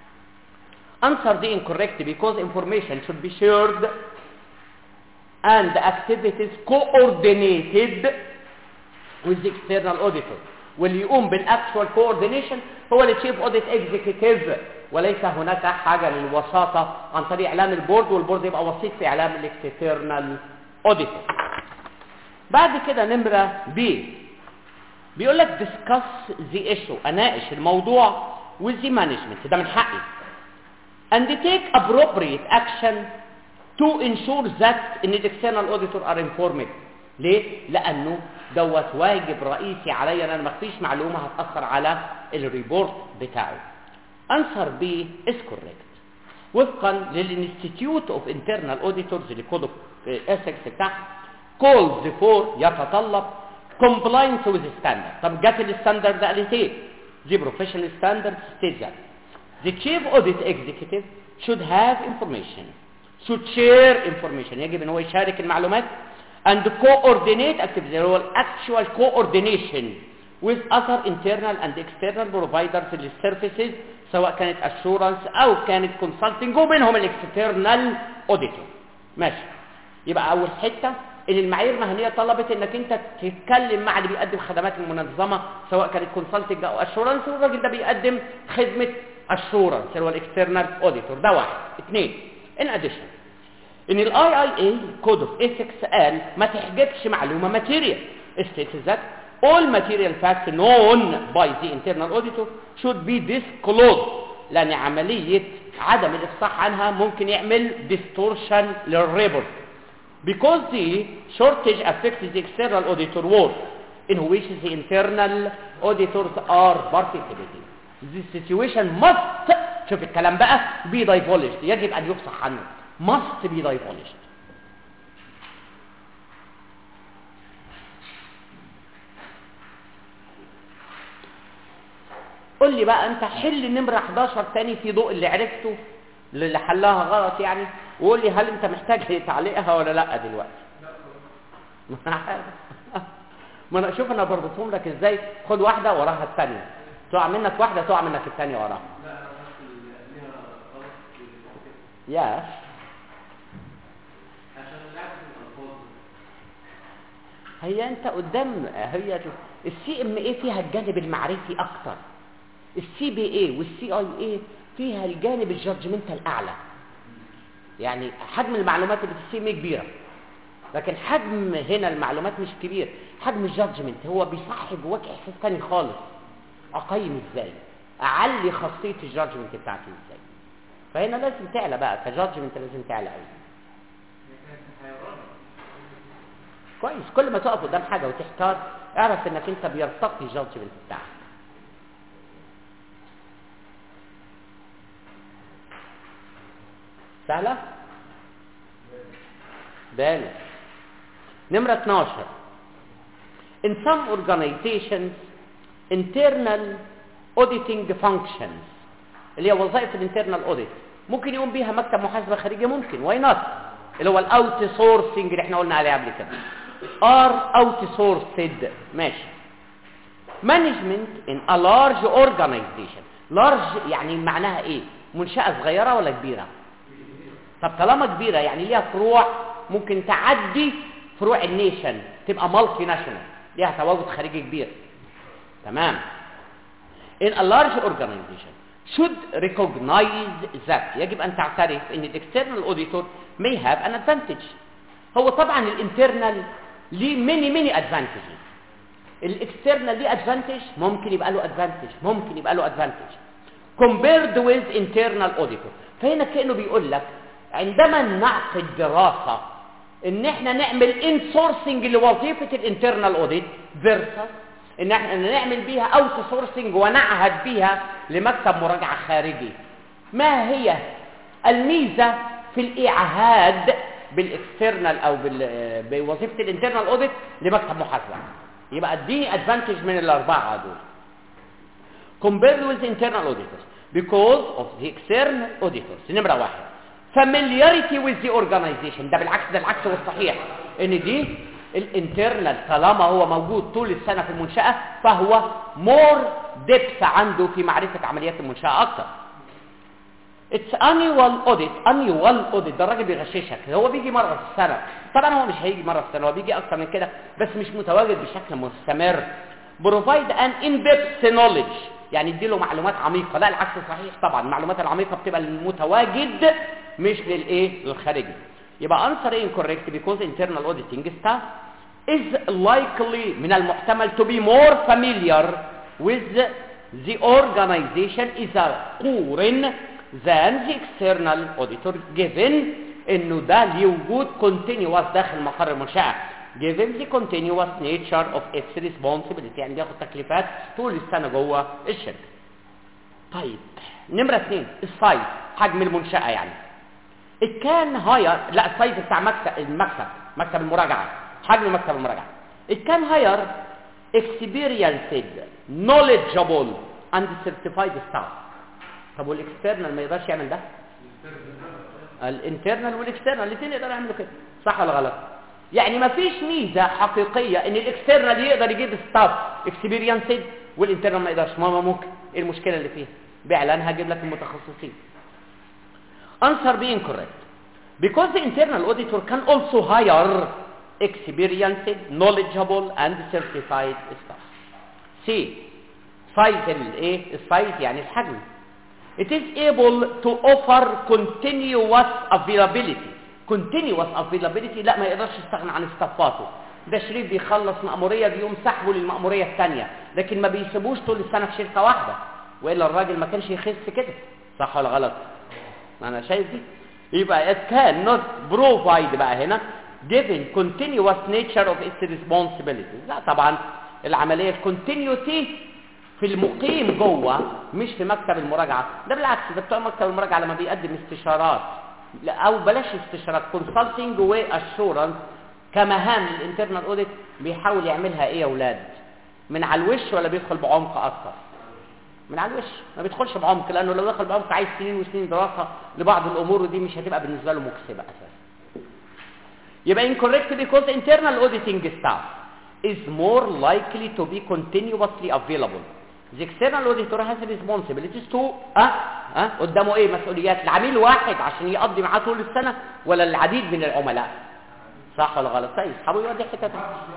answer the incorrect because information should be shared and activities coordinated with the external auditor واللي يقوم بالاكشوال coordination هو التشيف اوديت اكزيكتيف وليس هناك حاجه للوساطه عن طريق اعلام البورد والبورد يبقى وسيط في اعلام الاكسترنال اوديتور بعد كده نمره بي بيقول لك discuss the issue اناقش الموضوع with the management ده من حقي and take appropriate action to ensure that ان external auditor are informed ليه؟ لأنه دوت واجب رئيسي عليا أنا ما اخفيش معلومة هتأثر على الريبورت بتاعه. answer B is correct. وفقا للانستيتيوت اوف انترنال اوديتورز اللي كود اسكس بتاعها calls for يتطلب compliance with standard. طب جت الستاندرد قالت ايه؟ دي professional standard states that the chief audit executive should have information should share information يجب ان هو يشارك المعلومات and coordinate activities اللي هو actual coordination with other internal and external providers للسيرفيسز سواء كانت assurance او كانت consulting وبينهم الاكسترنال auditor ماشي يبقى اول حته ان المعايير المهنيه طلبت انك انت تتكلم مع اللي بيقدم خدمات المنظمه سواء كانت كونسلتنج او اشورنس والراجل ده بيقدم خدمه اشورنس اللي هو الاكسترنال اوديتور ده واحد اثنين ان اديشن ان الاي اي اي كود اوف ايثكس قال ما تحجبش معلومه ماتيريال states that all material facts known by the internal auditor should be disclosed لان عمليه عدم الافصاح عنها ممكن يعمل distortion للريبورت because the shortage affects the external auditor work in which the internal auditors are participating this situation must شوف الكلام بقى be divulged يجب ان يفصح عنه must be divulged قول لي بقى انت حل نمرة 11 تاني في ضوء اللي عرفته اللي حلها غلط يعني وقول لي هل انت محتاج تعليقها ولا لا دلوقتي ما انا شوف انا بربطهم لك ازاي خد واحدة وراها الثانية تقع منك واحدة تقع منك الثانية وراها يا هي انت قدام هي السي ام اي فيها الجانب المعرفي اكتر السي بي اي والسي اي اي فيها الجانب الجادجمنتال الاعلى يعني حجم المعلومات اللي في السي ام اي كبيره لكن حجم هنا المعلومات مش كبير حجم الجادجمنت هو بيصحي جواك احساس تاني خالص اقيم ازاي اعلي خاصيه الجادجمنت بتاعتي ازاي فهنا لازم تعلى بقى كجادجمنت لازم تعلى قوي كويس كل ما تقف قدام حاجه وتحتار اعرف انك انت بيرتقي الجادجمنت بتاعك سهلة؟ بالغ نمرة 12 In some organizations internal auditing functions اللي هي وظائف الانترنال اوديت ممكن يقوم بيها مكتب محاسبه خارجي ممكن واي نوت اللي هو الاوت سورسنج اللي احنا قلنا عليه قبل كده ار اوت سورسد ماشي مانجمنت ان ا لارج اورجانيزيشن لارج يعني معناها ايه منشاه صغيره ولا كبيره طب طالما كبيره يعني ليها فروع ممكن تعدي فروع النيشن تبقى مالتي ناشونال ليها تواجد خارجي كبير تمام in a large organization should recognize that يجب ان تعترف ان الاكسترنال auditor may have an advantage هو طبعا الانترنال ليه many many advantages الاكسترنال ليه advantage ممكن يبقى له advantage ممكن يبقى له advantage compared with internal auditor فهنا كانه بيقول لك عندما نعقد دراسه ان احنا نعمل انسورسنج لوظيفه الانترنال اوديت فيرسس ان احنا نعمل بيها اوت سورسنج ونعهد بيها لمكتب مراجعه خارجي ما هي الميزه في الاعهاد بالاكسترنال او بال- بوظيفه الانترنال اوديت لمكتب محاسبه يبقى اديني ادفانتج من الاربعه دول compared with internal auditors because of the external auditors نمرة واحد familiarity with the organization ده بالعكس ده العكس والصحيح ان دي الانترنال طالما هو موجود طول السنة في المنشأة فهو more depth عنده في معرفة عمليات المنشأة اكتر It's annual audit annual audit ده الراجل بيغششك هو بيجي مرة في السنة طبعا هو مش هيجي مرة في السنة هو بيجي اكتر من كده بس مش متواجد بشكل مستمر provide an in-depth knowledge يعني يديله معلومات عميقة لا العكس صحيح طبعا المعلومات العميقة بتبقى المتواجد مش للايه للخارجي يبقى answer incorrect because internal auditing staff is likely من المحتمل to be more familiar with the organization إذا قورن than the external auditor given انه ده ليه وجود continuous داخل مقر المنشأة given the continuous nature of its responsibility يعني بياخد تكليفات طول السنة جوه الشركة طيب نمرة اثنين السايز حجم المنشأة يعني it can hire لا السايز بتاع مكتب المكتب مكتب المراجعة حجم مكتب المراجعة it can hire experienced knowledgeable and certified staff طب والاكسترنال ما يقدرش يعمل ده الانترنال والاكسترنال الاثنين يقدروا يعملوا كده صح ولا غلط يعني ما فيش ميزه حقيقيه ان الاكسترنال يقدر يجيب ستاف اكسبيرينسد والانترنال ما يقدرش ما هو ممكن ايه المشكله اللي فيها باعلان هجيب لك المتخصصين answer be incorrect because the internal auditor can also hire experienced knowledgeable and certified staff C size الايه السايز يعني الحجم it is able to offer continuous availability continuous availability لا ما يقدرش يستغنى عن استفاته ده شريف بيخلص مأمورية بيقوم سحبه للمأمورية الثانية لكن ما بيسيبوش طول السنة في شركة واحدة وإلا الراجل ما كانش يخس كده صح ولا غلط أنا شايف دي يبقى it can not provide بقى هنا given continuous nature of its responsibilities لا طبعا العملية continuity في المقيم جوه مش في مكتب المراجعة ده بالعكس ده بتوع مكتب المراجعة لما بيقدم استشارات لا، او بلاش استشارات كونسلتنج واشورنس كمهام للانترنال اوديت بيحاول يعملها ايه يا اولاد من على الوش ولا بيدخل بعمق اكتر من على الوش ما بيدخلش بعمق لانه لو دخل بعمق عايز سنين وسنين دراسه لبعض الامور ودي مش هتبقى بالنسبه له مكسبه اساسا يبقى incorrect because internal auditing staff is more likely to be continuously available the external auditor has responsibilities to اه اه قدامه ايه مسؤوليات العميل واحد عشان يقضي معاه طول السنه ولا العديد من العملاء صح ولا غلط طيب اصحابه يودي حته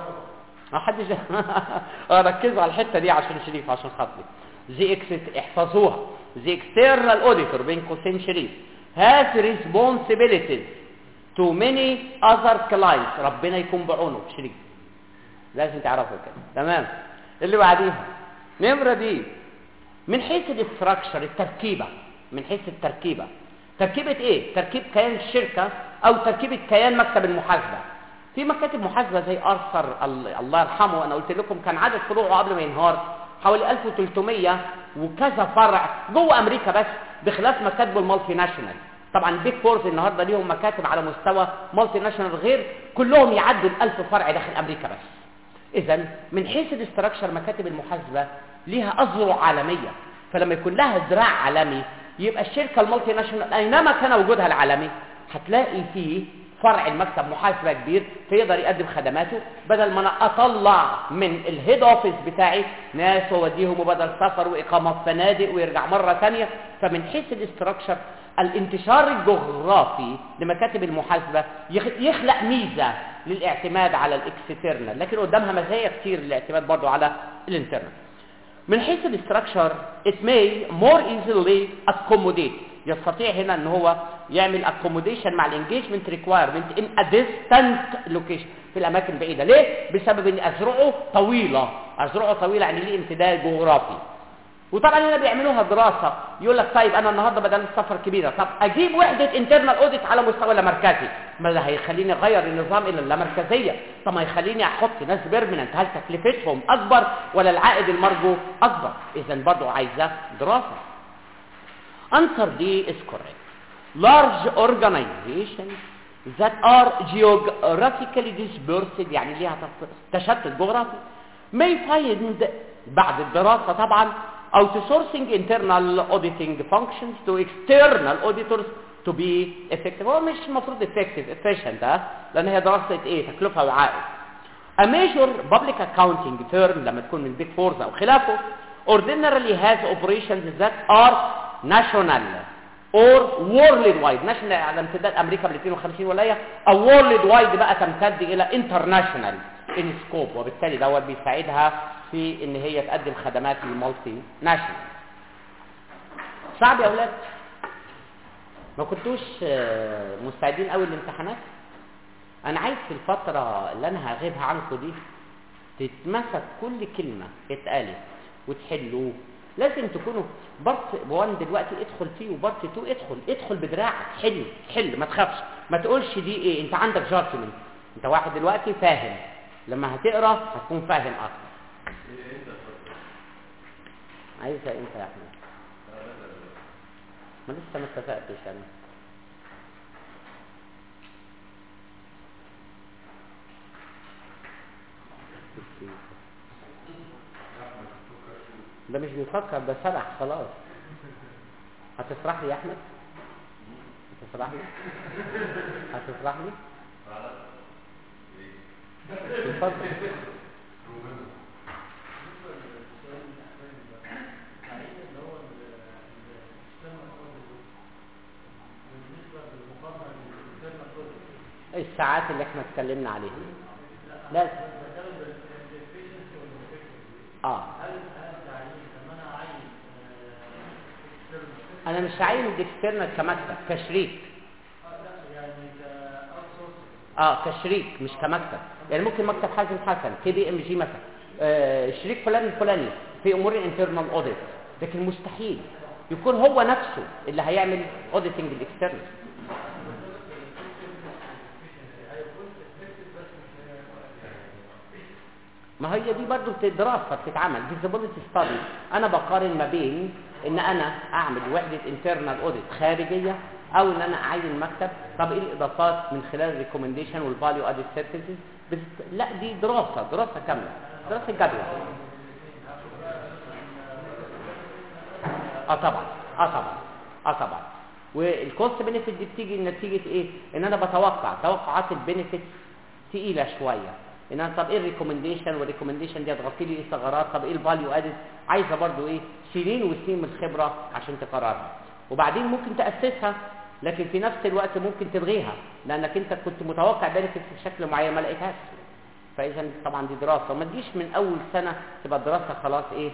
ما حدش اه ركزوا على الحته دي عشان شريف عشان خاطري زي اكس احفظوها the external auditor بين قوسين شريف has responsibilities to many other clients ربنا يكون بعونه شريف لازم تعرفوا كده تمام اللي بعديها نمرة دي من حيث الاستراكشر التركيبة من حيث التركيبة تركيبة ايه تركيب كيان الشركة او تركيبة كيان مكتب المحاسبة في مكاتب محاسبة زي ارثر ال- الله يرحمه انا قلت لكم كان عدد فروعه قبل ما ينهار حوالي 1300 وكذا فرع جوه امريكا بس بخلاف مكاتبه المالتي ناشونال طبعا بيج فورز النهارده ليهم مكاتب على مستوى مالتي ناشونال غير كلهم يعدوا ال1000 فرع داخل امريكا بس اذا من حيث الاستراكشر مكاتب المحاسبه ليها اذرع عالميه فلما يكون لها ذراع عالمي يبقى الشركه المالتي ناشونال اينما كان وجودها العالمي هتلاقي فيه فرع المكتب محاسبه كبير فيقدر يقدم خدماته بدل ما انا اطلع من الهيد اوفيس بتاعي ناس واوديهم وبدل سفر واقامه في فنادق ويرجع مره ثانيه فمن حيث الاستراكشر الانتشار الجغرافي لمكاتب المحاسبه يخ- يخلق ميزه للاعتماد على الاكسترنال لكن قدامها مزايا كتير للاعتماد برضو على الانترنال من حيث الاستراكشر it may more easily accommodate يستطيع هنا ان هو يعمل accommodation مع الانجيجمنت requirement in a distant location في الاماكن بعيده ليه بسبب ان اذرعه طويله اذرعه طويله يعني ليه امتداد جغرافي وطبعا هنا بيعملوها دراسه يقول لك طيب انا النهارده بدل السفر كبيره طب اجيب وحده انترنال اوديت على مستوى لامركزي ما ده هيخليني اغير النظام الى اللامركزيه طب ما يخليني احط ناس بيرمننت هل تكلفتهم اكبر ولا العائد المرجو اكبر اذا برضه عايزه دراسه answer D is correct large organizations that are geographically dispersed يعني ليها تف- تشتت جغرافي may find بعد الدراسة طبعا outsourcing internal auditing functions to external auditors to be effective هو مش المفروض effective efficient ها لان هي دراسة ايه تكلفة وعائد A major public accounting firm لما تكون من big fours او خلافه ordinarily has operations that are national or worldwide national على امتداد امريكا بال 52 ولايه او worldwide بقى تمتد الى international in scope وبالتالي دوت بيساعدها في ان هي تقدم خدمات للمالتي ناشونال صعب يا اولاد ما كنتوش آه، مستعدين قوي للامتحانات انا عايز في الفتره اللي انا هغيبها عنكم دي تتمسك كل كلمه اتقالت وتحلوه لازم تكونوا بارت 1 دلوقتي ادخل فيه وبارت 2 ادخل ادخل بدراعك حل حل ما تخافش ما تقولش دي ايه انت عندك جادجمنت انت واحد دلوقتي فاهم لما هتقرا هتكون فاهم اكتر عايزها انت يا احمد ما لسه ما اتفقتش انا ده مش بيفكر ده سرح خلاص هتسرح لي يا احمد هتسرح لي هتسرح لي اتفضل الساعات اللي احنا اتكلمنا عليها لا اه انا مش عايز الاكسترنال كمكتب كشريك اه كشريك مش كمكتب يعني ممكن مكتب حازم حسن كي بي ام جي مثلا آه شريك فلان الفلاني في امور الانترنال اوديت لكن مستحيل يكون هو نفسه اللي هيعمل اوديتنج الاكسترنال ما هي دي برضو بت- دراسة بتتعمل feasibility study انا بقارن ما بين ان انا اعمل وحدة internal audit خارجية او ان انا اعين مكتب طب ايه الاضافات من خلال الريكومنديشن والفاليو ادد سيرفيسز لا دي دراسة دراسة كاملة دراسة جدوى اه طبعا اه طبعا اه طبعا والكوست بنفيت دي بتيجي نتيجة ايه ان انا بتوقع توقعات البنفيت تقيلة شوية ان انا طب ايه الريكومنديشن والريكومنديشن دي هتغطي لي ايه ثغرات طب ايه الفاليو ادد عايزه برضو ايه سنين وسنين من الخبره عشان تقررها وبعدين ممكن تاسسها لكن في نفس الوقت ممكن تلغيها لانك انت كنت متوقع بنفيت بشكل معين ما لقيتهاش فاذا طبعا دي دراسه وما تجيش من اول سنه تبقى الدراسه خلاص ايه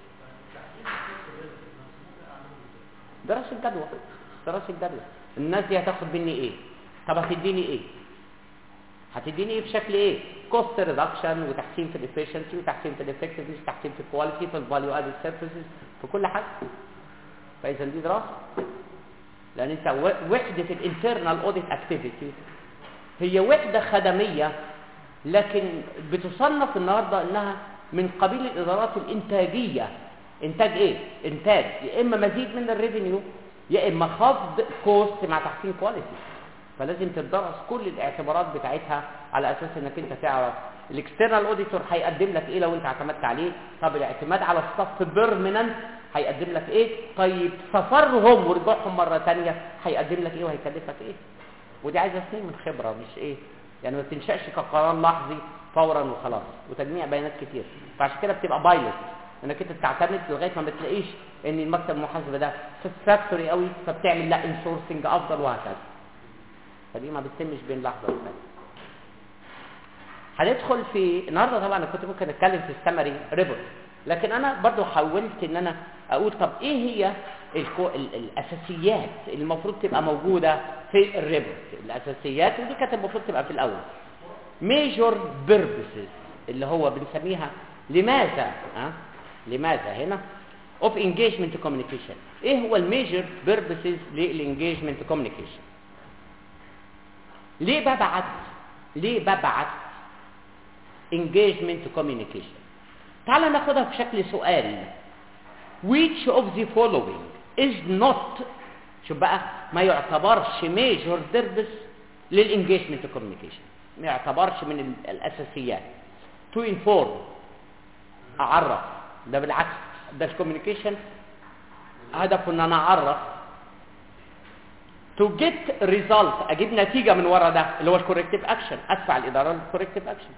دراسه جدوى دراسه جدوى الناس دي هتاخد مني ايه طب هتديني ايه هتديني ايه بشكل ايه كوست ريدكشن وتحسين في الافشنسي وتحسين في الافكتفنس وتحسين في الكواليتي في الفاليو ادد سيرفيسز في كل حاجه فاذا دي دراسه لان انت و- وحده الانترنال اوديت اكتيفيتي هي وحده خدميه لكن بتصنف النهارده انها من قبيل الادارات الانتاجيه انتاج ايه انتاج يا اما مزيد من الريفينيو يا اما خفض كوست مع تحسين كواليتي فلازم تدرس كل الاعتبارات بتاعتها على اساس انك انت تعرف الاكسترنال اوديتور هيقدم لك ايه لو انت اعتمدت عليه طب الاعتماد على الصف بيرمننت هيقدم لك ايه طيب سفرهم ورجوعهم مره ثانيه هيقدم لك ايه وهيكلفك ايه ودي عايزه سنين من خبره مش ايه يعني ما تنشاش كقرار لحظي فورا وخلاص وتجميع بيانات كتير فعشان كده بتبقى بايلوت انك انت بتعتمد لغايه ما بتلاقيش ان المكتب المحاسبه ده ساتسفاكتوري قوي فبتعمل لا انسورسنج افضل وهكذا فدي ما بتتمش بين لحظه والثانيه هندخل في النهارده طبعا انا كنت ممكن اتكلم في السمري ريبورت لكن انا برضو حاولت ان انا اقول طب ايه هي الكو... ال... الاساسيات اللي المفروض تبقى موجوده في الريبورت الاساسيات ودي كانت المفروض تبقى في الاول ميجور بيربسز اللي هو بنسميها لماذا ها لماذا هنا اوف انجيجمنت كوميونيكيشن ايه هو الميجر بيربسز للانجيجمنت كوميونيكيشن ليه ببعت ليه ببعت engagement communication تعال ناخدها بشكل سؤال which of the following is not شوف بقى ما يعتبرش major purpose للانجيجمنت كوميونيكيشن ما يعتبرش من ال- الاساسيات تو انفورم اعرف ده بالعكس ده الكوميونيكيشن هدفه ان انا اعرف تو جيت ريزلت اجيب نتيجه من ورا ده اللي هو الكوركتيف اكشن ادفع الاداره للكوركتيف اكشن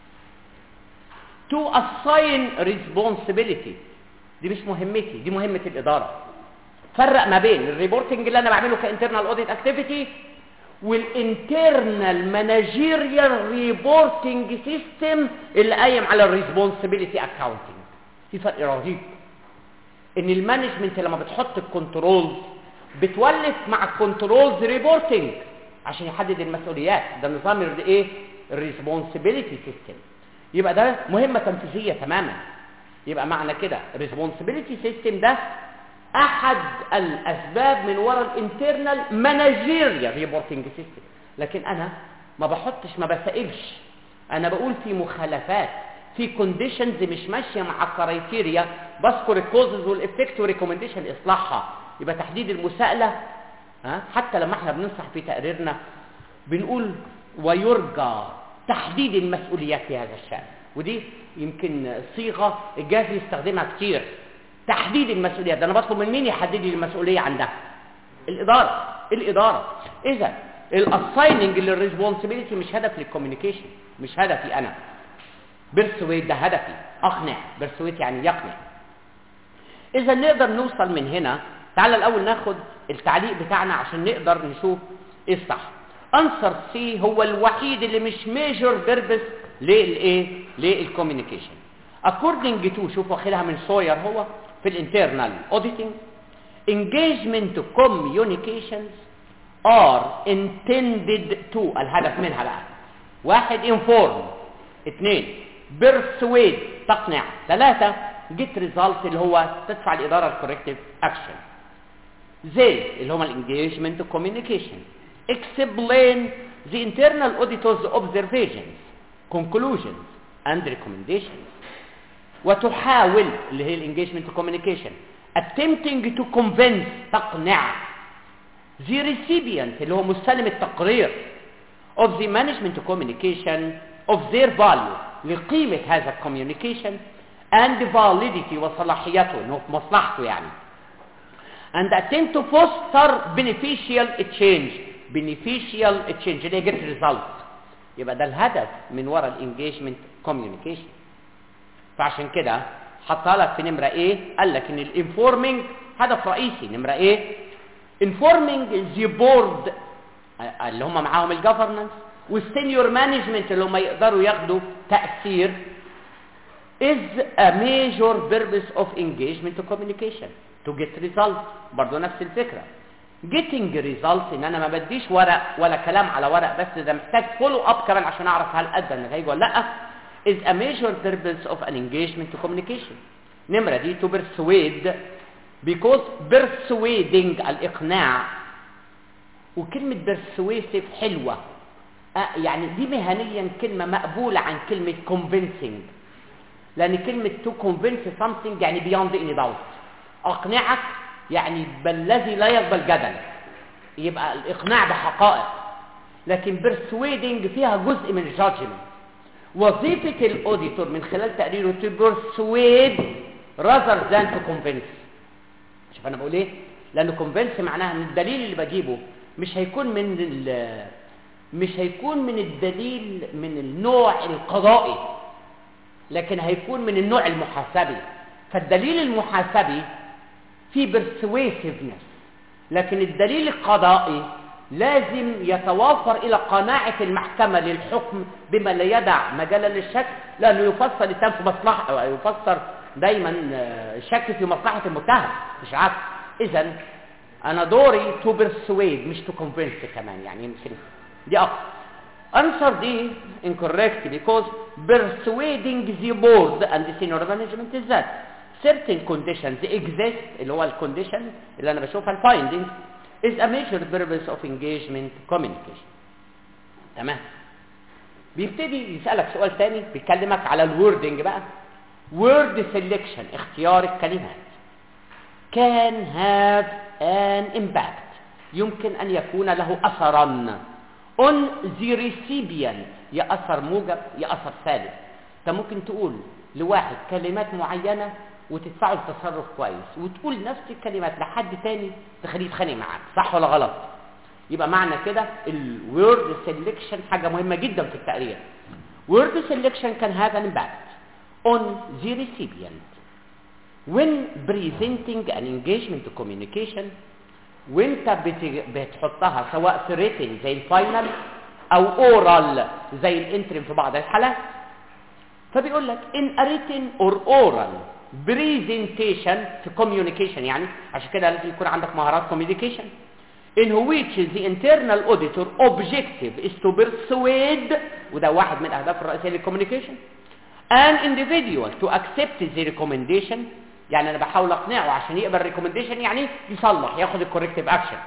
تو اساين ريسبونسبيلتي دي مش مهمتي دي مهمه الاداره فرق ما بين الريبورتنج اللي انا بعمله كانترنال اوديت اكتيفيتي والانترنال مانجيريال ريبورتنج سيستم اللي قايم على الريسبونسبيلتي اكاونتنج في فرق رهيب ان المانجمنت لما بتحط الكنترولز بتولف مع الكنترولز ريبورتنج عشان يحدد المسؤوليات ده نظام ال- ايه الريسبونسبيلتي سيستم يبقى ده مهمه تنفيذيه تماما يبقى معنى كده الريسبونسبيلتي سيستم ده احد الاسباب من وراء الانترنال مانجيريال ريبورتنج سيستم لكن انا ما بحطش ما بسائلش انا بقول في مخالفات في كونديشنز مش ماشيه مع الكرايتيريا بذكر الكوزز والافكت وريكومنديشن اصلاحها يبقى تحديد المساءله ها حتى لما احنا بننصح في تقريرنا بنقول ويرجى تحديد المسؤوليات في هذا الشان ودي يمكن صيغه الجهاز يستخدمها كتير تحديد المسؤوليات ده انا بطلب من مين يحدد لي المسؤوليه عن ده الاداره الاداره اذا الاسايننج للريسبونسبيلتي مش هدف للكوميونيكيشن مش هدفي انا بيرسويت ده هدفي اقنع بيرسويت يعني يقنع اذا نقدر نوصل من هنا تعال الاول ناخد التعليق بتاعنا عشان نقدر نشوف ايه الصح انسر سي هو الوحيد اللي مش ميجر بيربس للايه للكوميونيكيشن according to شوف واخدها من سوير هو في الانترنال auditing engagement communications are intended to الهدف منها بقى واحد inform اثنين persuade تقنع ثلاثة get result اللي هو تدفع الإدارة الكوركتيف action زي اللي هما الانجيجمنت communication explain the internal auditor's observations conclusions and recommendations وتحاول اللي هي الانجيجمنت كوميونيكيشن attempting to convince تقنع the recipient اللي هو مستلم التقرير of the management communication of their value لقيمة هذا الكوميونيكيشن and validity وصلاحيته انه في مصلحته يعني and attempt to foster beneficial change beneficial change اللي هي get result يبقى ده الهدف من وراء الانجيجمنت كوميونيكيشن فعشان كده حطها لك في نمرة ايه قال لك ان الانفورمينج هدف رئيسي نمرة ايه انفورمينج ذا بورد اللي هم معاهم الجفرنس والسينيور مانجمنت اللي هم يقدروا ياخدوا تأثير is a major purpose of engagement to communication to get result برضه نفس الفكرة getting result ان انا ما بديش ورق ولا كلام على ورق بس ده محتاج فولو اب كمان عشان اعرف هل ادى النتائج ولا لا is a major purpose of an engagement to communication نمرة دي to persuade because persuading الإقناع وكلمة persuasive حلوة آه يعني دي مهنيا كلمة مقبولة عن كلمة convincing لأن كلمة to convince something يعني beyond any doubt أقنعك يعني بالذي لا يقبل جدل يبقى الإقناع بحقائق لكن persuading فيها جزء من الجادجمنت وظيفة الأوديتور من خلال تقريره to persuade rather than to convince شوف أنا بقول إيه؟ لأن convince معناها إن الدليل اللي بجيبه مش هيكون من ال مش هيكون من الدليل من النوع القضائي لكن هيكون من النوع المحاسبي فالدليل المحاسبي فيه persuasiveness لكن الدليل القضائي لازم يتوافر إلى قناعة المحكمة للحكم بما لا يدع مجالا للشك لأنه يفسر التام في مصلحة أو يفسر دايما الشك في مصلحة المتهم مش عكس إذا أنا دوري to persuade مش to convince كمان يعني يمكن دي أقصى answer دي incorrect because persuading the board and the senior management is that certain conditions exist اللي هو الكونديشن اللي أنا بشوفها الفايندينج is a major purpose of engagement communication تمام بيبتدي يسألك سؤال تاني بيكلمك على الوردنج بقى word selection اختيار الكلمات can have an impact يمكن أن يكون له أثرا on the recipient يا اثر موجب يا اثر سالب انت ممكن تقول لواحد كلمات معينه وتدفعه لتصرف كويس وتقول نفس الكلمات لحد تاني تخليه يتخانق معاك صح ولا غلط يبقى معنى كده الورد سيلكشن حاجه مهمه جدا في التقرير word selection can have an impact on the recipient when presenting an engagement communication وانت بت- بتحطها سواء في written زي الفاينل او oral زي الانترم في بعض الحالات فبيقول لك in a written or oral presentation في communication يعني عشان كده لازم يكون عندك مهارات communication in which the internal auditor objective is to persuade وده واحد من الاهداف الرئيسيه للكوميونيكيشن an individual to accept the recommendation يعني انا بحاول اقنعه عشان يقبل recommendation يعني يصلح ياخد الكوركتيف اكشن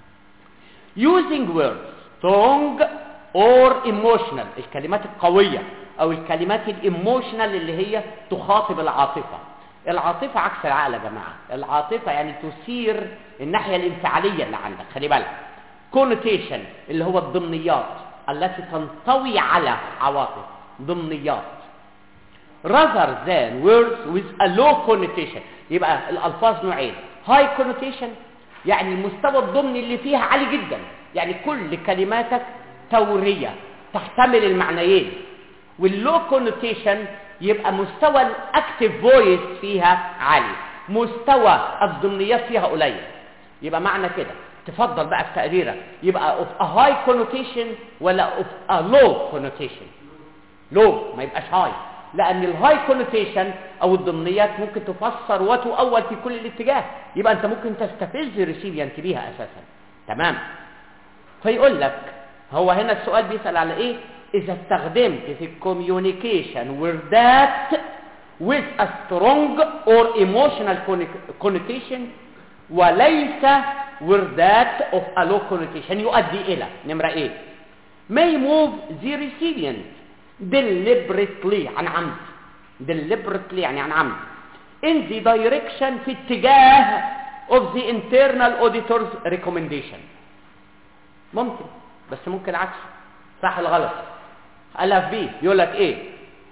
using words strong or emotional الكلمات القوية او الكلمات الايموشنال اللي هي تخاطب العاطفة العاطفة عكس العقل يا جماعة العاطفة يعني تثير الناحية الانفعالية اللي عندك خلي بالك connotation اللي هو الضمنيات التي تنطوي على عواطف ضمنيات rather than words with a low connotation يبقى الالفاظ نوعين high connotation يعني المستوى الضمني اللي فيها عالي جدا يعني كل كلماتك تورية تحتمل المعنيين واللو كونوتيشن يبقى مستوى الاكتف فويس فيها عالي مستوى الضمنيات فيها قليل يبقى معنى كده تفضل بقى في تقريرك يبقى of a high connotation ولا of a low connotation لو ما يبقاش هاي لان الهاي كونوتيشن او الضمنيات ممكن تفسر وتؤول في كل الاتجاه يبقى انت ممكن تستفز الريسيبيانت بيها اساسا تمام فيقول لك هو هنا السؤال بيسال على ايه اذا استخدمت في الكوميونيكيشن وردات with a strong or emotional connotation وليس وردات of a low connotation يؤدي الى نمره ايه may move the recipient deliberately عن عمد deliberately يعني عن عمد in the direction في اتجاه of the internal auditor's recommendation ممكن بس ممكن عكسه صح ولا غلط الف بي يقول لك ايه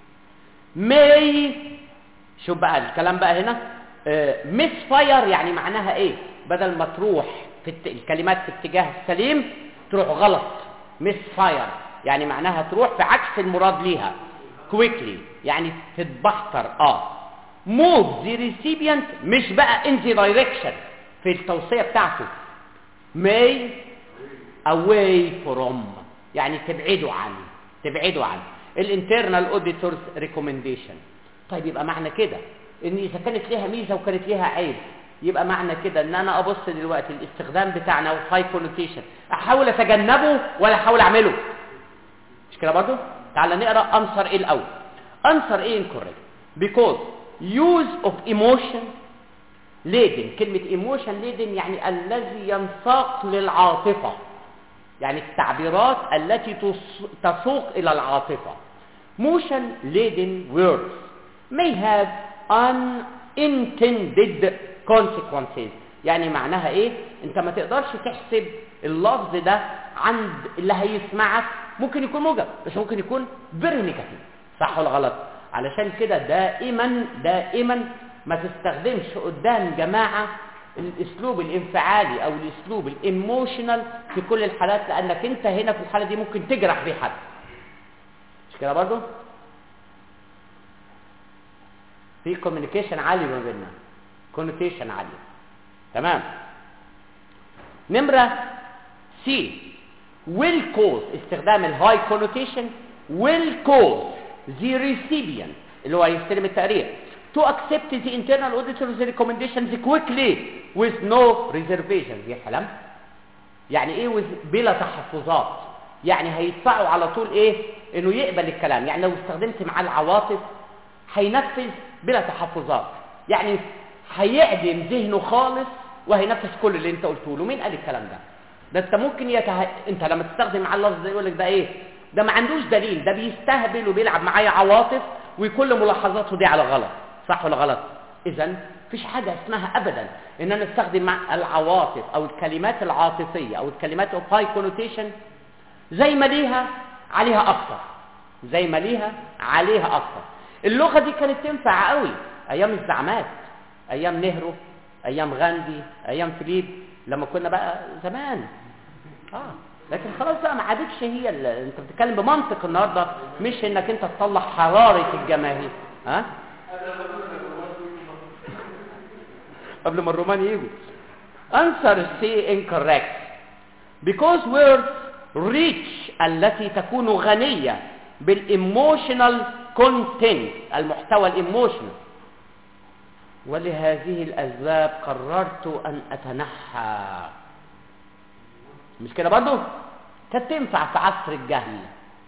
may شوف بقى الكلام بقى هنا مس فاير يعني معناها ايه بدل ما تروح في الت... الكلمات في اتجاه السليم تروح غلط مس فاير يعني معناها تروح في عكس المراد ليها quickly يعني تتبحتر اه move the recipient مش بقى in the direction في التوصية بتاعته may away from يعني تبعده عنه تبعده عنه الانترنال اوديتورز ريكومنديشن طيب يبقى معنى كده ان اذا كانت ليها ميزه وكانت ليها عيب يبقى معنى كده ان انا ابص دلوقتي الاستخدام بتاعنا والهاي كونوتيشن احاول اتجنبه ولا احاول اعمله مش كده برضو تعال نقرا انسر ايه الاول انسر ايه incorrect because use of emotion laden كلمه emotion laden يعني الذي ينساق للعاطفه يعني التعبيرات التي تسوق الى العاطفه motion laden words may have unintended consequences يعني معناها ايه انت ما تقدرش تحسب اللفظ ده عند اللي هيسمعك ممكن يكون موجب بس ممكن يكون very negative صح ولا غلط علشان كده دائما دائما ما تستخدمش قدام جماعة الاسلوب الانفعالي او الاسلوب الايموشنال في كل الحالات لانك انت هنا في الحالة دي ممكن تجرح بيه حد مش كده برضو في كوميونيكيشن عالي ما بيننا كونوتيشن عالية تمام نمرة سي will cause استخدام الهاي connotation will cause the recipient اللي هو يستلم التقرير to accept the internal auditor's recommendations quickly with no reservations يا سلام يعني ايه with بلا تحفظات يعني هيدفعوا على طول ايه انه يقبل الكلام يعني لو استخدمت معاه العواطف هينفذ بلا تحفظات يعني هيعدم ذهنه خالص وهينفذ كل اللي انت قلته له مين قال الكلام ده ده انت ممكن يته... انت لما تستخدم معاه اللفظ ده يقول لك ده ايه ده ما عندوش دليل ده بيستهبل وبيلعب معايا عواطف وكل ملاحظاته دي على غلط صح ولا غلط اذا مفيش حاجه اسمها ابدا ان انا استخدم مع العواطف او الكلمات العاطفيه او الكلمات اوف هاي كونوتيشن زي ما ليها عليها اكتر زي ما ليها عليها اكتر اللغه دي كانت تنفع قوي ايام الزعمات ايام نهرو ايام غاندي ايام فيليب لما كنا بقى زمان اه لكن خلاص بقى ما عادتش هي ال- انت بتتكلم بمنطق النهارده مش انك انت تطلع حراره الجماهير ها قبل ما الرومان يجوا answer C incorrect because words reach التي تكون غنية بالايموشنال content المحتوى الايموشنال ولهذه الأسباب قررت أن أتنحى مش كده برضو كانت تنفع في عصر الجهل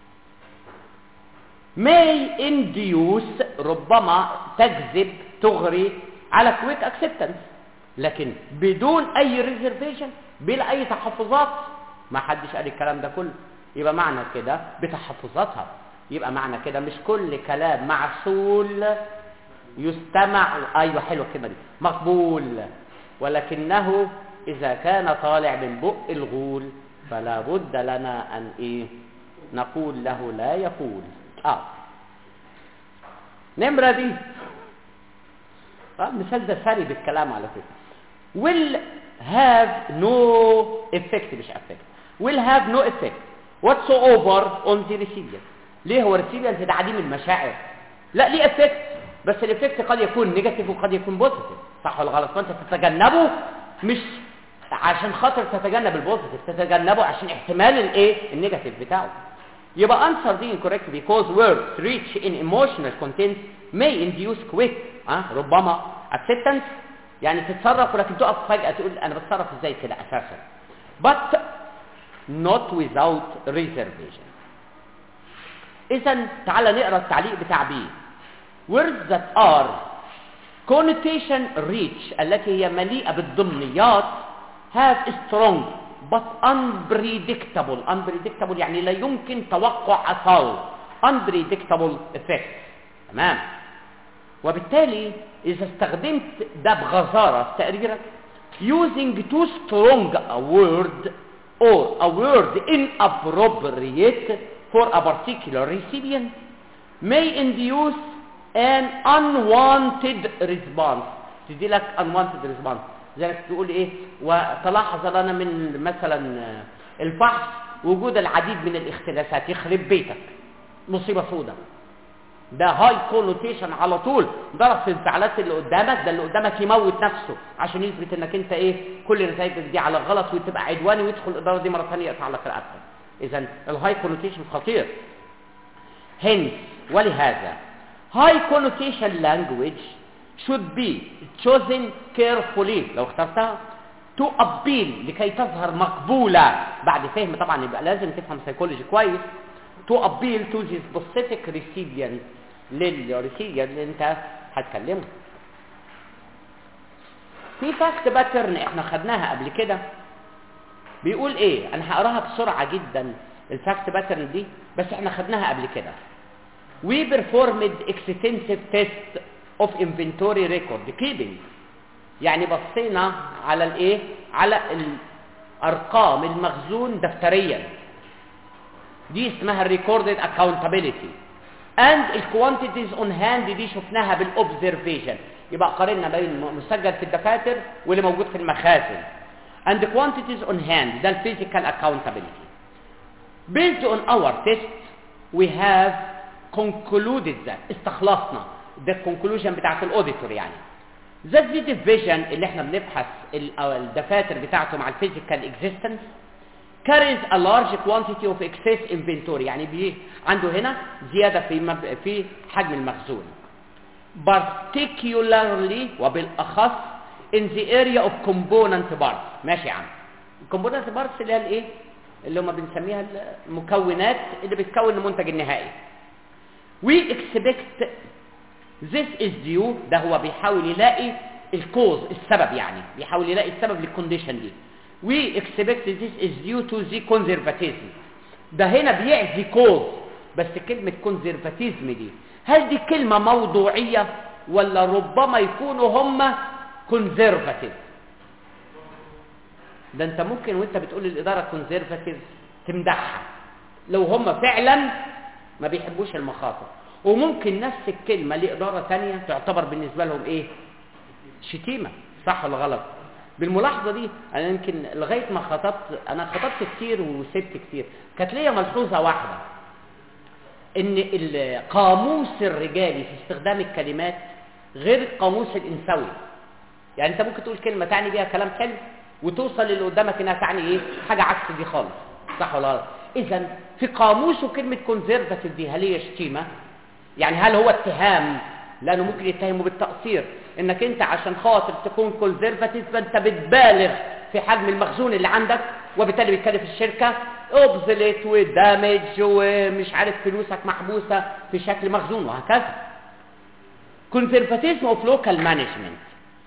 may induce ربما تجذب تغري على quick acceptance لكن بدون اي ريزرفيشن بلا اي تحفظات ما حدش قال الكلام ده كله يبقى معنى كده بتحفظاتها يبقى معنى كده مش كل كلام معسول يستمع ايوه حلوه الكلمه دي مقبول ولكنه اذا كان طالع من بق الغول فلا بد لنا ان ايه نقول له لا يقول اه نمره دي اه مثال ده سري بالكلام على فكره will have no effect مش effect will have no effect whatsoever on the recipient ليه هو recipient ده عديم المشاعر لا ليه effect بس الافكت قد يكون نيجاتيف وقد يكون بوزيتيف صح ولا غلط فانت تتجنبه مش عشان خاطر تتجنب البوزيتيف تتجنبه عشان احتمال الايه النيجاتيف بتاعه يبقى answer دي incorrect because words rich in emotional content may induce quick أه؟ ربما acceptance يعني تتصرف ولكن تقف فجأة تقول أنا بتصرف إزاي كده أساسا but not without reservation إذا تعال نقرأ التعليق بتاع بي words that are connotation rich التي هي مليئة بالضمنيات have strong but unpredictable unpredictable يعني لا يمكن توقع أثاره unpredictable effects تمام وبالتالي إذا استخدمت ده بغزارة في تقريرك using too strong a word or a word inappropriate for a particular recipient may induce an unwanted response تدي لك unwanted response زي تقول ايه وتلاحظ لنا من مثلا الفحص وجود العديد من الاختلاسات يخرب بيتك مصيبه سوداء ده هاي كونوتيشن على طول ضرب في انفعالات اللي قدامك ده اللي قدامك يموت نفسه عشان يثبت انك انت ايه كل نتائجك دي على غلط وتبقى عدواني ويدخل الاداره دي مره ثانيه يقطع لك رقبتك اذا الهاي كونوتيشن خطير hence ولهذا high connotation language should be chosen carefully لو اخترتها to appeal لكي تظهر مقبولة بعد فهم طبعا يبقى لازم تفهم سيكولوجي كويس to appeal to the specific recipient للريسيبيانت اللي انت هتكلمه في فاكت باترن احنا خدناها قبل كده بيقول ايه انا هقراها بسرعة جدا الفاكت باترن دي بس احنا خدناها قبل كده we performed extensive test of inventory record keeping يعني بصينا على الايه على الارقام المخزون دفتريا دي اسمها الريكوردد accountability and الكوانتيتيز اون هاند دي شفناها بالاوبزرفيشن يبقى قارنا بين مسجل في الدفاتر واللي موجود في المخازن and quantities on hand ده الفيزيكال accountability based on our test we have concluded that استخلصنا ده الكونكلوجن بتاعت الاوديتور يعني that the division اللي احنا بنبحث ال- أو الدفاتر بتاعته مع الفيزيكال existence carries a large quantity of excess inventory يعني بي عنده هنا زيادة في مب... في حجم المخزون particularly وبالأخص in the area of component parts ماشي يا عم component parts اللي هي الايه اللي هم بنسميها المكونات اللي بتكون المنتج النهائي we expect this is due ده هو بيحاول يلاقي الكوز السبب يعني بيحاول يلاقي السبب للكونديشن دي we expect this is due to the conservatism ده هنا بيعزي كوز بس كلمة conservatism دي هل دي كلمة موضوعية ولا ربما يكونوا هم conservative ده انت ممكن وانت بتقول الإدارة conservative تمدحها لو هم فعلا ما بيحبوش المخاطر وممكن نفس الكلمة لإدارة تانية تعتبر بالنسبة لهم إيه شتيمة صح ولا غلط بالملاحظة دي أنا يمكن لغاية ما خطبت أنا خطبت كتير وسبت كتير كانت ليا ملحوظة واحدة إن القاموس الرجالي في استخدام الكلمات غير القاموس الإنثوي يعني أنت ممكن تقول كلمة تعني بيها كلام حلو وتوصل للي قدامك إنها تعني إيه حاجة عكس دي خالص صح ولا غلط إذا في قاموسه كلمة كونزرفاتيف دي هل هي شتيمة يعني هل هو اتهام لانه ممكن يتهمه بالتقصير انك انت عشان خاطر تكون كونزرفاتيف فانت بتبالغ في حجم المخزون اللي عندك وبالتالي بتكلف الشركه اوبزليت ودامج ومش عارف فلوسك محبوسه في شكل مخزون وهكذا conservatism of local management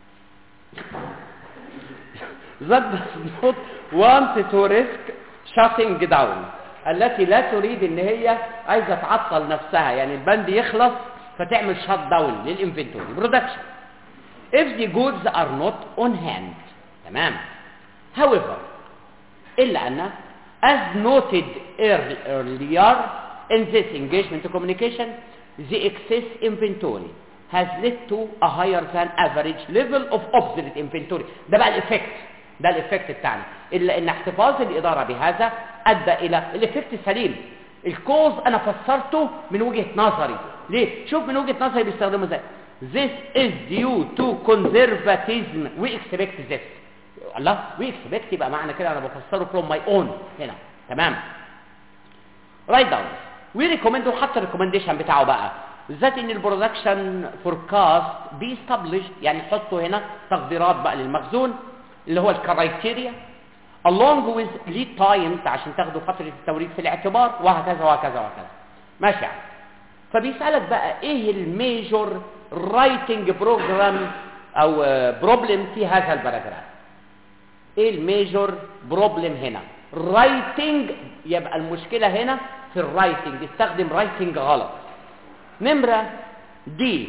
that does not want to risk shutting down التي لا تريد ان هي عايزه تعطل نفسها يعني البند يخلص فتعمل شات داون للانفنتوري برودكشن if the goods are not on hand تمام however الا ان as noted earlier in this engagement communication the excess inventory has led to a higher than average level of obsolete inventory ده بقى الافكت ده الافكت بتاعنا الا ان احتفاظ الاداره بهذا ادى الى الافكت السليم الكوز انا فسرته من وجهه نظري ليه شوف من وجهه نظري بيستخدموا ازاي this is due to conservatism we expect this الله we expect يبقى معنى كده انا بفسره from my own هنا تمام write down we recommend وحط الريكومنديشن بتاعه بقى بالذات ان البرودكشن فوركاست بي established يعني حطوا هنا تقديرات بقى للمخزون اللي هو الكرايتيريا along with lead times عشان تاخدوا فترة التوريد في الاعتبار وهكذا وهكذا وهكذا ماشي يعني. فبيسألك بقى ايه الميجور رايتنج بروجرام او بروبلم في هذا الباراجراف ايه الميجور بروبلم هنا رايتنج يبقى المشكلة هنا في الرايتنج استخدم رايتنج غلط نمرة دي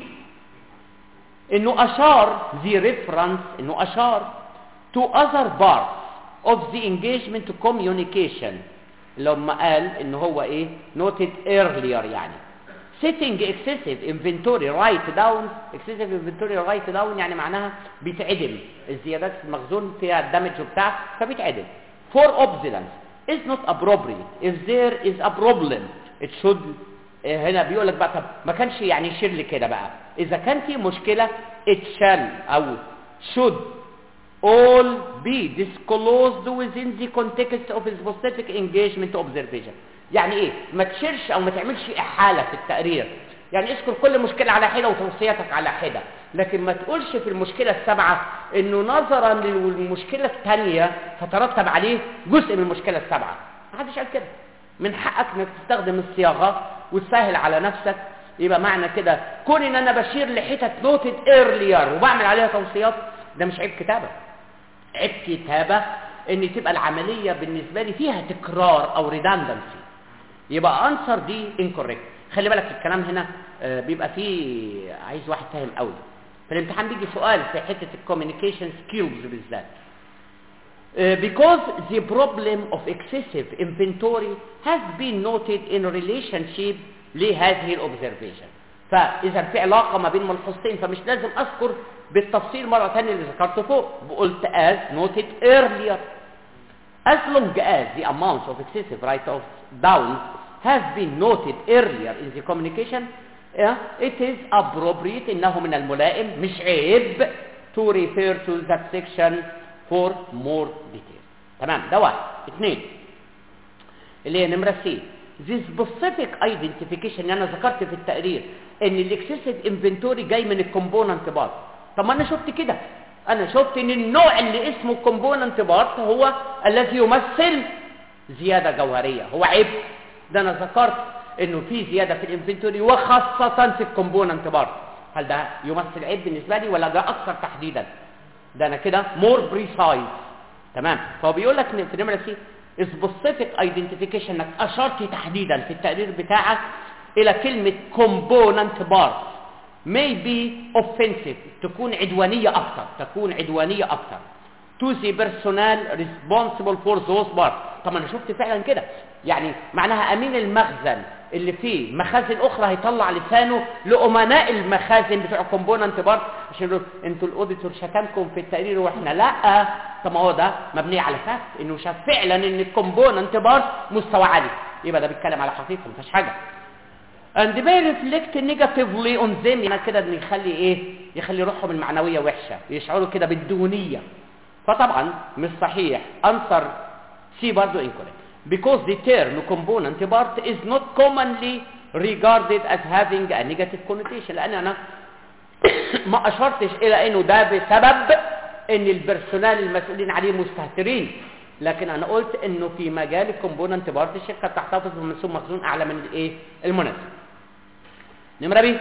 انه اشار ذي ريفرنس انه اشار to other parts of the engagement communication لما قال ان هو ايه noted earlier يعني setting excessive inventory write down excessive inventory write down يعني معناها بيتعدم الزيادات في المخزون فيها الدمج بتاع فبيتعدم for obsolescence is not appropriate if there is a problem it should هنا بيقول لك بقى طب ما كانش يعني يشير لي كده بقى اذا كان في مشكله it shall او should all be disclosed within the context of a specific engagement observation يعني ايه ما تشيرش او ما تعملش احاله في التقرير يعني اذكر كل مشكله على حده وتوصياتك على حده لكن ما تقولش في المشكله السبعه انه نظرا للمشكله الثانيه فترتب عليه جزء من المشكله السبعه ما حدش قال كده من حقك انك تستخدم الصياغه وتسهل على نفسك يبقى معنى كده كون ان انا بشير لحتت نوتد ايرلير وبعمل عليها توصيات ده مش عيب كتابه عيب كتابه ان تبقى العمليه بالنسبه لي فيها تكرار او ريدندنسي يبقى انسر دي انكوريكت خلي بالك الكلام هنا آه، بيبقى فيه عايز واحد فاهم قوي في الامتحان بيجي سؤال في حته الكوميونيكيشن سكيلز بالذات Uh, because the problem of excessive inventory has been noted in relationship لهذه الobservation فإذا في علاقة ما بين ملحوظتين فمش لازم أذكر بالتفصيل مرة ثانية اللي ذكرته فوق قلت as noted earlier as long as the amount of excessive write-offs down has been noted earlier in the communication yeah, it is appropriate إنه من الملائم مش عيب to refer to that section for more detail تمام ده واحد اثنين اللي هي نمرة سي the specific identification اللي انا ذكرت في التقرير ان الاكسسيف انفنتوري جاي من الكومبوننت بارت طب ما انا شفت كده انا شفت ان النوع اللي اسمه كومبوننت بارت هو الذي يمثل زيادة جوهرية هو عيب ده انا ذكرت انه في زيادة في الانفنتوري وخاصة في الكومبوننت بارت هل ده يمثل عيب بالنسبة لي ولا ده اكثر تحديدا ده انا كده مور بريسايز تمام فهو بيقول لك في نمره سي سبيسيفيك ايدنتيفيكيشن انك اشرت تحديدا في التقرير بتاعك الى كلمه كومبوننت بارت may be offensive تكون عدوانيه اكتر تكون عدوانيه اكتر to the personnel responsible for those parts طب انا شفت فعلا كده يعني معناها امين المخزن اللي فيه مخازن اخرى هيطلع لسانه لامناء المخازن بتوع الكومبوننت بارت عشان يقولوا انتوا الاوديتور شتمكم في التقرير واحنا لا طب ما هو ده مبني على فاكت انه شاف فعلا ان الكومبوننت بارت مستوى عالي يبقى ده بيتكلم على حقيقه ما فيهاش حاجه and may reflect negatively on them يعني كده ان يخلي ايه يخلي روحهم المعنويه وحشه يشعروا كده بالدونيه فطبعا مش صحيح answer C برضه incorrect because the term component part is not commonly regarded as having a negative connotation لان انا ما اشرتش الى انه ده بسبب ان البرسونال المسؤولين عليه مستهترين لكن انا قلت انه في مجال الكومبوننت بارت الشركه بتحتفظ بمنسوب مخزون اعلى من الايه المناسب نمره ب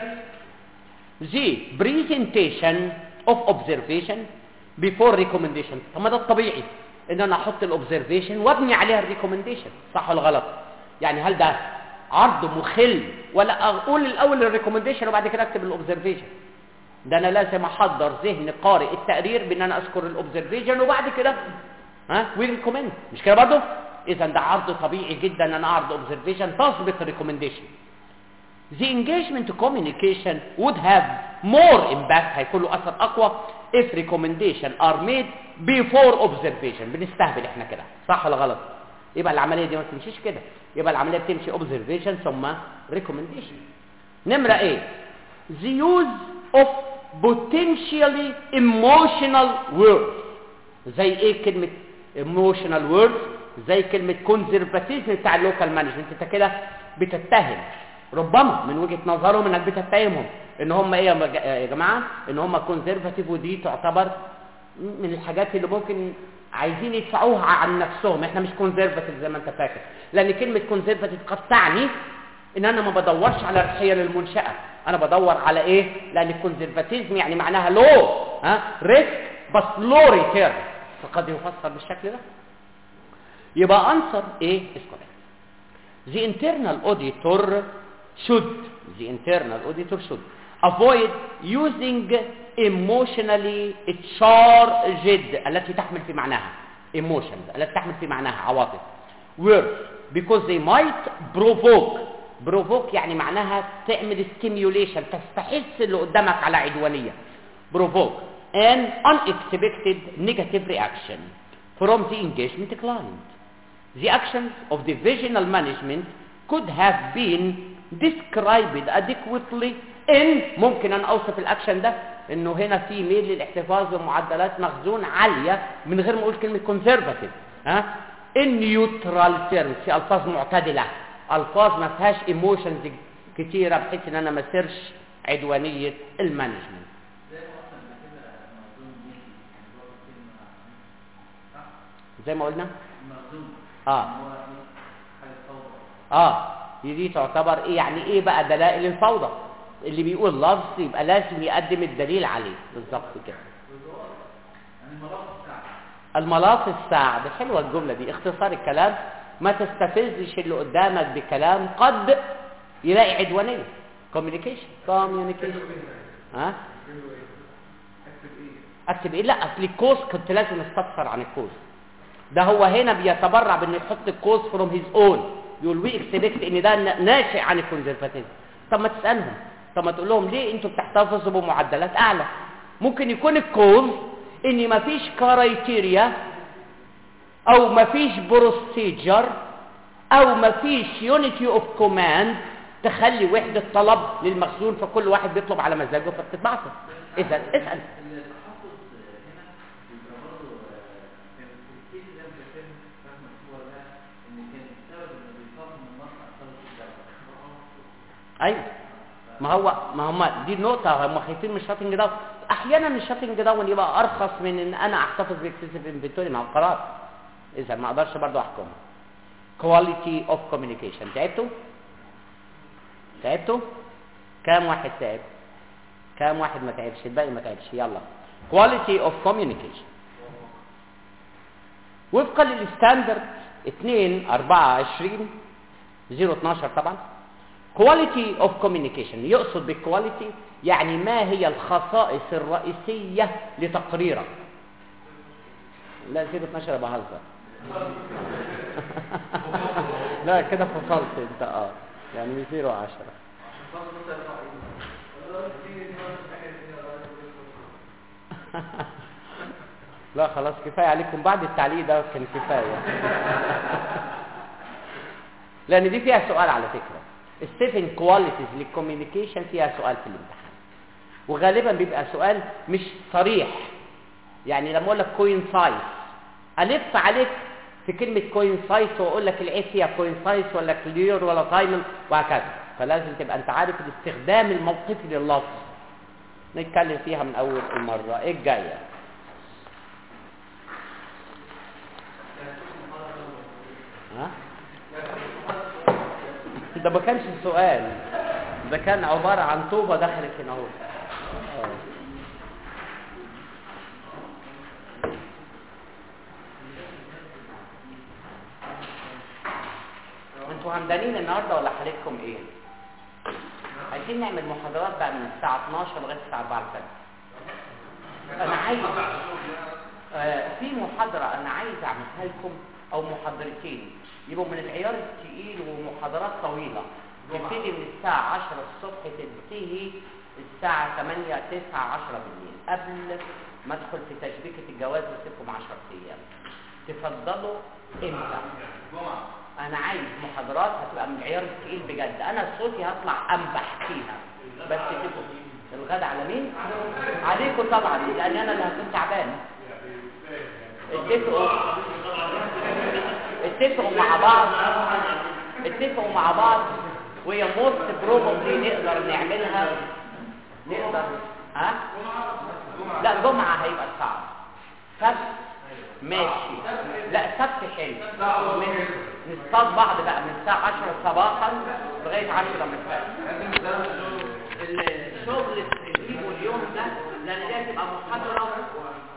the presentation of observation before recommendation طب ما ده الطبيعي ان انا احط الاوبزرفيشن وابني عليها الريكومنديشن صح ولا غلط يعني هل ده عرض مخل ولا اقول الاول الريكومنديشن وبعد كده اكتب الاوبزرفيشن ده انا لازم احضر ذهن قارئ التقرير بان انا اذكر الاوبزرفيشن وبعد كده ها ويريكومند مش كده برضه اذا ده عرض طبيعي جدا ان انا اعرض اوبزرفيشن تسبق الريكومنديشن the engagement communication would have more impact هيكون له اثر اقوى if recommendation are made before observation بنستهبل احنا كده صح ولا غلط يبقى العمليه دي ما تمشيش كده يبقى العمليه بتمشي observation ثم recommendation نمره ايه the use of potentially emotional words زي ايه كلمه emotional words زي كلمه conservatism بتاع اللوكال مانجمنت انت كده بتتهم ربما من وجهه نظرهم انك بتتهمهم ان هم ايه يا جماعه ان هم كونزرفاتيف ودي تعتبر من الحاجات اللي ممكن عايزين يدفعوها عن نفسهم احنا مش كونزرفاتيف زي ما انت فاكر لان كلمه كونزرفاتيف قد تعني ان انا ما بدورش على الحيل المنشاه انا بدور على ايه لان الكونزرفاتيزم يعني معناها لو ها ريسك بس لو ريتيرن فقد يفسر بالشكل ده يبقى انسر ايه اسكت the internal auditor should the internal auditor should avoid using emotionally charged التي تحمل في معناها emotions التي تحمل في معناها عواطف words because they might provoke provoke يعني معناها تعمل stimulation تستحث اللي قدامك على عدوانية provoke an unexpected negative reaction from the engagement client the actions of divisional management could have been described adequately in ممكن ان اوصف الاكشن ده انه هنا في ميل للاحتفاظ بمعدلات مخزون عاليه من غير ما اقول كلمه كونسرفاتيف ها ان نيوترال تيرمز في الفاظ معتدله الفاظ ما فيهاش ايموشنز كتيره بحيث ان انا ما اسيرش عدوانيه المانجمنت زي ما قلنا اه اه دي تعتبر ايه يعني ايه بقى دلائل الفوضى اللي بيقول لفظ يبقى لازم يقدم الدليل عليه بالظبط كده الملاط الساعد حلوه الجمله دي اختصار الكلام ما تستفزش اللي قدامك بكلام قد يلاقي عدوانيه كوميونيكيشن كوميونيكيشن ها اكتب ايه لا اصل الكوز كنت لازم استفسر عن الكوز ده هو هنا بيتبرع بانه يحط الكوز فروم هيز اون يقول وي اكسبكت ان ده ناشئ عن الكونزرفاتيزم طب ما تسالهم طب ما تقول لهم ليه انتوا بتحتفظوا بمعدلات اعلى ممكن يكون الكوز ان مفيش كرايتيريا او مفيش بروسيجر او مفيش يونيتي اوف كوماند تخلي وحده طلب للمخزون فكل واحد بيطلب على مزاجه فبتتبعته اذا اسال ايوه ما هو ما هم دي النقطه هم خايفين من الشاتنج داون احيانا الشاتنج داون يبقى ارخص من ان انا احتفظ باكسسيف انفنتوري مع القرار اذا ما اقدرش برضه احكم كواليتي اوف كوميونيكيشن تعبتوا تعبتوا كام واحد تعب كام واحد ما تعبش الباقي ما تعبش يلا كواليتي اوف كوميونيكيشن وفقا للستاندرد 2 24 012 طبعا quality of communication يقصد بالكواليتي يعني ما هي الخصائص الرئيسية لتقريرك لا 012 بهزر لا كده فصلت انت اه يعني من 0 10 لا خلاص كفايه عليكم بعد التعليق ده كان كفايه لان دي فيها سؤال على فكره السيفن كواليتيز للكوميونيكيشن فيها سؤال في الامتحان وغالبا بيبقى سؤال مش صريح يعني لما اقول لك كوين سايز الف عليك في كلمه كوين سايز واقول لك الايه فيها كوين سايز ولا كلير ولا تايمن وهكذا فلازم تبقى انت عارف الاستخدام الموقفي لللفظ نتكلم فيها من اول المره ايه الجايه ها ده ما كانش سؤال ده كان عبارة عن طوبة دخلت هنا اهو آه. انتوا همدانين النهارده ولا حالتكم ايه؟ عايزين نعمل محاضرات بقى من الساعة 12 لغاية الساعة 4 الفجر انا عايز آه في محاضرة انا عايز اعملها لكم او محاضرتين يبقوا من العيار التقيل ومحاضرات طويلة تبتدي من الساعة 10 الصبح تنتهي الساعة 8 9 10 بالليل قبل ما ادخل في تشبيكة الجواز واسيبكم 10 ايام تفضلوا امتى؟ انا عايز محاضرات هتبقى من العيار التقيل بجد انا صوتي هطلع انبح فيها بس تبقوا الغدا على مين؟ عليكم طبعا لان انا اللي هكون تعبان اتفقوا اتفقوا مع بعض اتفقوا مع بعض وهي موست بروبابلي نقدر نعملها نقدر ها لا جمعة هيبقى صعب سبت ماشي لا سبت حلو من نصطاد بعض بقى من الساعة 10 صباحا لغاية 10 مساء الشغل اللي تجيبه اليوم ده لان دي هتبقى محاضرة